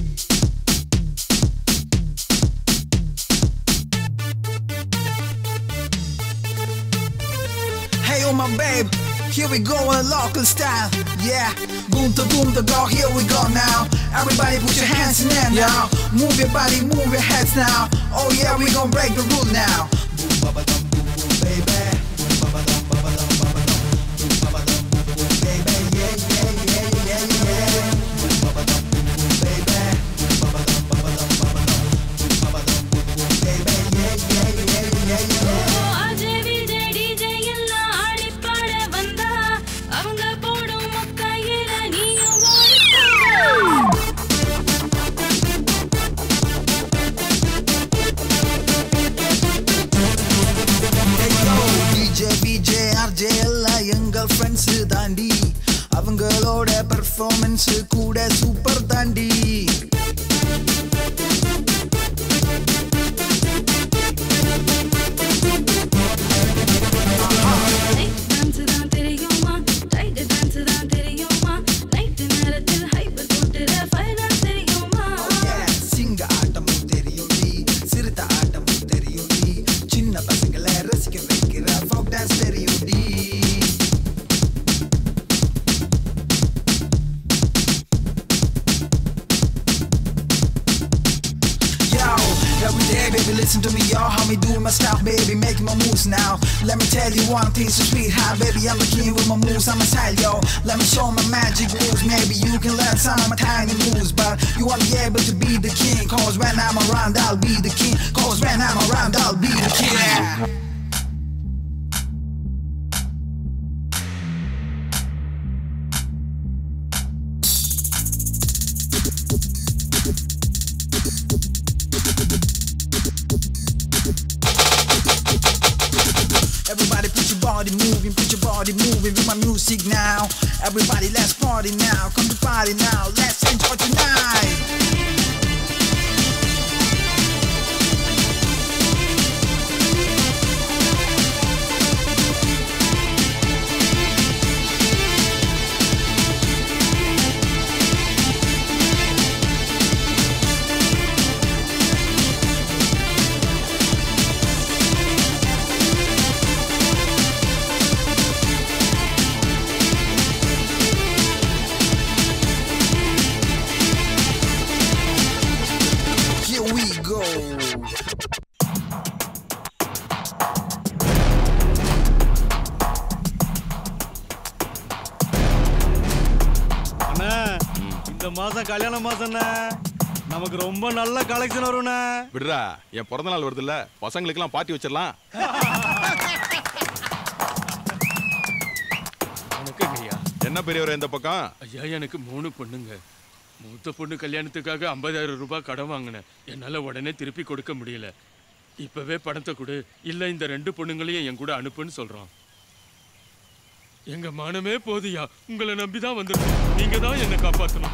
Hey, oh my babe, here we go in local style. Yeah, boom ta boom ta go, here we go now. Everybody put your hands in the air now. Move your body, move your heads now. Oh yeah, we gon' break the rule now. Boom ba ba dum boom boom baby. Boom ba ba dum ba ba dum ba ba dum. Boom ba ba dum boom boom baby. Yeah yeah yeah yeah yeah. Boom ba ba dum boom boom baby. Boom ba ba dum ba ba dum ba ba dum. Boom ba ba dum boom boom baby. Yeah yeah yeah yeah yeah. Ajay Vijay DJ எல்லாம் ஆடிப்பாட வந்தா அவங்க போடும் மொக்கையில நீயும் ஓடிப்போ DJ, BJ, RJ எல்லாம் எங்கள் friends தாண்டி அவங்களோட பெர்ஃபார்மன்ஸ் கூட சூப்பர் தாண்டி டான்ஸ் தான் தெரியுமா டைகர் டான்ஸ் தான் தெரியுமா நைட்டு நேரத்தில் every day, baby. Listen to me, y'all. How me doing my stuff, baby. Making my moves now. Let me tell you one thing, so sweet, high, baby. I'm the king with my moves. I'm a style, yo. Let me show my magic moves. Maybe you can learn some of my tiny moves, but you won't be able to be the king. Cause when I'm around, I'll be the king. Cause when I'm around, I'll be the king. Everybody put your body moving, put your body moving with my music now. Everybody let's party now, come to party now, let's enjoy tonight. Here we go. அண்ணா இந்த மாசம் கல்யாண மாசம்ண்ணே நமக்கு ரொம்ப நல்ல collection வரும்ண்ணே விடுறா என் பிறந்த நாள் வருதுல்ல பசங்களுக்கெல்லாம் பார்ட்டி வச்சிடலாம் வணக்கங்க ஐயா என்ன பெரியவரே இந்த பக்கம் ஐயா எனக்கு மூணு பொண்ணுங்க மூத்த பொண்ணு கல்யாணத்துக்காக ஐம்பதாயிரம் ரூபாய் கடன் வாங்கினேன் என்னால் உடனே திருப்பி கொடுக்க முடியல இப்பவே பணத்தை கொடு இல்லை இந்த ரெண்டு பொண்ணுங்களையும் என் கூட அனுப்புன்னு சொல்றான் எங்க மானமே போதியா உங்களை நம்பி தான் வந்திருக்கோம் நீங்க தான் என்னை காப்பாற்றணும்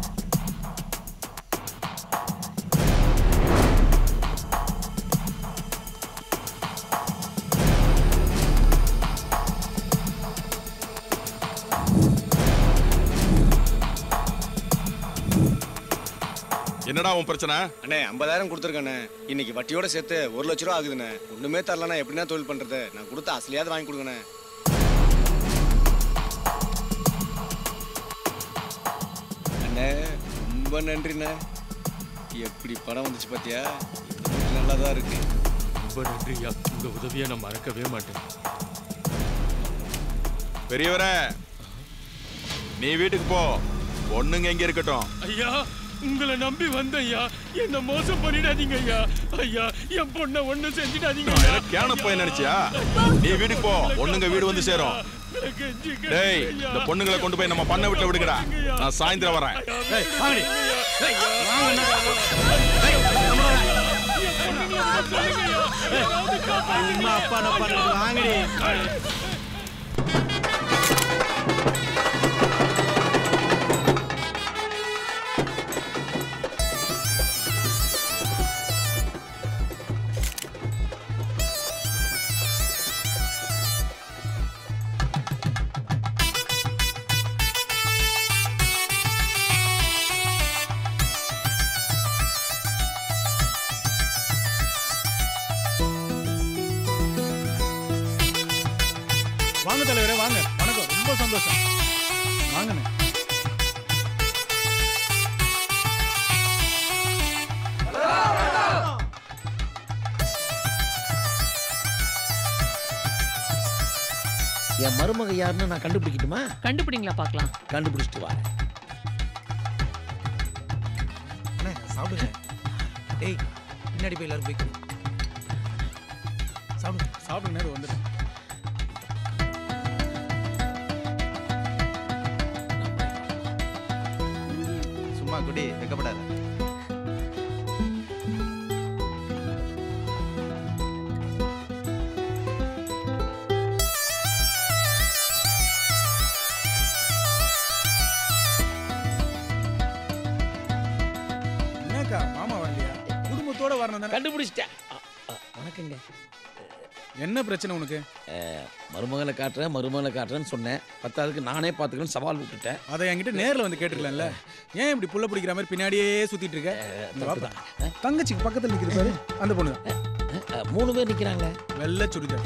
என்னடா உன் பிரச்சனை அண்ணே ஐம்பதாயிரம் கொடுத்துருக்கண்ணே இன்னைக்கு வட்டியோட சேர்த்து ஒரு லட்ச ரூபா ஆகுதுண்ணே ஒண்ணுமே தரலண்ணா எப்படின்னா தொழில் பண்றது நான் கொடுத்த அசலியாவது வாங்கி கொடுங்கண்ணே அண்ணே ரொம்ப நன்றிண்ணே எப்படி பணம் வந்துச்சு பாத்தியா நல்லா தான் இருக்கு ரொம்ப நன்றி ஐயா உங்க உதவியை நான் மறக்கவே மாட்டேன் பெரியவரே நீ வீட்டுக்கு போ பொண்ணுங்க எங்க இருக்கட்டும் ஐயா உங்களை நம்பி வந்த ஐயா என்ன மோசம் பண்ணிடாதீங்க ஐயா ஐயா என் பொண்ணை ஒண்ணு செஞ்சிடாதீங்க ஐயா. கேன போய் நினைச்சியா நீ வீட்டுக்கு போ பொண்ணுங்க வீடு வந்து சேரும் டேய் இந்த பொண்ணுங்களை கொண்டு போய் நம்ம பண்ண வீட்டுல விடுங்கடா நான் சாயந்தரம் வரேன் அம்மா அப்பா என்ன பண்றது வாங்கடி வாங்க தலைவரே வாங்க வணக்கம் ரொம்ப சந்தோஷம் வாங்கண்ணே என் மருமக யாருன்னு நான் கண்டுபிடிக்கட்டுமா கண்டுபிடிங்களா பார்க்கலாம் கண்டுபிடிச்சிட்டு வரேன் அண்ணே சாப்பிடுங்க டேய் பின்னாடி போய் எல்லாரும் போய் சாப்பிடுங்க சாப்பிடுங்க நேரம் வந்துடும் சும்மா குடி வைக்கப்படாத என்னக்கா மாமா வரலையா குடும்பத்தோட வரணும் தானே கண்டுபிடிச்சிட்டேன் வணக்கங்க என்ன பிரச்சனை உனக்கு மருமகளை காட்டுறேன் மருமகளை காட்டுறேன்னு சொன்னேன் பத்தாவதுக்கு நானே பார்த்துக்கணும்னு சவால் விட்டுட்டேன் அதை என்கிட்ட நேர்ல வந்து கேட்டுக்கலாம்ல ஏன் இப்படி புள்ள பிடிக்கிற மாதிரி பின்னாடியே சுத்திட்டு இருக்க இங்க வாப்பா. தங்கச்சிக்கு பக்கத்துல நிக்குது பாரு அந்த பொண்ணு தான். மூணு பேர் நிக்கிறாங்க வெள்ளை சுடிதார்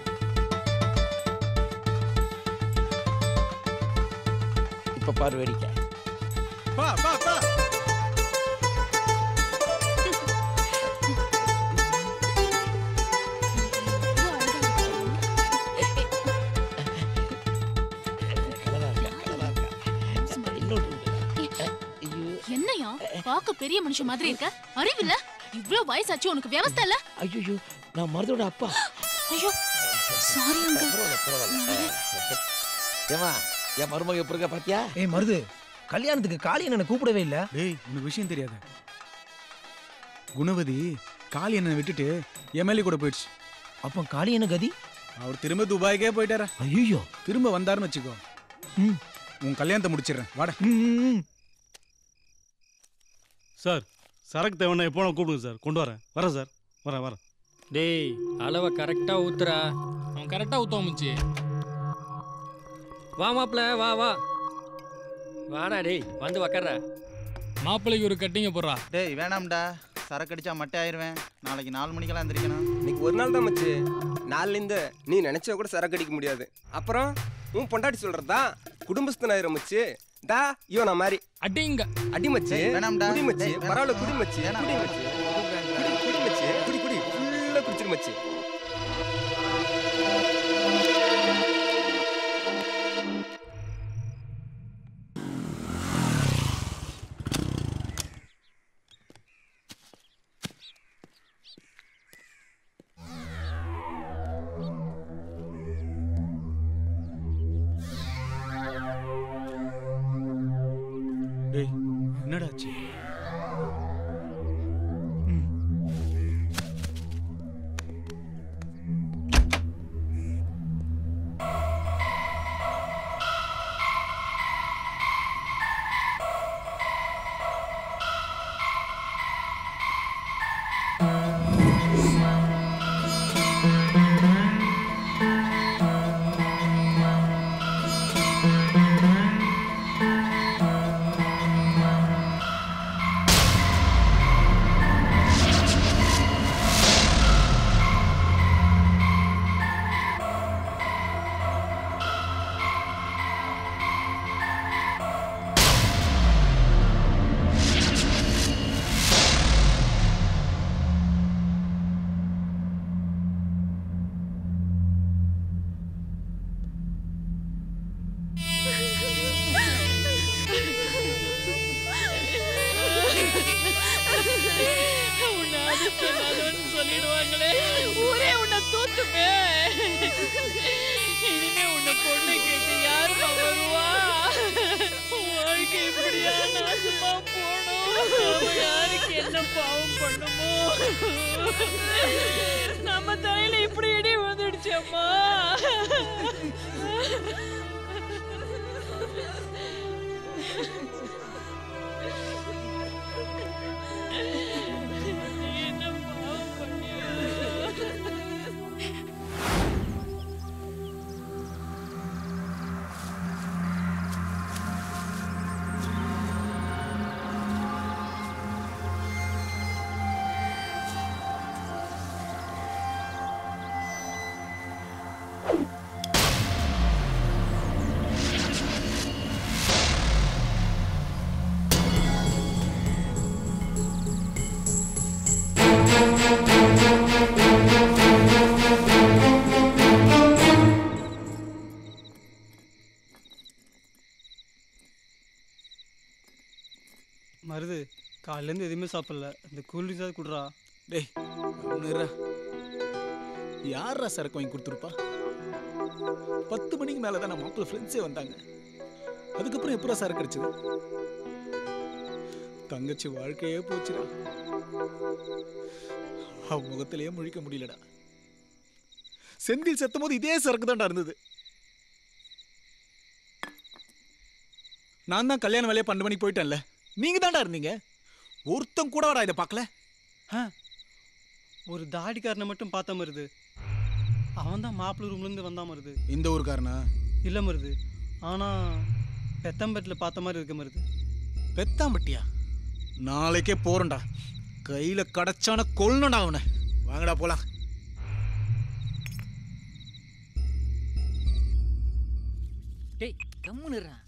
இப்ப பாரு வேடிக்கை பா பா பா பார்க்க பெரிய மனுஷன் மாதிரி இருக்க அறிவில்ல இவ்ளோ வயசாச்சு உனக்கு வியவஸ்தை இல்ல ஐயோ நான் மருதோட அப்பா ஐயோ சாரி அங்கிள் பரவாயில்ல பரவாயில்ல ஏமா என் மருமக எப்படி இருக்கா பாத்தியா ஏய் மருது கல்யாணத்துக்கு காளி என்ன கூப்பிடவே இல்ல டேய் உனக்கு விஷயம் தெரியாது குணவதி காளி என்ன விட்டுட்டு எம்எல்ஏ கூட போயிடுச்சு அப்போ காளி என்ன கதி அவர் திரும்ப துபாய்க்கே போயிட்டாரா ஐயோ திரும்ப வந்தாருன்னு வச்சுக்கோ ம் உன் கல்யாணத்தை முடிச்சிடுறேன் வாடா சார் சரக்கு தேவைன்னா எப்போ நான் கூப்பிடுங்க சார் கொண்டு வரேன் வரேன் சார் வரேன் வரேன் டேய் அளவை கரெக்டா ஊத்துறா அவன் கரெக்டா ஊத்துவான் மச்சி வா மாப்ள வா வா வாடா டேய் வந்து உக்கார மாப்பிள்ளைக்கு ஒரு கட்டிங்க போடுறா டேய் வேணாம்டா சரக்கு அடிச்சா மட்டை ஆயிருவேன் நாளைக்கு நாலு மணிக்கெல்லாம் எந்திரிக்கணும் இன்னைக்கு ஒரு நாள் தான் மச்சு நாலுலேருந்து நீ நினைச்சா கூட சரக்கு அடிக்க முடியாது அப்புறம் உன் பொண்டாட்டி சொல்றதா குடும்பஸ்தனாயிரம் மச்சு தா இவன் நான் மாதிரி அடிங்க அடி மச்சு டேய், வேணாம்டா. குடி மச்சு டேய், வேணாம். பரவாயில்ல குடி மச்சு வேணாம். குடி மச்சு குடி குடி மச்சு குடி குடி ஃபுல்லா குடிச்சிரு மச்சு டேய் என்னடா ஆச்சு உன்னை அதிர்ஷ்டமானவன்னு சொல்லிடுவாங்களே ஊரே உன்னை தூத்துமே இனிமே உன்னை பொண்ணு கேட்டு யாருமா வருவா உன் வாழ்க்கை இப்படியா நாசமா போனோம் அவ யாருக்கு என்ன பாவம் பண்ணுமோ நம்ம தலையில இப்படி இடி வந்துடுச்சு அம்மா நீ என்ன பாவம் பண்ணியா மருது காலையிலேருந்து எதுவுமே சாப்பிடல இந்த கூல்ட்ரிங்ஸாவது குடுறா டேய் ஒண்ணுறா யாரா சரக்கு வாங்கி கொடுத்துருப்பா பத்து மணிக்கு மேலே தான் நம்ம மாப்பிள்ள ஃப்ரெண்ட்ஸே வந்தாங்க அதுக்கப்புறம் எப்படா சரக்கு அடிச்சது தங்கச்சி வாழ்க்கையே போச்சுடா அவ முகத்திலேயே முழிக்க முடியலடா செந்தில் செத்தும் போது இதே சரக்கு தான்டா இருந்தது நான் தான் கல்யாண வேலையை பன்னெண்டு மணிக்கு போயிட்டேன்ல நீங்க தான்டா இருந்தீங்க ஒருத்தன் கூட வாடா இதை பார்க்கல ஒரு தாடிக்காரனை மட்டும் பார்த்த மருது அவன் தான் மாப்பிள்ளை ரூம்லேருந்து வந்தா மருது இந்த ஊருக்காரனா இல்லை மருது ஆனால் பெத்தம்பட்டில் பார்த்த மாதிரி இருக்க மருது பெத்தாம்பட்டியா நாளைக்கே போறேன்டா கையில கடச்சான கொல்லணும்டா அவனை வாங்கடா போலாம் டேய் கம்முனுறா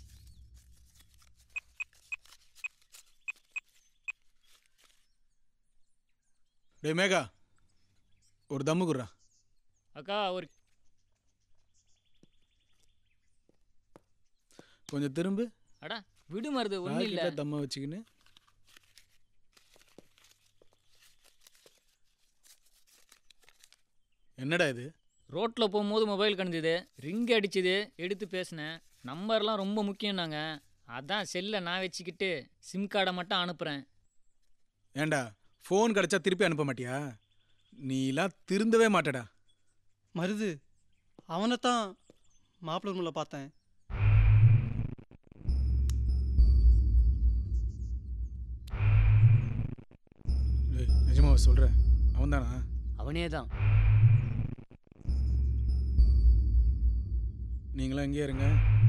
டேய் மேகா ஒரு தம்மு குடுறா அக்கா ஒரு கொஞ்சம் திரும்பு அடா விடு மருது ஒண்ணும் இல்ல ராக்கெட்டை தம்ம வச்சுக்கின்னு என்னடா இது ரோட்ல போகும்போது மொபைல் கணிந்தது ரிங் அடிச்சது எடுத்து பேசினேன் நம்பர்லாம் ரொம்ப முக்கியம்னாங்க அதான் செல்லை நான் வச்சுக்கிட்டு சிம் கார்டை மட்டும் அனுப்புகிறேன் ஏன்டா ஃபோன் கிடைச்சா திருப்பி அனுப்ப மாட்டியா நீலாம் திருந்தவே மாட்டடா மருது அவனைத்தான் மாப்பிள்ளை ரூமில் பார்த்தேன் ஏய், நிஜமாவா சொல்கிறேன் அவன் தானா அவனே தான் நீங்களும் எங்கேயே இருங்க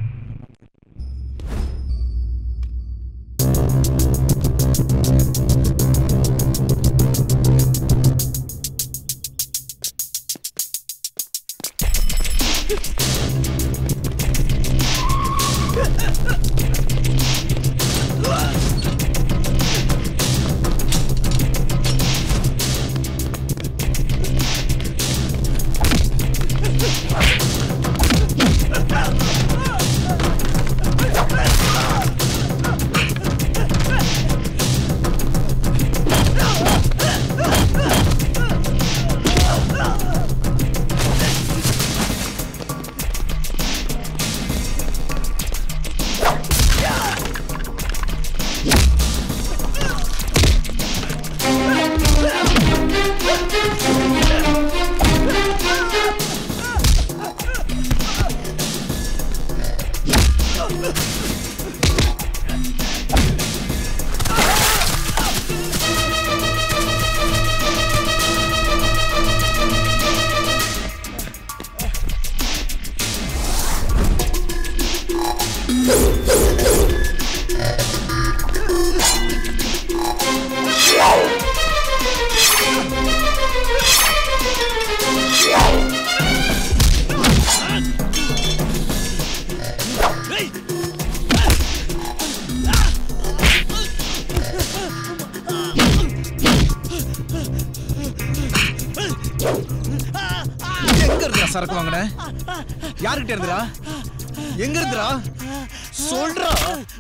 எங்க இருந்துடா சரக்கு வாங்கின யாருக்கிட்ட இருந்துடா எங்க இருந்துடா சொல்றா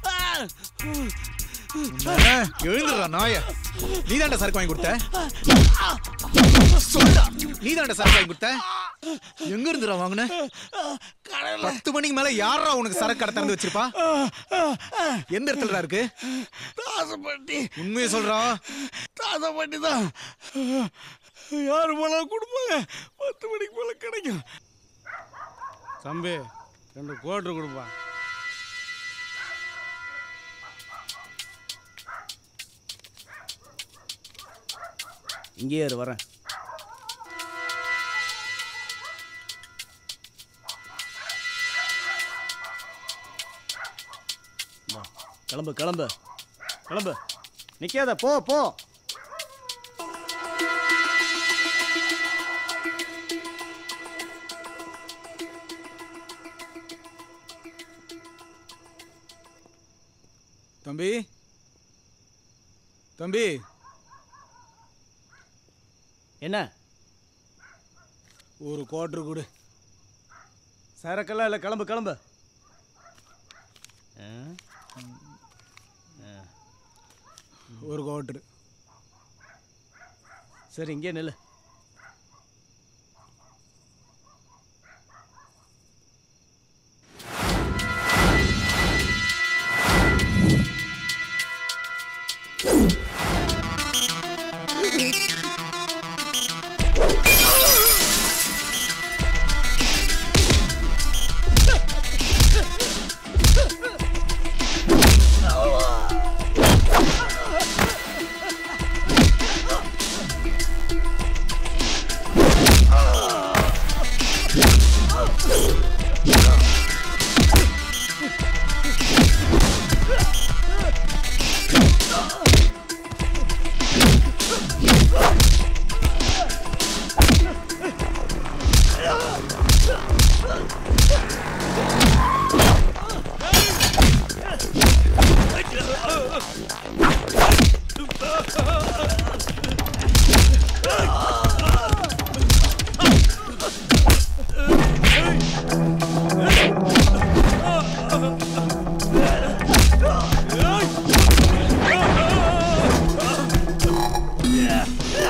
உன்னை எழுந்துடுறா நாய நீ சரக்கு வாங்கி கொடுத்த சொல்றா நீ சரக்கு வாங்கி கொடுத்த எங்க இருந்துடா வாங்கின பத்து மணிக்கு மேல யாரா உனக்கு சரக்கு கடை திறந்து வச்சிருப்பா எந்த இடத்துலடா இருக்கு தாசப்பட்டி உண்மையை சொல்றா தாசப்பட்டி தான் யார் போலாம் கொடுப்பாங்க பத்து மணிக்கு போல கிடைக்கும் தம்பி ரெண்டு கோட்ரு கொடுப்பா இங்கேயே இரு வரேன் வா, கிளம்பு கிளம்பு கிளம்பு நிக்காத போ போ தம்பி தம்பி என்ன ஒரு குவாட்ரு கொடு சரக்கெல்லாம் இல்லை கிளம்பு கிளம்பு ஆ? ஆ. ஒரு குவாட்ரு சரி இங்கே நில்லு Yeah.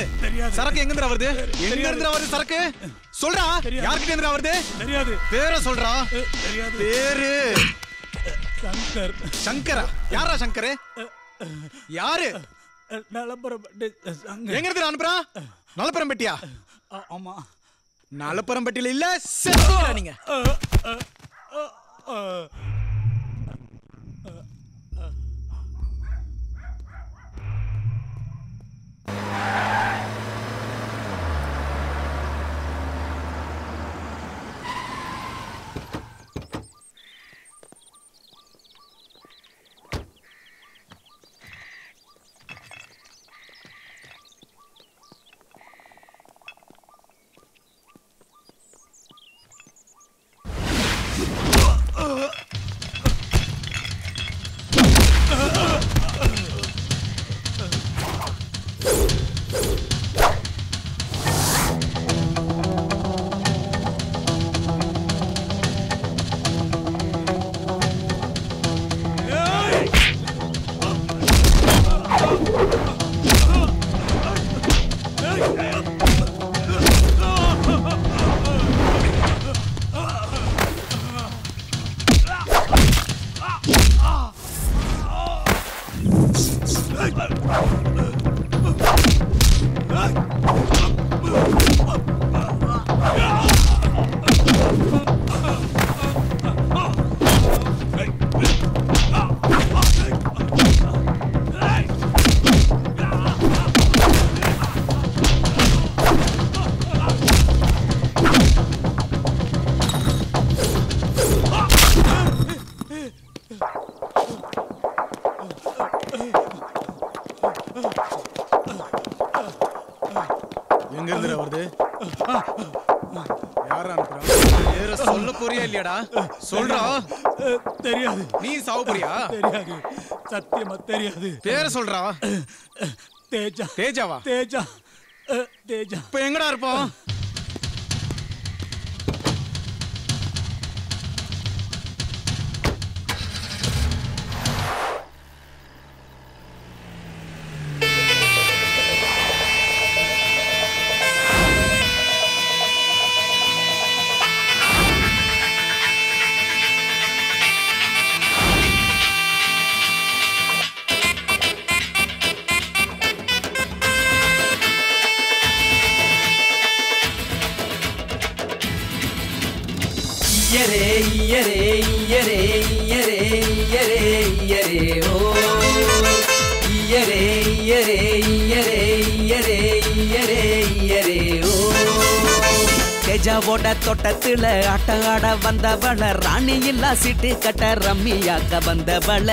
சரக்கு எங்க இருந்து வருது எங்க இருந்து வருது சரக்கு சொல்றா யார்கிட்ட இருந்து வருது தெரியாது பேரை சொல்றா தெரியாது பேரு சங்கர் சங்கரா யாரா சங்கரு யாரு நலப்புறம் எங்க இருந்து அனுப்புறா நலப்பரம்பட்டியா ஆமா நலப்பரம்பட்டியில இல்ல செத்துவா நீங்க எங்க இருந்து வருது யார அனுப்புறா பேரை சொல்ல போறியா இல்லையாடா சொல்றா தெரியாது நீ சாவு போறியா தெரியாது சத்தியமா தெரியாது பேரை சொல்றா தேஜா தேஜாவா தேஜா அஹ், தேஜா இப்ப எங்கடா இருப்போம் இயரே இயரே இயரே இயரே இயரே இயரே ஓ இயரே இயரே இயரே இயரே இயரே இயரே ஓ தேஜாவோட தோட்டத்துல ஆட்டம் ஆட வந்தவள ராணி இல்லா சீட்டு கட்ட ரம்மியாக்க வந்தவள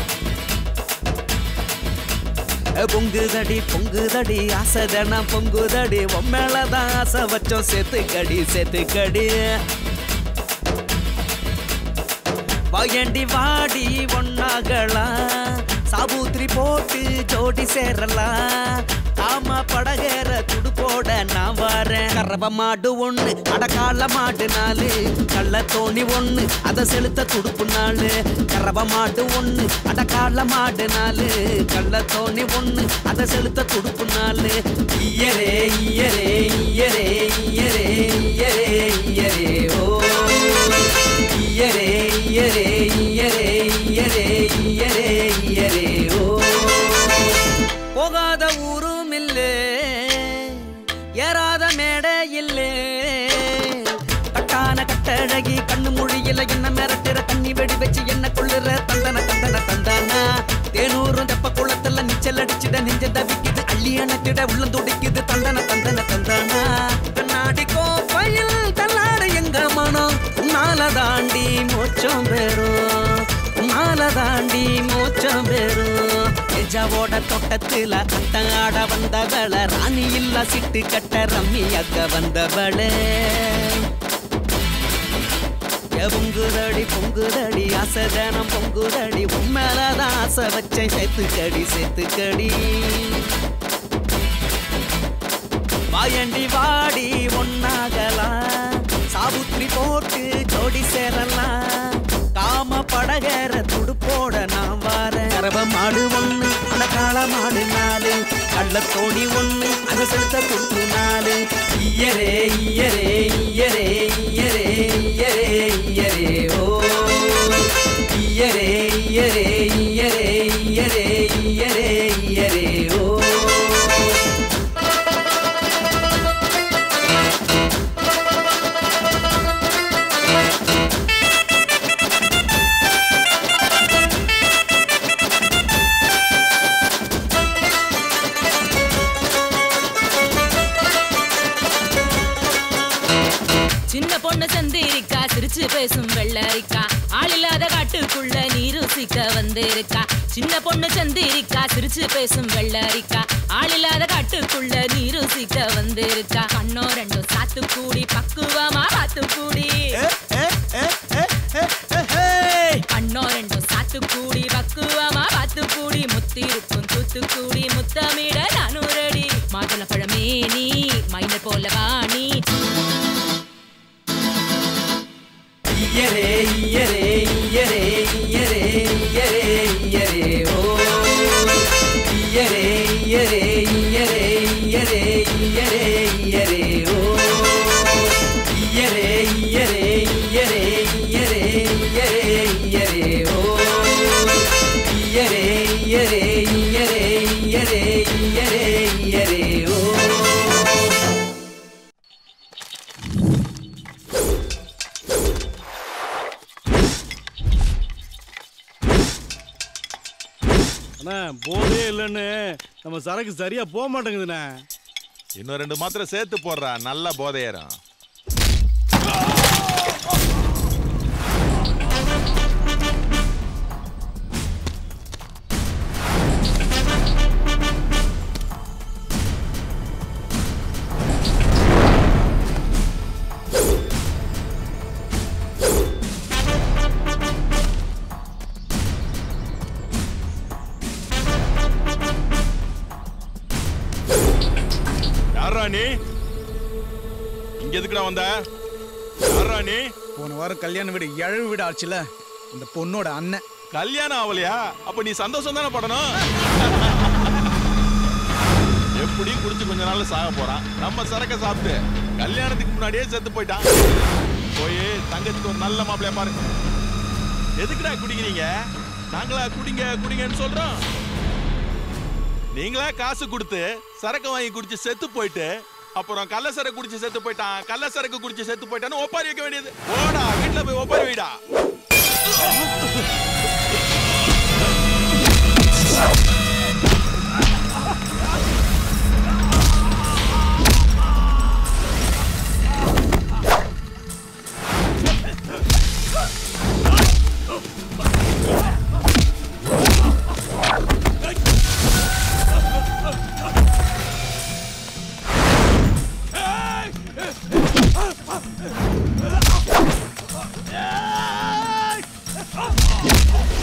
பொங்குதடி பொங்குதடி ஆசைதனா பொங்குதடி உம்மேலதான் ஆசை வச்சோம் சேத்துக்கடி சேத்துக்கடி வாயண்டி வாடி ஒன்னாகலாம் சாபூத்திரி போட்டு ஜோடி சேரலாம் காம படகேற துடுப்போட நான் வரேன் கறவ மாடு ஒண்ணு அடக்கால மாடு நாலு கள்ள தோணி ஒண்ணு அத செலுத்த துடுப்பு நாளு கறவ மாடு ஒண்ணு அடக்கால மாடு நாலு கள்ள தோணி ஒண்ணு அத செலுத்த துடுப்பு நாளு இயரே இயரே இயரே இயரே இயரே இயரே ஓ இயரே இயரே இயரே இயரே இயரே இயரே ஓ போகாத ஊரும் இல்லே ஏறாத மேடை இல்லே கட்டான கட்டழகி கண்ணு மொழியில என்ன மிரட்டுற தண்ணி வெடி வச்சு என்ன கொள்ளுற தந்தன தந்தன தந்தானா தேனூரும் தெப்ப குளத்துல நீச்சல் அடிச்சிட நெஞ்ச தவிக்குது அள்ளி அணைச்சிட உள்ளம் துடிக்குது தந்தன தந்தன தந்தானா கண்ணாடி கோப்பையில் தள்ளாட எங்க மனம் உன்னால தாண்டி மோச்சம் பெறும் உன்னால தாண்டி மோச்சம் பெறும் எஜாவோட தோட்டத்துல அட்டம் ஆட வந்தவள ராணி இல்ல சிட்டு கட்ட ரம்மியாக்க வந்தவளே ஏ பொங்குதடி பொங்குதடி ஆசதனம் பொங்குதடி உண்மையிலதான் ஆசை வச்சேன் சேர்த்துக்கடி சேர்த்துக்கடி வாயண்டி வாடி ஒன்னாகலாம் சாபுத்திரி போட்டு ஜோடி சேரலாம் காம படகர துடுப்போட நான் வாரேன் கரவ மாடு ஒண்ணு அந்த காள மாடு நாலு கள்ளத்தோணி ஒண்ணு அதை செலுத்த கொண்டு நாலு ஐயரே ஐயரே ஐயரே ஐயரே ஐயரே ஐயரே ஓ ஐயரே ஐயரே ஐயரே ஐயரே ஐயரே ஐயரே ஓ சின்ன பொண்ணு சந்திரிக்கா சிரிச்சு பேசும் வெள்ளரிக்கா ஆளில்லாத காட்டுக்குள்ள நீ ருசிக்க வந்திருக்கா சின்ன பொண்ணு சந்திரிக்கா சிரிச்சு பேசும் வெள்ளரிக்கா ஆளில்லாத காட்டுக்குள்ள நீ ருசிக்க வந்திருக்கா கண்ணோ ரெண்டும் சாத்து கூடி பக்குவமா பார்த்து கூடி கண்ணோ ரெண்டும் சாத்து கூடி பக்குவமா பார்த்து கூடி முத்தி இருக்கும் தூத்து கூடி முத்தமிட நானூறு அடி மாதுளை பழமே நீ மைன போல வாணி ஐயரே ஐயரே ஐயரே ஐயரே ஐயரே ஐயரே ஓ ஐயரே ஐயரே ஐயரே ஐயரே ஐயரே ஐயரே ஓ ஐயரே ஐயரே ஐயரே ஐயரே ஐயரே ஐயரே ஓ ஐயரே ஐயரே ஐயரே ஐயரே ஐயரே ஐயரே ஓ அண்ணா போதே இல்லைன்னு நம்ம சரக்கு சரியா போக மாட்டேங்குதுண்ணே இன்னும் ரெண்டு மாத்திரை சேர்த்து போடுறா நல்ல போதையேறும் யாரா நீ இங்க எதுக்குடா வந்த யாரா நீ போன வாரம் கல்யாண வீடு எழவு வீடு ஆச்சுல இந்த பொண்ணோட அண்ணன் கல்யாணம் ஆகலையா அப்ப நீ சந்தோஷம் தானே படணும் எப்படி குடிச்சு கொஞ்ச நாள்ல சாக போறான் நம்ம சரக்க சாப்பிட்டு கல்யாணத்துக்கு முன்னாடியே செத்து போயிட்டான் போய் தங்கத்துக்கு ஒரு நல்ல மாப்பிளைய பாரு எதுக்குடா குடிக்கிறீங்க நாங்களா குடிங்க குடிங்கன்னு சொல்றோம் நீங்களா காசு கொடுத்து சரக்கு வாங்கி குடிச்சு செத்து போயிட்டு அப்புறம் கள்ள சரக்கு குடிச்சு செத்து போயிட்டான் கள்ள சரக்கு குடிச்சு செத்து போயிட்டான்னு ஒப்பாரி வைக்க வேண்டியது ஓடா வீட்டுல போய் ஒப்பாரி வைடா Hey!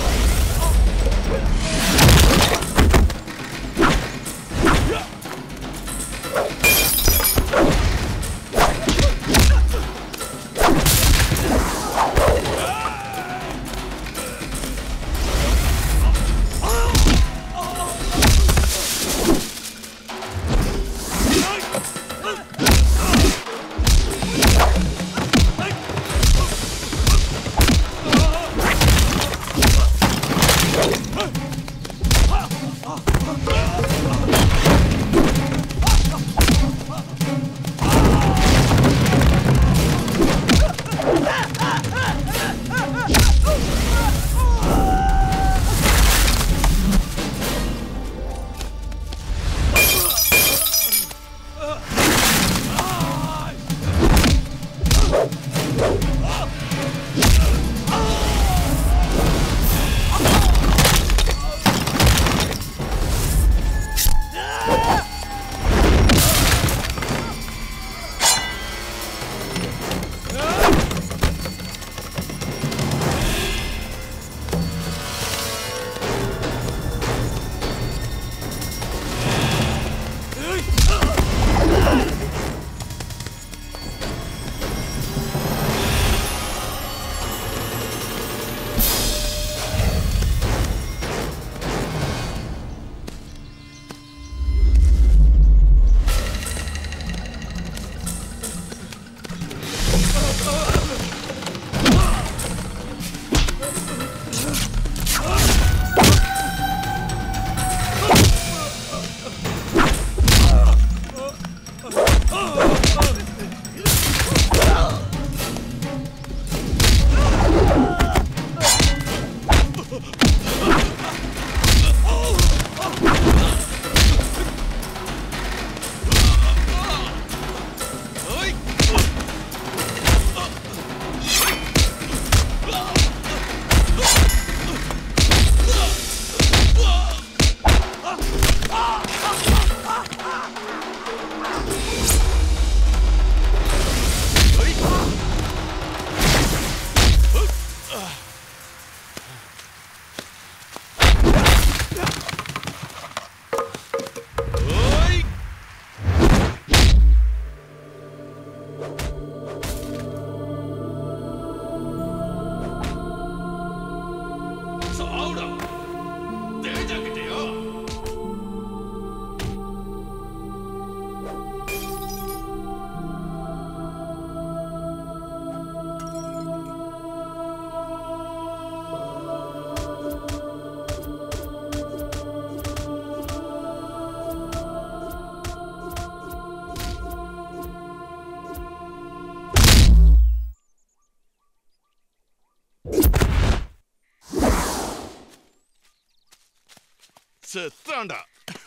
செத்தாண்டா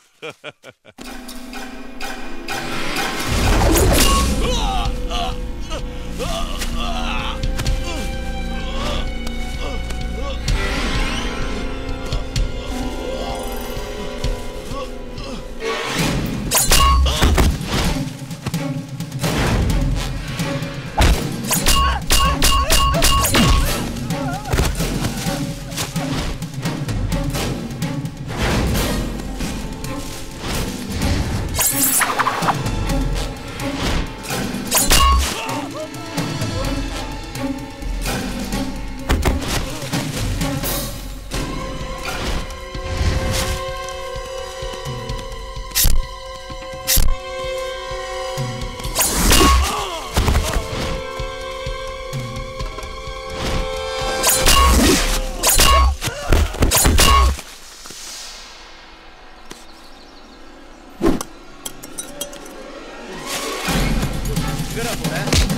எங்கடா போற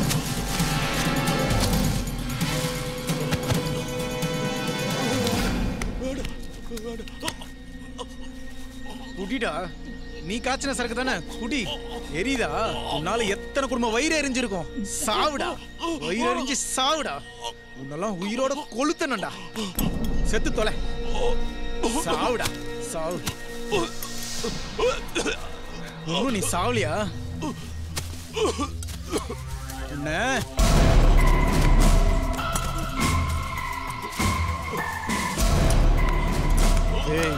குடிடா நீ காய்ச்சின சரக்கு தானே குடி எரியுதா உன்னால எத்தனை குடும்பம் வயிறு எரிஞ்சிருக்கும் சாவுடா வயிறு எரிஞ்சு சாவுடா உன்னெல்லாம் உயிரோட கொளுத்தனண்டா செத்து தொலை சாவுடா சாவு இன்னும் நீ சாவலியா என்ன ஏய்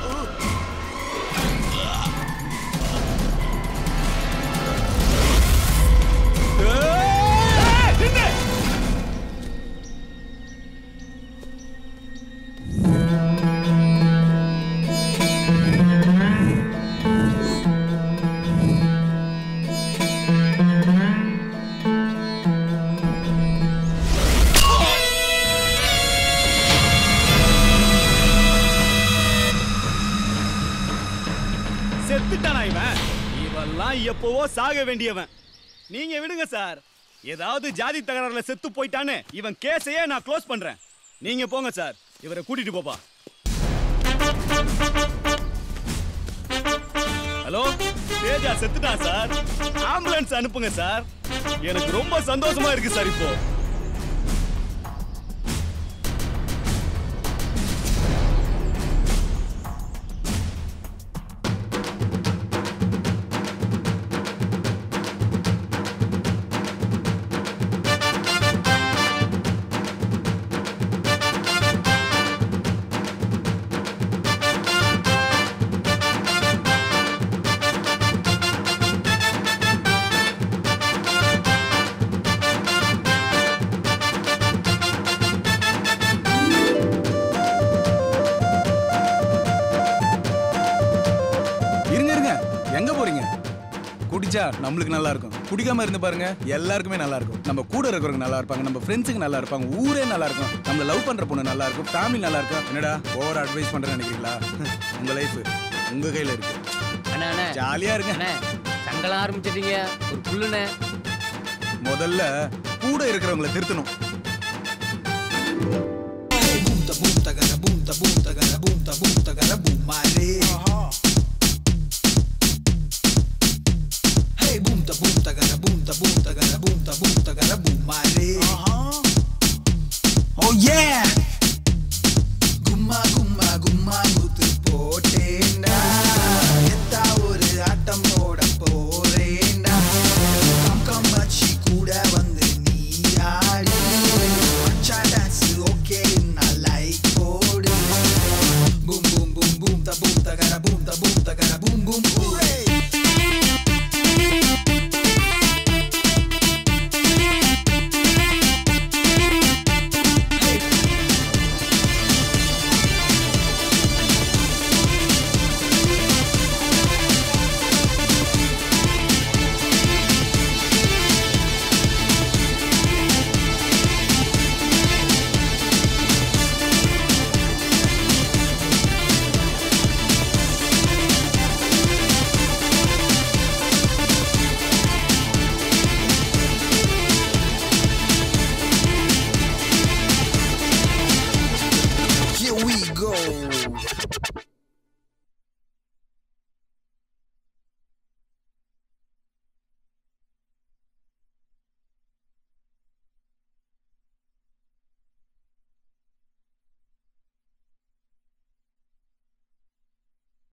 செத்துட்டானா இவன் இவெல்லாம் எப்பவோ சாக வேண்டியவன் நீங்க விடுங்க சார் ஏதாவது ஜாதி தகராறுல செத்து போயிட்டான்னு இவன் கேஸையே நான் க்ளோஸ் பண்றேன் நீங்க போங்க சார் இவரை கூட்டிட்டு போப்பா ஹலோ தேஜா செத்துட்டான் சார் ஆம்புலன்ஸ் அனுப்புங்க சார் எனக்கு ரொம்ப சந்தோஷமா இருக்கு சார் இப்போ இருங்க இருங்க எங்க போறீங்க குடிச்சா நம்மளுக்கு நல்லா இருக்கும் குடிக்காம இருந்து பாருங்க எல்லாருக்குமே நல்லா இருக்கும் நம்ம கூட இருக்கிறவங்க நல்லா இருப்பாங்க நம்ம ஃப்ரெண்ட்ஸுக்கு நல்லா இருப்பாங்க ஊரே நல்லா இருக்கும் நம்ம லவ் பண்ற பொண்ணு நல்லா இருக்கும் ஃபேமிலி நல்லா இருக்கும் என்னடா ஓவர் அட்வைஸ் பண்றேன்னு நினைக்கிறீங்களா உங்க லைஃப் உங்க கையில இருக்கு அண்ணா அண்ணா ஜாலியா இருங்க அண்ணா சங்கலம் ஆரம்பிச்சிட்டீங்க ஒரு புல்லுண்ணே முதல்ல கூட இருக்கிறவங்கள திருத்தணும் Boom, ta boom, ta gara boom, ta boom, ta gara boom, ta boom, ta gara boom, mare.